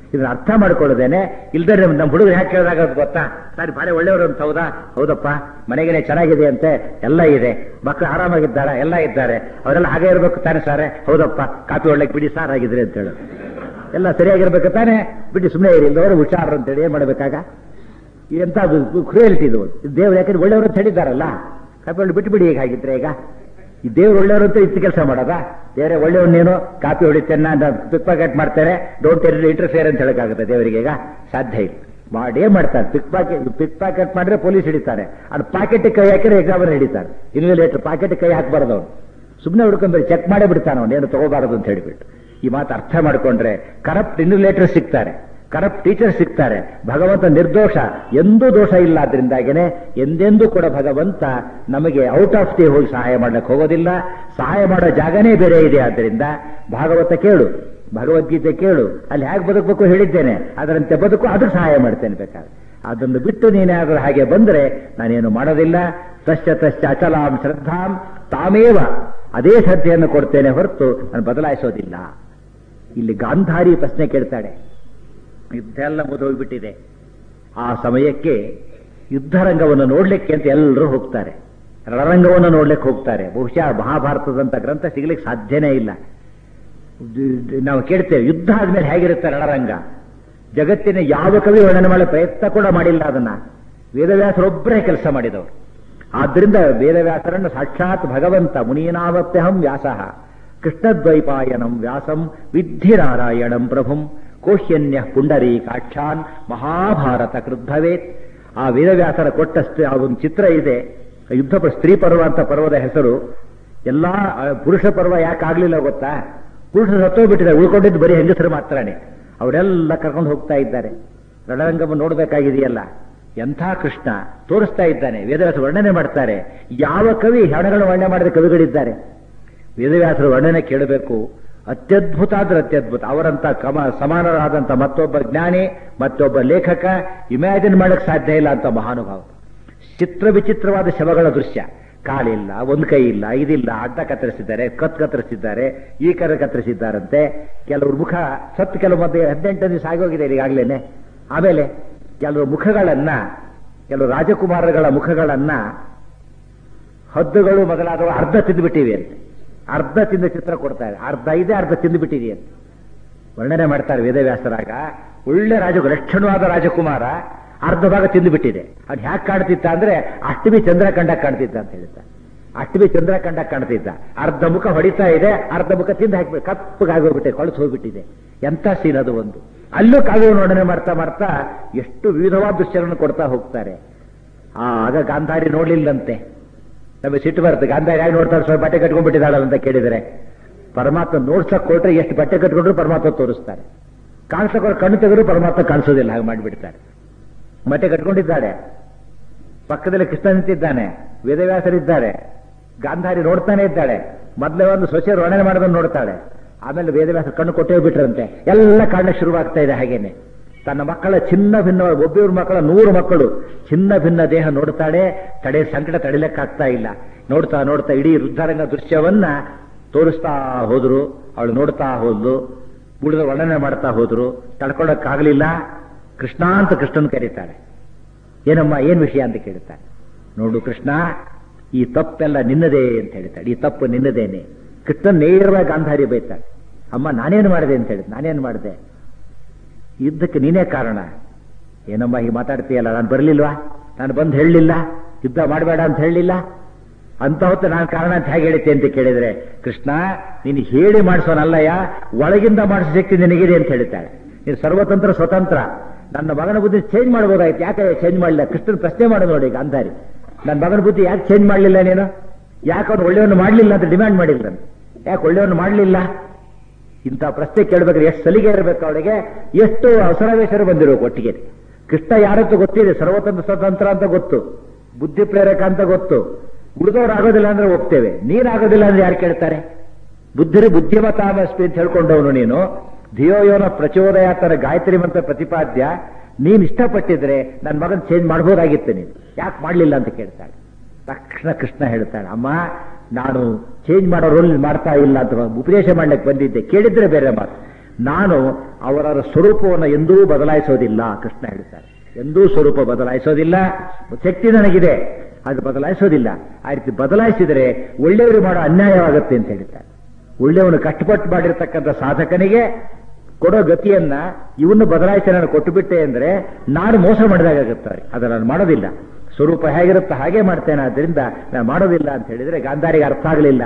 A: ಇದನ್ನ ಅರ್ಥ ಮಾಡ್ಕೊಳ್ಳೋದೇನೆ ಇಲ್ದೇ ನಮ್ಮ ಹುಡುಗರು ಯಾಕೆ ಕೇಳಿದಾಗ ಅದು ಗೊತ್ತಾ ಸರಿ ಭಾರಿ ಒಳ್ಳೆಯವರು ಅಂತ ಹೌದಾ ಹೌದಪ್ಪ ಮನೆಗೇನೆ ಚೆನ್ನಾಗಿದೆ ಅಂತೆ ಎಲ್ಲ ಇದೆ ಮಕ್ಕಳು ಆರಾಮಾಗಿದ್ದಾರಾ ಎಲ್ಲ ಇದ್ದಾರೆ ಅವರೆಲ್ಲ ಹಾಗೆ ಇರಬೇಕು ತಾನೆ ಸಾರೆ ಹೌದಪ್ಪ ಕಾಪಿ ಒಳ್ಳೆಗೆ ಬಿಡಿ ಸಾರ್ ಆಗಿದ್ರೆ ಅಂತ ಹೇಳೋದು ಎಲ್ಲ ಸರಿಯಾಗಿರ್ಬೇಕು ತಾನೆ ಬಿಟ್ಟು ಸುಮ್ಮನೆ ಇರಿ ಇಲ್ಲದವರು ಹುಷಾರ ಅಂತೇಳಿ ಏನ್ ಮಾಡ್ಬೇಕಾಗ ಎಂತ ಕ್ರಿಯಲ್ಟಿ ಇದು ದೇವ್ರು ಯಾಕಂದ್ರೆ ಒಳ್ಳೆಯವರು ಅಂತ ಹೇಳಿದ್ದಾರಲ್ಲ ಕಾಪಿ ಹೊಳ್ಳಿ ಬಿಟ್ಟು ಬಿಡಿ ಈಗ ಹಾಗಿದ್ರೆ ಈಗ ಈ ದೇವ್ರು ಒಳ್ಳೆಯವರು ಅಂತ ಇತ್ತು ಕೆಲಸ ಮಾಡೋದಾ ಬೇರೆ ಒಳ್ಳೆಯವ್ರು ನೀನು ಕಾಪಿ ಹೊಡಿತೇನೆ ಪಿಕ್ ಪಾಕೆಟ್ ಮಾಡ್ತಾರೆ ಡೋಂಟ್ ಇಂಟರ್ಫಿಯರ್ ಅಂತ ಹೇಳಕ್ಕಾಗುತ್ತೆ ದೇವರಿಗೆ ಈಗ ಸಾಧ್ಯ ಇಲ್ಲ ಮಾಡೇ ಮಾಡ್ತಾರೆ ಪಿಕ್ ಪಾಕೆಟ್ ಪಿಕ್ ಪಾಕೆಟ್ ಮಾಡಿದ್ರೆ ಪೊಲೀಸ್ ಹಿಡಿತಾರೆ ಅದು ಪಾಕೆಟ್ ಕೈ ಹಾಕಿದ್ರೆ ಎಕ್ಸಾಮರ್ ಹಿಡಿತಾರೆ ಇನ್ವಿಲೇಟರ್ ಪಾಕೆಟ್ ಕೈ ಹಾಕಬಾರ್ದು ಅವನು ಸುಮ್ಮನೆ ಹುಡ್ಕೊಂಡ್ಬರಿ ಚೆಕ್ ಮಾಡೇ ಬಿಡ್ತಾನೆ ಅವನು ಏನು ತಗೋಬಾರದು ಅಂತ ಹೇಳಿಬಿಟ್ಟು ಈ ಮಾತು ಅರ್ಥ ಮಾಡ್ಕೊಂಡ್ರೆ ಕರಪ್ಟ್ ಇನ್ವಿಲೇಟರ್ ಸಿಗ್ತಾರೆ ಕರಪ್ಟ್ ಟೀಚರ್ ಸಿಗ್ತಾರೆ ಭಗವಂತ ನಿರ್ದೋಷ ಎಂದೂ ದೋಷ ಇಲ್ಲ ಆದ್ರಿಂದಾಗೇನೆ ಎಂದೆಂದೂ ಕೂಡ ಭಗವಂತ ನಮಗೆ ಔಟ್ ಆಫ್ ದಿ ಹೋಗಿ ಸಹಾಯ ಮಾಡ್ಲಿಕ್ಕೆ ಹೋಗೋದಿಲ್ಲ ಸಹಾಯ ಮಾಡೋ ಜಾಗನೇ ಬೇರೆ ಇದೆ ಆದ್ದರಿಂದ ಭಾಗವತ ಕೇಳು ಭಗವದ್ಗೀತೆ ಕೇಳು ಅಲ್ಲಿ ಹೇಗೆ ಬದುಕಬೇಕು ಹೇಳಿದ್ದೇನೆ ಅದರಂತೆ ಬದುಕು ಅದಕ್ಕೆ ಸಹಾಯ ಮಾಡ್ತೇನೆ ಬೇಕಾದ್ರೆ ಅದನ್ನು ಬಿಟ್ಟು ನೀನಾದ್ರೂ ಹಾಗೆ ಬಂದ್ರೆ ನಾನೇನು ಮಾಡೋದಿಲ್ಲ ತಶ್ಚ ತಶ್ಚ ಅಚಲಾಂ ಶ್ರದ್ಧಾಂ ತಾಮೇವ ಅದೇ ಶ್ರದ್ಧೆಯನ್ನು ಕೊಡ್ತೇನೆ ಹೊರತು ನಾನು ಬದಲಾಯಿಸೋದಿಲ್ಲ ಇಲ್ಲಿ ಗಾಂಧಾರಿ ಪ್ರಶ್ನೆ ಕೇಳ್ತಾಳೆ ಯುದ್ಧ ಎಲ್ಲ ಮುಗಿದೋಗ್ಬಿಟ್ಟಿದೆ ಆ ಸಮಯಕ್ಕೆ ಯುದ್ಧರಂಗವನ್ನು ನೋಡ್ಲಿಕ್ಕೆ ಅಂತ ಎಲ್ಲರೂ ಹೋಗ್ತಾರೆ ರಣರಂಗವನ್ನು ನೋಡ್ಲಿಕ್ಕೆ ಹೋಗ್ತಾರೆ ಬಹುಶಃ ಮಹಾಭಾರತದಂತ ಗ್ರಂಥ ಸಿಗ್ಲಿಕ್ಕೆ ಸಾಧ್ಯನೇ ಇಲ್ಲ ನಾವು ಕೇಳ್ತೇವೆ ಯುದ್ಧ ಆದ್ಮೇಲೆ ಹೇಗಿರುತ್ತೆ ರಣರಂಗ ಜಗತ್ತಿನ ಯಾವ ಕವಿ ವರ್ಣನೆ ಮಾಡೋ ಪ್ರಯತ್ನ ಕೂಡ ಮಾಡಿಲ್ಲ ಅದನ್ನ ವೇದವ್ಯಾಸರೊಬ್ಬರೇ ಕೆಲಸ ಮಾಡಿದವರು ಆದ್ರಿಂದ ವೇದವ್ಯಾಸರನ್ನು ಸಾಕ್ಷಾತ್ ಭಗವಂತ ಮುನೀನಾವಪ್ಯಹಂ ವ್ಯಾಸಃ ಕೃಷ್ಣದ್ವೈಪಾಯನಂ ವ್ಯಾಸಂ ವಿದ್ಧಿ ನಾರಾಯಣಂ ಪ್ರಭುಂ ಕೋಶ್ಯನ್ಯ ಪುಂಡರೀಕಾಕ್ಷಾನ್ ಮಹಾಭಾರತ ಕೃದ್ಭವೇತ್ ಆ ವೇದವ್ಯಾಸರ ಕೊಟ್ಟಷ್ಟು ಆ ಒಂದು ಚಿತ್ರ ಇದೆ ಯುದ್ಧ ಪ- ಸ್ತ್ರೀ ಪರ್ವ ಅಂತ ಪರ್ವದ ಹೆಸರು ಎಲ್ಲಾ ಆ, ಪುರುಷ ಪರ್ವ ಯಾಕೆ ಆಗ್ಲಿಲ್ಲ ಗೊತ್ತಾ ಪುರುಷರು ಸತ್ತೋಗ್ಬಿಟ್ಟಿದ್ದಾರೆ ಉಳ್ಕೊಂಡಿದ್ದು ಬರೀ ಹೆಂಗಸರು ಮಾತ್ರನೇ ಅವರೆಲ್ಲ ಕರ್ಕೊಂಡು ಹೋಗ್ತಾ ಇದ್ದಾರೆ ರಣರಂಗವನ್ನು ನೋಡ್ಬೇಕಾಗಿದೆಯಲ್ಲ ಎಂಥ ಕೃಷ್ಣ ತೋರಿಸ್ತಾ ಇದ್ದಾನೆ ವೇದವ್ಯಾಸ ವರ್ಣನೆ ಮಾಡ್ತಾರೆ ಯಾವ ಕವಿ ಹೆಣಗಳನ್ನು ವರ್ಣನೆ ಮಾಡಿದ ಕವಿಗಳಿದ್ದಾರೆ ವೇದವ್ಯಾಸರ ವರ್ಣನೆ ಕೇಳಬೇಕು ಅತ್ಯದ್ಭುತ ಆದ್ರೆ ಅತ್ಯದ್ಭುತ ಅವರಂತ ಕಮ ಸಮಾನರಾದಂತ ಮತ್ತೊಬ್ಬ ಜ್ಞಾನಿ ಮತ್ತೊಬ್ಬ ಲೇಖಕ ಇಮ್ಯಾಜಿನ್ ಮಾಡಕ್ ಸಾಧ್ಯ ಇಲ್ಲ ಅಂತ ಮಹಾನುಭಾವ ಚಿತ್ರ ವಿಚಿತ್ರವಾದ ಶವಗಳ ದೃಶ್ಯ ಕಾಲಿಲ್ಲ ಒಂದ್ ಕೈ ಇಲ್ಲ ಇದಿಲ್ಲ ಅಡ್ಡ ಕತ್ತರಿಸಿದ್ದಾರೆ ಕತ್ ಕತ್ತರಿಸಿದ್ದಾರೆ ಈ ಕರ ಕತ್ತರಿಸಿದ್ದಾರಂತೆ ಕೆಲವ್ರ ಮುಖ ಸತ್ತು ಕೆಲವು ಮಧ್ಯೆ ಹದಿನೆಂಟು ದಿವಸ ಆಗೋಗಿದೆ ಈಗಾಗ್ಲೇನೆ ಆಮೇಲೆ ಕೆಲವು ಮುಖಗಳನ್ನ ಕೆಲವು ರಾಜಕುಮಾರಗಳ ಮುಖಗಳನ್ನ ಹದ್ದುಗಳು ಮೊದಲಾದವ ಅರ್ಧ ತಿಂದುಬಿಟ್ಟಿವೆ ಅಂತೆ ಅರ್ಧ ತಿಂದ ಚಿತ್ರ ಕೊಡ್ತಾರೆ ಅರ್ಧ ಇದೆ ಅರ್ಧ ತಿಂದುಬಿಟ್ಟಿದೆ ಅಂತ ವರ್ಣನೆ ಮಾಡ್ತಾರೆ ವೇದವ್ಯಾಸರಾಗ ಒಳ್ಳೆ ರಾಜ ಲಕ್ಷಣವಾದ ರಾಜಕುಮಾರ ಅರ್ಧ ಭಾಗ ತಿಂದುಬಿಟ್ಟಿದೆ ಅದು ಹ್ಯಾಕ್ ಕಾಣ್ತಿತ್ತ ಅಂದ್ರೆ ಅಷ್ಟಮಿ ಚಂದ್ರ ಕಂಡ ಕಾಣ್ತಿದ್ದ ಅಂತ ಹೇಳ್ತಾರೆ ಅಷ್ಟಮಿ ಚಂದ್ರ ಕಂಡ ಕಾಣ್ತಿದ್ದ ಅರ್ಧ ಮುಖ ಹೊಡಿತಾ ಇದೆ ಅರ್ಧ ಮುಖ ತಿಂದು ಹಾಕ್ಬೇಕು ಕಪ್ಪಗಾಗೋಗ್ಬಿಟ್ಟೆ ಕೊಳತು ಹೋಗ್ಬಿಟ್ಟಿದೆ ಎಂತ ಸೀನ್ ಅದು ಒಂದು ಅಲ್ಲೂ ಕಾವ್ಯ ವರ್ಣನೆ ಮಾಡ್ತಾ ಮಾಡ್ತಾ ಎಷ್ಟು ವಿವಿಧವಾದ ದೃಶ್ಯಗಳನ್ನು ಕೊಡ್ತಾ ಹೋಗ್ತಾರೆ ಆ, ಆಗ ಗಾಂಧಾರಿ ನೋಡ್ಲಿಲ್ಲಂತೆ ನಮಗೆ ಸಿಟ್ಟು ಬರುತ್ತೆ ಗಾಂಧಾರಿ ಯಾಕೆ ನೋಡ್ತಾರೆ ಸ್ವಲ್ಪ ಬಟ್ಟೆ ಕಟ್ಕೊಂಡ್ಬಿಟ್ಟಿದ್ದಾಳಲ್ಲ ಅಂತ ಕೇಳಿದರೆ ಪರಮಾತ್ಮ ನೋಡ್ಸಕ್ ಕೊಟ್ರೆ ಎಷ್ಟು ಬಟ್ಟೆ ಕಟ್ಕೊಂಡ್ರು ಪರಮಾತ್ಮ ತೋರಿಸ್ತಾರೆ ಕಾಣಿಸಕ್ ಅವ್ರ ಕಣ್ಣು ತೆಗೆದ್ರು ಪರಮಾತ್ಮ ಕಾಣಿಸೋದಿಲ್ಲ ಹಾಗೆ ಮಾಡಿಬಿಡ್ತಾರೆ ಬಟ್ಟೆ ಕಟ್ಕೊಂಡಿದ್ದಾಳೆ ಪಕ್ಕದಲ್ಲಿ ಕೃಷ್ಣ ನಿಂತಿದ್ದಾನೆ ವೇದವ್ಯಾಸರಿದ್ದಾರೆ ಗಾಂಧಾರಿ ನೋಡ್ತಾನೆ ಇದ್ದಾಳೆ ಮೊದಲೇ ಒಂದು ಸೊಸೆ ವರ್ಣನೆ ಮಾಡೋದನ್ನು ನೋಡ್ತಾಳೆ ಆಮೇಲೆ ವೇದವ್ಯಾಸ ಕಣ್ಣು ಕೊಟ್ಟೇ ಬಿಟ್ರಂತೆ ಎಲ್ಲ ಕಾರಣ ಶುರುವಾಗ್ತಾ ಇದೆ ಹಾಗೇನೆ ತನ್ನ ಮಕ್ಕಳ ಚಿನ್ನ ಭಿನ್ನ ಒಬ್ಬೊಬ್ಬರ ಮಕ್ಕಳ ನೂರು ಮಕ್ಕಳು ಚಿನ್ನ ಭಿನ್ನ ದೇಹ ನೋಡ್ತಾಳೆ ತಡೆ ಸಂಕಟ ತಡಿಲಿಕ್ಕಾಗ್ತಾ ಇಲ್ಲ ನೋಡ್ತಾ ನೋಡ್ತಾ ಇಡೀ ರುದ್ಧರಂಗ ದೃಶ್ಯವನ್ನ ತೋರಿಸ್ತಾ ಹೋದ್ರು ಅವಳು ನೋಡ್ತಾ ಹೋದ್ಲು ಉಳಿದ ವರ್ಣನೆ ಮಾಡ್ತಾ ಹೋದ್ರು ತಡ್ಕೊಳಕ್ಕಾಗಲಿಲ್ಲ ಕೃಷ್ಣ ಅಂತ ಕೃಷ್ಣನ್ ಕರೀತಾಳೆ ಏನಮ್ಮ ಏನ್ ವಿಷಯ ಅಂತ ಕೇಳ್ತಾಳೆ ನೋಡು ಕೃಷ್ಣ ಈ ತಪ್ಪೆಲ್ಲ ನಿನ್ನದೇ ಅಂತ ಹೇಳ್ತಾಳೆ ಈ ತಪ್ಪು ನಿನ್ನದೇನೆ ಕೃಷ್ಣನ್ ನೇರವಾಗಿ ಗಾಂಧಾರಿ ಬೈತಾಳೆ ಅಮ್ಮ ನಾನೇನು ಮಾಡಿದೆ ಅಂತ ಹೇಳಿದ್ ನಾನೇನು ಮಾಡಿದೆ ಯುದ್ಧಕ್ಕೆ ನೀನೇ ಕಾರಣ ಏನಮ್ಮ ಹೀಗೆ ಮಾತಾಡ್ತೀಯಲ್ಲ ನಾನು ಬರಲಿಲ್ವಾ ನಾನು ಬಂದು ಹೇಳಲಿಲ್ಲ ಯುದ್ಧ ಮಾಡಬೇಡ ಅಂತ ಹೇಳಲಿಲ್ಲ ಅಂತ ಹೊತ್ತು ನಾನು ಕಾರಣ ಅಂತ ಹೇಗೆ ಹೇಳಿದ್ದೆ ಅಂತ ಕೇಳಿದ್ರೆ ಕೃಷ್ಣ ನೀನು ಹೇಳಿ ಮಾಡಿಸೋನಲ್ಲಯ್ಯ ಒಳಗಿಂದ ಮಾಡಿಸೋ ಶಕ್ತಿ ನಿನಗಿದೆ ಅಂತ ಹೇಳ್ತಾಳೆ ನೀನು ಸರ್ವತಂತ್ರ ಸ್ವತಂತ್ರ ನನ್ನ ಮಗನ ಬುದ್ಧಿ ಚೇಂಜ್ ಮಾಡ್ಬೋದಾಯ್ತು ಯಾಕೆ ಚೇಂಜ್ ಮಾಡಲಿಲ್ಲ ಕೃಷ್ಣನ್ ಪ್ರಶ್ನೆ ಮಾಡು ನೋಡಿ ಗಾಂಧಾರಿ ನನ್ನ ಮಗನ ಬುದ್ಧಿ ಯಾಕೆ ಚೇಂಜ್ ಮಾಡಲಿಲ್ಲ ನೀನು ಯಾಕೆ ಅವನು ಒಳ್ಳೆಯವನು ಮಾಡಲಿಲ್ಲ ಅಂತ ಡಿಮ್ಯಾಂಡ್ ಮಾಡಿಲ್ಲ ನಾನು ಯಾಕೆ ಒಳ್ಳೆಯವನು ಮಾಡಲಿಲ್ಲ ಇಂಥ ಪ್ರಶ್ನೆ ಕೇಳಬೇಕಾದ್ರೆ ಎಷ್ಟು ಸಲಿಗೆ ಇರಬೇಕು ಅವಳಿಗೆ ಎಷ್ಟು ಅವಸರಾವೇಶರು ಬಂದಿರಬೇಕು ಒಟ್ಟಿಗೆ ಕೃಷ್ಣ ಯಾರತ್ತು ಗೊತ್ತಿದೆ ಸರ್ವತಂತ್ರ ಸ್ವತಂತ್ರ ಅಂತ ಗೊತ್ತು ಬುದ್ಧಿ ಪ್ರೇರಕ ಅಂತ ಗೊತ್ತು ಉಳಿದವ್ರು ಆಗೋದಿಲ್ಲ ಅಂದ್ರೆ ಒಪ್ತೇವೆ ನೀನಾಗೋದಿಲ್ಲ ಅಂದ್ರೆ ಯಾರು ಕೇಳ್ತಾರೆ ಬುದ್ಧಿರಿ ಬುದ್ಧಿಮತಾಮಸ್ಮಿ ಅಂತ ಹೇಳ್ಕೊಂಡವನು ನೀನು ಧಿಯೋಯೋನ ಪ್ರಚೋದಯಾತರ ಗಾಯತ್ರಿ ಮಂತ್ರ ಪ್ರತಿಪಾದ್ಯ ನೀನ್ ಇಷ್ಟಪಟ್ಟಿದ್ರೆ ನನ್ನ ಮಗನ್ ಚೇಂಜ್ ಮಾಡ್ಬೋದಾಗಿತ್ತು ನೀನು ಯಾಕೆ ಮಾಡ್ಲಿಲ್ಲ ಅಂತ ಕೇಳ್ತಾಳೆ ತಕ್ಷಣ ಕೃಷ್ಣ ಹೇಳ್ತಾಳೆ ಅಮ್ಮ ನಾನು ಚೇಂಜ್ ಮಾಡೋ ರೋಲ್ ಮಾಡ್ತಾ ಇಲ್ಲ ಅಂತ ಉಪದೇಶ ಮಾಡ್ಲಿಕ್ಕೆ ಬಂದಿದ್ದೆ ಕೇಳಿದ್ರೆ ಬೇರೆ ಮಾತು ನಾನು ಅವರ ಸ್ವರೂಪವನ್ನು ಎಂದೂ ಬದಲಾಯಿಸೋದಿಲ್ಲ ಕೃಷ್ಣ ಹೇಳ್ತಾರೆ ಎಂದೂ ಸ್ವರೂಪ ಬದಲಾಯಿಸೋದಿಲ್ಲ ಶಕ್ತಿ ನನಗಿದೆ ಅದು ಬದಲಾಯಿಸೋದಿಲ್ಲ ಆ ರೀತಿ ಬದಲಾಯಿಸಿದರೆ ಒಳ್ಳೆಯವರು ಮಾಡೋ ಅನ್ಯಾಯವಾಗುತ್ತೆ ಅಂತ ಹೇಳ್ತಾರೆ ಒಳ್ಳೆಯವನು ಕಷ್ಟಪಟ್ಟು ಮಾಡಿರ್ತಕ್ಕಂಥ ಸಾಧಕನಿಗೆ ಕೊಡೋ ಗತಿಯನ್ನ ಇವನ್ನು ಬದಲಾಯಿಸಿ ನಾನು ಕೊಟ್ಟು ಬಿಟ್ಟೆ ಅಂದ್ರೆ ನಾನು ಮೋಸ ಮಾಡಿದಾಗುತ್ತೆ ಅದು ನಾನು ಮಾಡೋದಿಲ್ಲ ಸ್ವರೂಪ ಹೇಗಿರುತ್ತೆ ಹಾಗೆ ಮಾಡ್ತೇನೆ ಆದ್ದರಿಂದ ನಾನು ಮಾಡೋದಿಲ್ಲ ಅಂತ ಹೇಳಿದ್ರೆ ಗಾಂಧಾರಿಗೆ ಅರ್ಥ ಆಗಲಿಲ್ಲ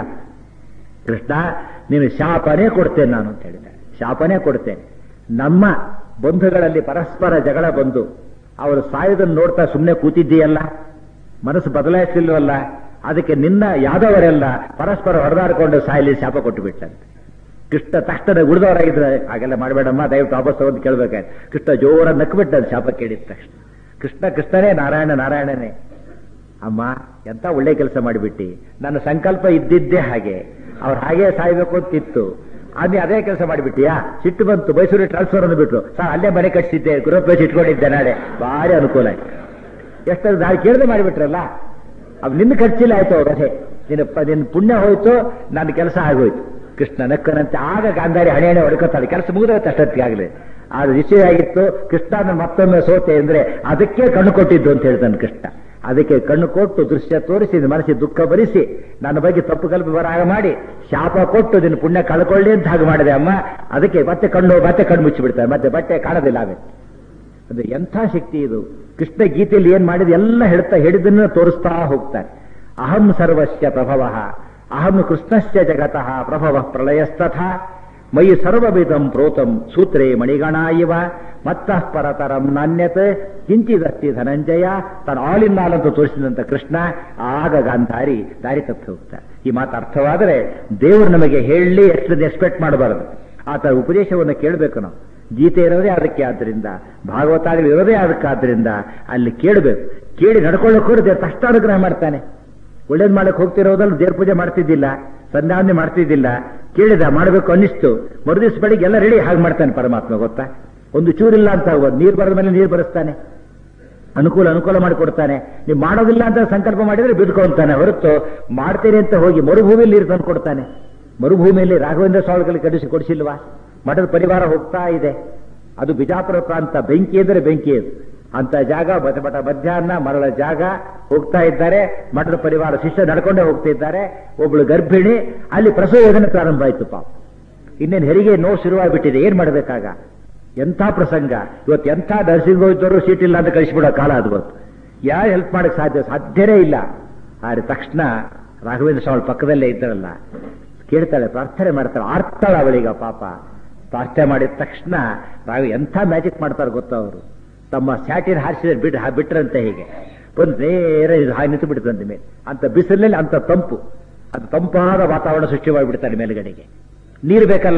A: ಕೃಷ್ಣ ನೀನು ಶಾಪನೇ ಕೊಡ್ತೇನೆ ನಾನು ಅಂತ ಹೇಳಿದೆ ಶಾಪನೇ ಕೊಡ್ತೇನೆ ನಮ್ಮ ಬಂಧುಗಳಲ್ಲಿ ಪರಸ್ಪರ ಜಗಳ ಬಂದು ಅವರು ಸಾಯೋದನ್ನು ನೋಡ್ತಾ ಸುಮ್ಮನೆ ಕೂತಿದ್ದೀಯಲ್ಲ ಮನಸ್ಸು ಬದಲಾಯಿಸಲಿಲ್ವಲ್ಲ ಅದಕ್ಕೆ ನಿನ್ನ ಯಾದವರೆಲ್ಲ ಪರಸ್ಪರ ಹೊಡೆದಾಡಿಕೊಂಡು ಸಾಯಲಿ ಶಾಪ ಕೊಟ್ಟು ಬಿಟ್ಟಂತೆ ಕೃಷ್ಣ ತಕ್ಷಣ ಉಳಿದವರಾಗಿದ್ರೆ ಹಾಗೆಲ್ಲ ಮಾಡಬೇಡಮ್ಮ ದಯವಿಟ್ಟು ವಾಪಸ್ ತಗೊಂಡು ಕೇಳ್ಬೇಕಾಯ್ತು ಕೃಷ್ಣ ಜೋರ ನಕ್ಬಿಟ್ಟ ಶಾಪ ಕೇಳಿದ ತಕ್ಷಣ ಕೃಷ್ಣ ಕೃಷ್ಣನೇ ನಾರಾಯಣ ನಾರಾಯಣನೇ ಅಮ್ಮ ಎಂತ ಒಳ್ಳೆ ಕೆಲಸ ಮಾಡಿಬಿಟ್ಟಿ ನನ್ನ ಸಂಕಲ್ಪ ಇದ್ದಿದ್ದೇ ಹಾಗೆ ಅವ್ರು ಹಾಗೆ ಸಾಯ್ಬೇಕು ಅಂತಿತ್ತು ಅದೇ ಅದೇ ಕೆಲಸ ಮಾಡಿಬಿಟ್ಟಿಯಾ ಸಿಟ್ಟು ಬಂತು ಮೈಸೂರಿಗೆ ಟ್ರಾನ್ಸ್ಫರ್ ಅನ್ನು ಬಿಟ್ರು ಸರ್ ಅಲ್ಲೇ ಮನೆ ಕಟ್ಸಿದ್ದೆ ಗೃಹಪ್ರವೇಶ ಇಟ್ಕೊಂಡಿದ್ದೆ ನಾಳೆ ಭಾರಿ ಅನುಕೂಲ ಆಯ್ತು ಎಷ್ಟು ನಾನು ಕೇಳದೆ ಮಾಡಿಬಿಟ್ರಲ್ಲ ಅವ್ ನಿನ್ನ ಖರ್ಚಿಲ್ಲ ಆಯ್ತು ಅವ್ರು ಅದೇ ನಿನ್ನ ಪ- ನಿನ್ನ ಪುಣ್ಯ ಹೋಯ್ತು ನನ್ನ ಕೆಲಸ ಆಗೋಯ್ತು ಕೃಷ್ಣ ನಕ್ಕನಂತೆ ಆಗ ಗಾಂಧಾರಿ ಹಣೆ ಹಣೆ ಹೊಡ್ಕೊತಾಳೆ ಕೆಲಸ ಮುಗಿದೋಯ್ತು ಅಷ್ಟೊತ್ತಿಗಾಗಲೇ ಆದ್ರೆ ವಿಷಯ ಆಗಿತ್ತು ಕೃಷ್ಣ ನನ್ನ ಮತ್ತೊಮ್ಮೆ ಸೋತೆ ಅಂದ್ರೆ ಅದಕ್ಕೆ ಕಣ್ಣು ಕೊಟ್ಟಿದ್ದು ಅಂತ ಹೇಳ್ತಾನೆ ಕೃಷ್ಣ ಅದಕ್ಕೆ ಕಣ್ಣು ಕೊಟ್ಟು ದೃಶ್ಯ ತೋರಿಸಿ ನಿನ್ನ ಮನಸ್ಸಿಗೆ ದುಃಖ ಭರಿಸಿ ನನ್ನ ಬಗ್ಗೆ ತಪ್ಪು ಕಲ್ಪ ಬರಾಗ ಮಾಡಿ ಶಾಪ ಕೊಟ್ಟು ನಿನ್ನ ಪುಣ್ಯ ಕಳ್ಕೊಳ್ಳಿ ಅಂತ ಹಾಗೆ ಮಾಡಿದೆ ಅಮ್ಮ ಅದಕ್ಕೆ ಮತ್ತೆ ಕಣ್ಣು ಮತ್ತೆ ಕಣ್ಣು ಮುಚ್ಚಿಬಿಡ್ತಾರೆ ಮತ್ತೆ ಬಟ್ಟೆ ಕಾಣೋದಿಲ್ಲ ಆಮೇಲೆ ಅದು ಎಂಥ ಶಕ್ತಿ ಇದು ಕೃಷ್ಣ ಗೀತೆಯಲ್ಲಿ ಏನ್ ಮಾಡಿದ ಎಲ್ಲ ಹೇಳ್ತಾ ಹೇಳಿದ್ದನ್ನ ತೋರಿಸ್ತಾ ಹೋಗ್ತಾರೆ ಅಹಂ ಸರ್ವಸ್ಯ ಪ್ರಭವ ಅಹಂ ಕೃಷ್ಣಸ್ಯ ಜಗತಃ ಪ್ರಭವ ಪ್ರಳಯಸ್ತಥ ಮೈ ಸರ್ವವಿಧಂ ಪ್ರೋತಂ ಸೂತ್ರೇ ಮಣಿಗಣ ಇವ ಮತ್ತಃ ಪರತರಂ ನಾಣ್ಯತ್ ಕಿಂಚಿದಸ್ತಿ ಧನಂಜಯ ತಾನು ಆಲ್ ಇನ್ ಆಲ್ ಅಂತ ತೋರಿಸಿದಂತ ಕೃಷ್ಣ ಆಗ ಗಾಂಧಾರಿ ದಾರಿ ತಪ್ಪಿ ಹೋಗ್ತಾರೆ ಈ ಮಾತು ಅರ್ಥವಾದರೆ ದೇವರು ನಮಗೆ ಹೇಳಿ ಎಷ್ಟು ಎಕ್ಸ್ಪೆಕ್ಟ್ ಮಾಡಬಾರದು ಆತ ಉಪದೇಶವನ್ನು ಕೇಳಬೇಕು ನಾವು ಗೀತೆ ಇರೋದೇ ಅದಕ್ಕೆ ಆದ್ದರಿಂದ ಭಾಗವತ ಆಗಲಿ ಇರೋದೇ ಅದಕ್ಕಾದ್ರಿಂದ ಅಲ್ಲಿ ಕೇಳಬೇಕು ಕೇಳಿ ನಡ್ಕೊಳ್ಳೋಕೆ ಹೋದ್ರೆ ತಕ್ಷಣ ಅನುಗ್ರಹ ಮಾಡ್ತಾನೆ ಒಳ್ಳೇದು ಮಾಡಕ್ಕೆ ಹೋಗ್ತಿರೋದ್ರಲ್ಲಿ ದೇವ್ರ ಪೂಜೆ ಮಾಡ್ತಿದ್ದಿಲ್ಲ ಸಂಧಾವನೆ ಮಾಡ್ತಿದ್ದಿಲ್ಲ ಕೇಳಿದ ಮಾಡಬೇಕು ಅನ್ನಿಸ್ತು ಮರುದಿವ್ಸ ಬೆಳಿಗ್ಗೆ ಎಲ್ಲ ರೆಡಿ ಹಾಗೆ ಮಾಡ್ತಾನೆ ಪರಮಾತ್ಮ ಗೊತ್ತಾ ಒಂದು ಚೂರಿಲ್ಲ ಅಂತ ಹೋಗೋದು ನೀರು ಬರದ ಮೇಲೆ ನೀರು ಬರೆಸ್ತಾನೆ ಅನುಕೂಲ ಅನುಕೂಲ ಮಾಡಿಕೊಡ್ತಾನೆ ನೀವು ಮಾಡೋದಿಲ್ಲ ಅಂತ ಸಂಕಲ್ಪ ಮಾಡಿದ್ರೆ ಬಿದ್ಕೊಂತಾನೆ ಹೊರತು ಮಾಡ್ತೇನೆ ಅಂತ ಹೋಗಿ ಮರುಭೂಮಿಯಲ್ಲಿ ನೀರು ತಂದು ಕೊಡ್ತಾನೆ ಮರುಭೂಮಿಯಲ್ಲಿ ರಾಘವೇಂದ್ರ ಸ್ವಾಮಿಗಳಿಗೆ ಕಡಿಸಿ ಕೊಡಿಸಿಲ್ವಾ ಮಠದ ಪರಿವಾರ ಹೋಗ್ತಾ ಇದೆ ಅದು ಬಿಜಾಪುರ ಪ್ರಾಂತ ಬೆಂಕಿ ಅಂದರೆ ಬೆಂಕಿ ಅದು ಅಂತ ಜಾಗ ಬಟ ಬಟ ಮಧ್ಯಾಹ್ನ ಮರಳ ಜಾಗ ಹೋಗ್ತಾ ಇದ್ದಾರೆ ಮಠದ ಪರಿವಾರ ಶಿಷ್ಯ ನಡ್ಕೊಂಡೇ ಹೋಗ್ತಿದ್ದಾರೆ ಒಬ್ಳು ಗರ್ಭಿಣಿ ಅಲ್ಲಿ ಪ್ರಸವ ವೇದನೆ ಪ್ರಾರಂಭ ಆಯ್ತು ಪಾಪ ಇನ್ನೇನು ಹೆರಿಗೆ ನೋವು ಶುರುವಾಗ್ಬಿಟ್ಟಿದೆ ಏನ್ ಮಾಡಬೇಕಾಗ ಎಂಥ ಪ್ರಸಂಗ ಇವತ್ತು ಎಂಥ ನರ್ಸಿಂಗ್ ಹೋಗಿದ್ದವರು ಸೀಟ್ ಇಲ್ಲ ಅಂತ ಕಳಿಸ್ಬಿಡೋ ಕಾಲ ಅದು ಇವತ್ತು ಯಾರು ಹೆಲ್ಪ್ ಮಾಡಕ್ ಸಾಧ್ಯ ಸಾಧ್ಯನೇ ಇಲ್ಲ ಆದ್ರೆ ತಕ್ಷಣ ರಾಘವೇಂದ್ರ ಸ್ವಾಮಿ ಪಕ್ಕದಲ್ಲೇ ಇದ್ದಾರಲ್ಲ ಕೇಳ್ತಾಳೆ ಪ್ರಾರ್ಥನೆ ಮಾಡ್ತಾಳೆ ಆರ್ತಾಳೆ ಅವಳಿಗ ಪಾಪ ಪ್ರಾರ್ಥನೆ ಮಾಡಿದ ತಕ್ಷಣ ರಾಘ ಎಂಥ ಮ್ಯಾಜಿಕ್ ಮಾಡ್ತಾರೆ ಗೊತ್ತಾ ಅವರು ತಮ್ಮ ಸ್ಯಾಟಿನ ಹಾರಿಸಿದ್ರೆ ಬಿಟ್ಟು ಬಿಟ್ರಂತೆ ಹೀಗೆ ಬಂದು ನೇರ ಇದು ಹಾಗೆ ನಿಂತು ಬಿಡ್ತಂತೆ ಮೇಲೆ ಅಂತ ಬಿಸಿಲಿನಲ್ಲಿ ಅಂತ ತಂಪು ಅದು ತಂಪಾದ ವಾತಾವರಣ ಸೃಷ್ಟಿ ಮಾಡಿಬಿಡ್ತಾರೆ ಮೇಲ್ಗಡೆಗೆ ನೀರು ಬೇಕಲ್ಲ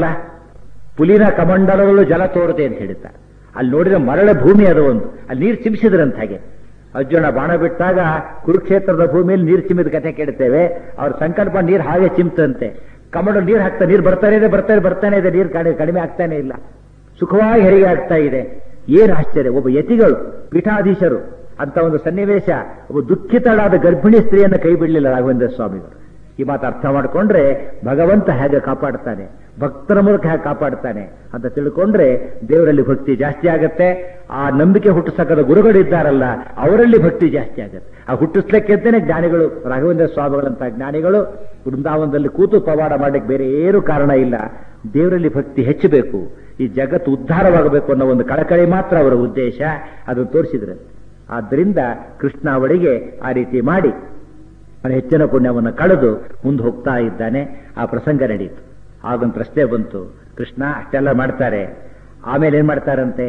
A: ಪುಲಿನ ಕಮಂಡಲಗಳು ಜಲ ತೋರದೆ ಅಂತ ಹೇಳ್ತಾರೆ ಅಲ್ಲಿ ನೋಡಿದ್ರೆ ಮರಳ ಭೂಮಿ ಅದು ಒಂದು ಅಲ್ಲಿ ನೀರು ಚಿಮಿಸಿದ್ರಂತ ಹಾಗೆ ಅರ್ಜುನ ಬಾಣ ಬಿಟ್ಟಾಗ ಕುರುಕ್ಷೇತ್ರದ ಭೂಮಿಯಲ್ಲಿ ನೀರು ಚಿಮ್ಮಿದ ಕಥೆ ಕೇಳ್ತೇವೆ ಅವ್ರ ಸಂಕಲ್ಪ ನೀರು ಹಾಗೆ ಚಿಮ್ತಂತೆ ಕಮಂಡ ನೀರು ಹಾಕ್ತಾ ನೀರು ಬರ್ತಾನೆ ಇದೆ ಬರ್ತಾನೆ ಬರ್ತಾನೆ ಇದೆ ನೀರು ಕಡಿಮೆ ಕಡಿಮೆ ಆಗ್ತಾನೆ ಇಲ್ಲ ಸುಖವಾಗಿ ಹೆರಿಗೆ ಆಗ್ತಾ ಇದೆ ಏನು ಆಶ್ಚರ್ಯ ಒಬ್ಬ ಯತಿಗಳು ಪೀಠಾಧೀಶರು ಅಂತ ಒಂದು ಸನ್ನಿವೇಶ ಒಬ್ಬ ದುಃಖಿತಳಾದ ಗರ್ಭಿಣಿ ಸ್ತ್ರೀಯನ್ನು ಕೈ ಬಿಡಲಿಲ್ಲ ರಾಘವೇಂದ್ರ ಸ್ವಾಮಿಗಳು ಈ ಮಾತು ಅರ್ಥ ಮಾಡಿಕೊಂಡ್ರೆ ಭಗವಂತ ಹೇಗೆ ಕಾಪಾಡ್ತಾನೆ ಭಕ್ತರ ಮೂಲಕ ಹೇಗೆ ಕಾಪಾಡ್ತಾನೆ ಅಂತ ತಿಳ್ಕೊಂಡ್ರೆ ದೇವರಲ್ಲಿ ಭಕ್ತಿ ಜಾಸ್ತಿ ಆಗತ್ತೆ ಆ ನಂಬಿಕೆ ಹುಟ್ಟಿಸಕ್ಕದ ಗುರುಗಳಿದ್ದಾರಲ್ಲ ಅವರಲ್ಲಿ ಭಕ್ತಿ ಜಾಸ್ತಿ ಆಗತ್ತೆ ಆ ಹುಟ್ಟಿಸ್ಲಿಕ್ಕೆಂತಾನೆ ಜ್ಞಾನಿಗಳು ರಾಘವೇಂದ್ರ ಸ್ವಾಮಿಗಳಂತ ಜ್ಞಾನಿಗಳು ವೃಂದಾವನದಲ್ಲಿ ಕೂತು ಪವಾಡ ಮಾಡಲಿಕ್ಕೆ ಬೇರೆ ಏನು ಕಾರಣ ಇಲ್ಲ ದೇವರಲ್ಲಿ ಭಕ್ತಿ ಹೆಚ್ಚಬೇಕು ಈ ಜಗತ್ತು ಉದ್ಧಾರವಾಗಬೇಕು ಅನ್ನೋ ಒಂದು ಕಳಕಳಿ ಮಾತ್ರ ಅವರ ಉದ್ದೇಶ ಅದನ್ನು ತೋರಿಸಿದ್ರೆ ಆದ್ದರಿಂದ ಕೃಷ್ಣ ಅವಳಿಗೆ ಆ ರೀತಿ ಮಾಡಿ ಅವನ ಹೆಚ್ಚಿನ ಪುಣ್ಯವನ್ನು ಕಳೆದು ಮುಂದೆ ಹೋಗ್ತಾ ಇದ್ದಾನೆ ಆ ಪ್ರಸಂಗ ನಡೀತು ಆಗೊಂದು ಪ್ರಶ್ನೆ ಬಂತು ಕೃಷ್ಣ ಅಷ್ಟೆಲ್ಲ ಮಾಡ್ತಾರೆ ಆಮೇಲೆ ಏನ್ ಮಾಡ್ತಾರಂತೆ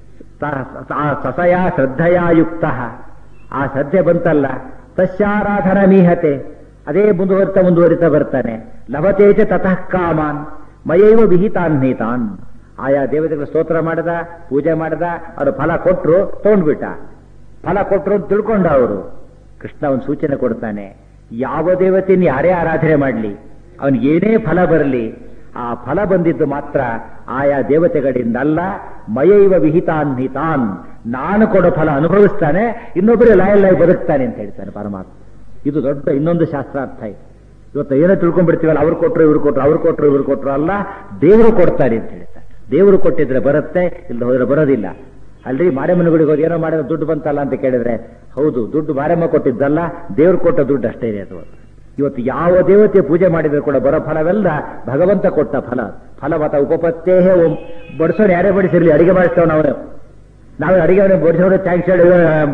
A: ತ- ಆ ಸಸಯ ಶ್ರದ್ಧೆಯಾಯುಕ್ತ ಆ ಶ್ರದ್ಧೆ ಬಂತಲ್ಲ ತಸ್ಯಾರಾಧನ ಮೀಹತೆ ಅದೇ ಮುಂದುವರಿತಾ ಮುಂದುವರಿತಾ ಬರ್ತಾನೆ ಲಭತೇಚ ತತಃ ಕಾಮಾನ್ ಮಯೈವ ವಿಹಿತಾನ್ಹಿತಾನ್ ಆಯಾ ದೇವತೆಗಳ ಸ್ತೋತ್ರ ಮಾಡದ ಪೂಜೆ ಮಾಡದ ಅವರು ಫಲ ಕೊಟ್ರು ತಗೊಂಡ್ಬಿಟ್ಟ ಫಲ ಕೊಟ್ರು ಅಂತ ತಿಳ್ಕೊಂಡ ಅವರು ಕೃಷ್ಣ ಒಂದು ಸೂಚನೆ ಕೊಡ್ತಾನೆ ಯಾವ ದೇವತೆಯನ್ನು ಯಾರೇ ಆರಾಧನೆ ಮಾಡಲಿ ಅವನಿಗೆ ಏನೇ ಫಲ ಬರಲಿ ಆ ಫಲ ಬಂದಿದ್ದು ಮಾತ್ರ ಆಯಾ ದೇವತೆಗಳಿಂದ ಅಲ್ಲ ಮಯೈವ ವಿಹಿತಾನ್ಹಿತಾನ್ ನಾನು ಕೊಡೋ ಫಲ ಅನುಭವಿಸ್ತಾನೆ ಇನ್ನೊಬ್ಬರೇ ಲಾಯಲ್ಲಾಗಿ ಬದುಕ್ತಾನೆ ಅಂತ ಹೇಳ್ತಾನೆ ಪರಮಾತ್ಮ ಇದು ದೊಡ್ಡ ಇನ್ನೊಂದು ಶಾಸ್ತ್ರಾರ್ಥ ಇದೆ ಇವತ್ತು ಏನೋ ತಿಳ್ಕೊಂಡ್ಬಿಡ್ತೀವಲ್ಲ ಅವ್ರು ಕೊಟ್ರು ಇವ್ರು ಕೊಟ್ರು ಅವ್ರು ಕೊಟ್ರು ಇವ್ರು ಕೊಟ್ರು ಅಲ್ಲ ದೇವರು ಕೊಡ್ತಾರೆ ಅಂತ ಹೇಳ್ತಾರೆ ದೇವರು ಕೊಟ್ಟಿದ್ರೆ ಬರುತ್ತೆ ಇಲ್ಲ ಹೋದ್ರೆ ಬರೋದಿಲ್ಲ ಅಲ್ರಿ ಮಾರಮ್ಮನ ಗುಡಿಗೆ ಹೋಗಿ ಏನೋ ಮಾಡಿದ್ರೆ ದುಡ್ಡು ಬಂತಲ್ಲ ಅಂತ ಕೇಳಿದ್ರೆ ಹೌದು ದುಡ್ಡು ಮಾರಮ್ಮ ಕೊಟ್ಟಿದ್ದಲ್ಲ ದೇವ್ರು ಕೊಟ್ಟ ದುಡ್ಡು ಅಷ್ಟೇ ಇದೆ ಅದು ಇವತ್ತು ಯಾವ ದೇವತೆ ಪೂಜೆ ಮಾಡಿದ್ರು ಕೂಡ ಬರೋ ಫಲವೆಲ್ಲ ಭಗವಂತ ಕೊಟ್ಟ ಫಲ ಫಲವತ ಉಪಪತ್ತೇ ಓಂ ಬಡಿಸೋರು ಯಾರೇ ಬಡಿಸಿರ್ಲಿ ಅಡಿಗೆ ಮಾಡಿಸ್ತೇವೆ ನಾವು ನಾವು ಅಡಿಗೆ ಬಡಿಸೋರು ಥ್ಯಾಂಕ್ಸ್ ಹೇಳಿ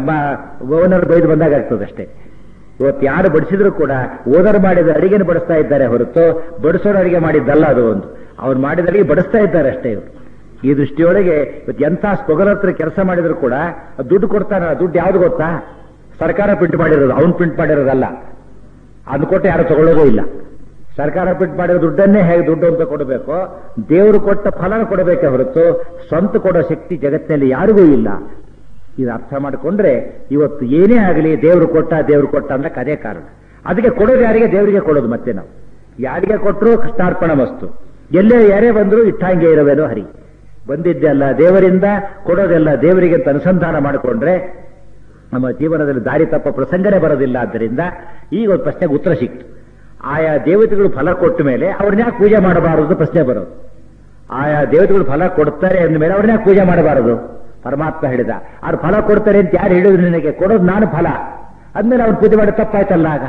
A: ಓನರ್ ಬೈದು ಬಂದಾಗ ಆಗ್ತದೆ ಅಷ್ಟೇ ಇವತ್ತು ಯಾರು ಬಡಿಸಿದ್ರು ಕೂಡ ಓದರ್ ಮಾಡಿದ ಅಡಿಗೆನ ಬಡಿಸ್ತಾ ಇದ್ದಾರೆ ಹೊರತು ಬಡಿಸೋರು ಅಡಿಗೆ ಮಾಡಿದ್ದಲ್ಲ ಅದು ಒಂದು ಅವ್ರು ಮಾಡಿದ ಅಡಿಗೆ ಬಡಿಸ್ತಾ ಇದ್ದಾರೆ ಅಷ್ಟೇ ಇವರು ಈ ದೃಷ್ಟಿಯೊಳಗೆ ಇವತ್ತು ಎಂಥ ಸ್ಪೊಗಲ ಹತ್ರ ಕೆಲಸ ಮಾಡಿದ್ರು ಕೂಡ ದುಡ್ಡು ಕೊಡ್ತಾನ ದುಡ್ಡು ಯಾವ್ದು ಗೊತ್ತಾ ಸರ್ಕಾರ ಪ್ರಿಂಟ್ ಮಾಡಿರೋದು ಅವ್ನು ಪ್ರಿಂಟ್ ಮಾಡಿರೋದಲ್ಲ ಅದನ್ನ ಕೊಟ್ಟು ಯಾರು ತಗೊಳ್ಳೋದೇ ಇಲ್ಲ ಸರ್ಕಾರ ಪ್ರಿಂಟ್ ಮಾಡಿರೋ ದುಡ್ಡನ್ನೇ ಹೇಗೆ ದುಡ್ಡು ಅಂತ ಕೊಡಬೇಕು ದೇವರು ಕೊಟ್ಟ ಫಲನ ಕೊಡಬೇಕೆ ಹೊರತು ಸ್ವಂತ ಕೊಡೋ ಶಕ್ತಿ ಜಗತ್ತಿನಲ್ಲಿ ಯಾರಿಗೂ ಇಲ್ಲ ಇದು ಅರ್ಥ ಮಾಡಿಕೊಂಡ್ರೆ ಇವತ್ತು ಏನೇ ಆಗಲಿ ದೇವರು ಕೊಟ್ಟ ದೇವರು ಕೊಟ್ಟ ಅಂದ್ರೆ ಅದೇ ಕಾರಣ ಅದಕ್ಕೆ ಕೊಡೋದು ಯಾರಿಗೆ ದೇವರಿಗೆ ಕೊಡೋದು ಮತ್ತೆ ನಾವು ಯಾರಿಗೆ ಕೊಟ್ಟರು ಕೃಷ್ಣಾರ್ಪಣ ವಸ್ತು ಎಲ್ಲೇ ಯಾರೇ ಬಂದರೂ ಇಟ್ಟಂಗೆ ಇರವೇನೋ ಹರಿ ಬಂದಿದ್ದೆಲ್ಲ ದೇವರಿಂದ ಕೊಡೋದೆಲ್ಲ ದೇವರಿಗೆ ಅಂತ ಅನುಸಂಧಾನ ಮಾಡಿಕೊಂಡ್ರೆ ನಮ್ಮ ಜೀವನದಲ್ಲಿ ದಾರಿ ತಪ್ಪ ಪ್ರಸಂಗನೇ ಬರೋದಿಲ್ಲ ಆದ್ದರಿಂದ ಈಗ ಒಂದು ಪ್ರಶ್ನೆಗೆ ಉತ್ತರ ಸಿಕ್ತು ಆಯಾ ದೇವತೆಗಳು ಫಲ ಕೊಟ್ಟ ಮೇಲೆ ಅವ್ರನ್ನ ಯಾಕೆ ಪೂಜೆ ಮಾಡಬಾರದು ಪ್ರಶ್ನೆ ಬರೋದು ಆಯಾ ದೇವತೆಗಳು ಫಲ ಕೊಡ್ತಾರೆ ಅಂದ ಮೇಲೆ ಅವ್ರನ್ನ ಯಾಕೆ ಪೂಜೆ ಮಾಡಬಾರದು ಪರಮಾತ್ಮ ಹೇಳಿದ ಅವ್ರು ಫಲ ಕೊಡ್ತಾರೆ ಅಂತ ಯಾರು ಹೇಳಿದ್ರು ನಿನಗೆ ಕೊಡೋದು ನಾನು ಫಲ ಅಂದ್ಮೇಲೆ ಅವ್ರು ಪೂಜೆ ಮಾಡಿ ತಪ್ಪಾಯ್ತಲ್ಲ ಆಗ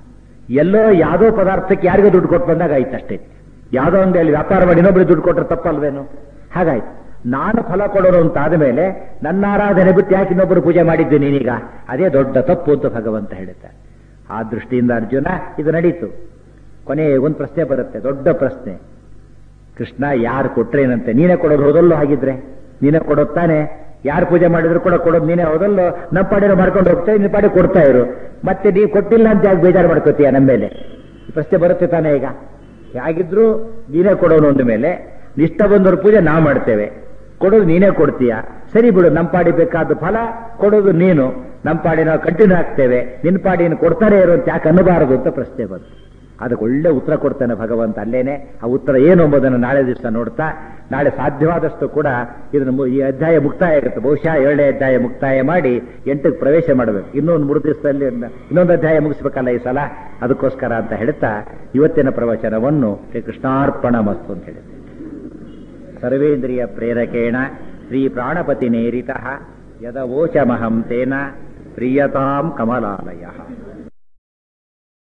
A: ಎಲ್ಲೋ ಯಾವುದೋ ಪದಾರ್ಥಕ್ಕೆ ಯಾರಿಗೂ ದುಡ್ಡು ಕೊಟ್ಟು ಬಂದಾಗ ಆಯ್ತು ಅಷ್ಟೇ ಯಾವುದೋ ಅಂಗಡಿಯಲ್ಲಿ ವ್ಯಾಪಾರ ಮಾಡಿ ಇನ್ನೊಬ್ರಿಗೆ ದುಡ್ಡು ಕೊಟ್ಟರೆ ತಪ್ಪಲ್ವೇನು ಹಾಗಾಯ್ತು ನಾನು ಫಲ ಕೊಡೋರು ಅಂತ ಆದಮೇಲೆ ನನ್ನ ಆರಾಧನೆ ಬಿಟ್ಟು ಯಾಕೆ ಇನ್ನೊಬ್ಬರು ಪೂಜೆ ಮಾಡಿದ್ದು ನೀನೀಗ ಅದೇ ದೊಡ್ಡ ತಪ್ಪು ಅಂತ ಭಗವಂತ ಹೇಳುತ್ತಾರೆ ಆ ದೃಷ್ಟಿಯಿಂದ ಅರ್ಜುನ ಇದು ನಡೀತು ಕೊನೆ ಒಂದು ಪ್ರಶ್ನೆ ಬರುತ್ತೆ ದೊಡ್ಡ ಪ್ರಶ್ನೆ ಕೃಷ್ಣ ಯಾರು ಕೊಟ್ರೇನಂತೆ ನೀನೇ ಕೊಡೋದು ಹೋದಲ್ಲೋ ಹಾಗಿದ್ರೆ ನೀನೇ ಕೊಡೋದು ತಾನೆ ಯಾರು ಪೂಜೆ ಮಾಡಿದ್ರು ಕೂಡ ಕೊಡೋದು ನೀನೇ ಹೋದಲ್ಲೋ ನಮ್ಮ ಪಾಡಿನ ಮಾಡ್ಕೊಂಡು ಹೋಗ್ತೇವೆ ನಿನ್ನ ಪಾಡಿ ಕೊಡ್ತಾ ಇರು ಮತ್ತೆ ನೀವು ಕೊಟ್ಟಿಲ್ಲ ಅಂತ ಯಾಕೆ ಬೇಜಾರು ಮಾಡ್ಕೋತೀಯ ನಮ್ಮ ಮೇಲೆ ಈ ಪ್ರಶ್ನೆ ಬರುತ್ತೆ ತಾನೇ ಈಗ ಹೇಗಿದ್ರು ನೀನೇ ಕೊಡೋನು ಅಂದ ಮೇಲೆ ಇಷ್ಟ ಬಂದವ್ರ ಪೂಜೆ ನಾವು ಮಾಡ್ತೇವೆ ಕೊಡೋದು ನೀನೇ ಕೊಡ್ತೀಯ ಸರಿ ಬಿಡು ನಮ್ಮ ಪಾಡಿ ಬೇಕಾದ ಫಲ ಕೊಡೋದು ನೀನು ನಮ್ಮ ಪಾಡಿ ನಾವು ಕಂಟಿನ್ಯೂ ಆಗ್ತೇವೆ ನಿನ್ನ ಪಾಡಿ ನೀನು ಕೊಡ್ತಾನೆ ಇರು ಅಂತ ಯಾಕೆ ಅನ್ನಬಾರದು ಅಂತ ಪ್ರಶ್ನೆ ಬಂತು ಅದಕ್ಕೆ ಒಳ್ಳೆ ಉತ್ತರ ಕೊಡ್ತಾನೆ ಭಗವಂತ ಅಲ್ಲೇನೆ ಆ ಉತ್ತರ ಏನು ಎಂಬುದನ್ನು ನಾಳೆ ದಿವಸ ನೋಡ್ತಾ ನಾಳೆ ಸಾಧ್ಯವಾದಷ್ಟು ಕೂಡ ಇದನ್ನು ಮು- ಈ ಅಧ್ಯಾಯ ಮುಕ್ತಾಯ ಆಗುತ್ತೆ ಬಹುಶಃ ಏಳನೇ ಅಧ್ಯಾಯ ಮುಕ್ತಾಯ ಮಾಡಿ ಎಂಟಕ್ಕೆ ಪ್ರವೇಶ ಮಾಡಬೇಕು ಇನ್ನೊಂದು ಮೂರು ದಿವಸದಲ್ಲಿ ಇನ್ನೊಂದು ಅಧ್ಯಾಯ ಮುಗಿಸ್ಬೇಕಲ್ಲ ಈ ಸಲ ಅದಕ್ಕೋಸ್ಕರ ಅಂತ ಹೇಳ್ತಾ ಇವತ್ತಿನ ಪ್ರವಚನವನ್ನು ಶ್ರೀ ಕೃಷ್ಣಾರ್ಪಣ ಮಸ್ತು ಅಂತ ಹೇಳಿದೆ ಸರ್ವೇಂದ್ರಿಯ ಪ್ರೇರಕೇಣ ಶ್ರೀ ಪ್ರಾಣಪತಿ ನೇರಿತ ಯದವೋಚಮಹಂ ತೇನ ಪ್ರಿಯತಾಂ ಕಮಲಾಲಯ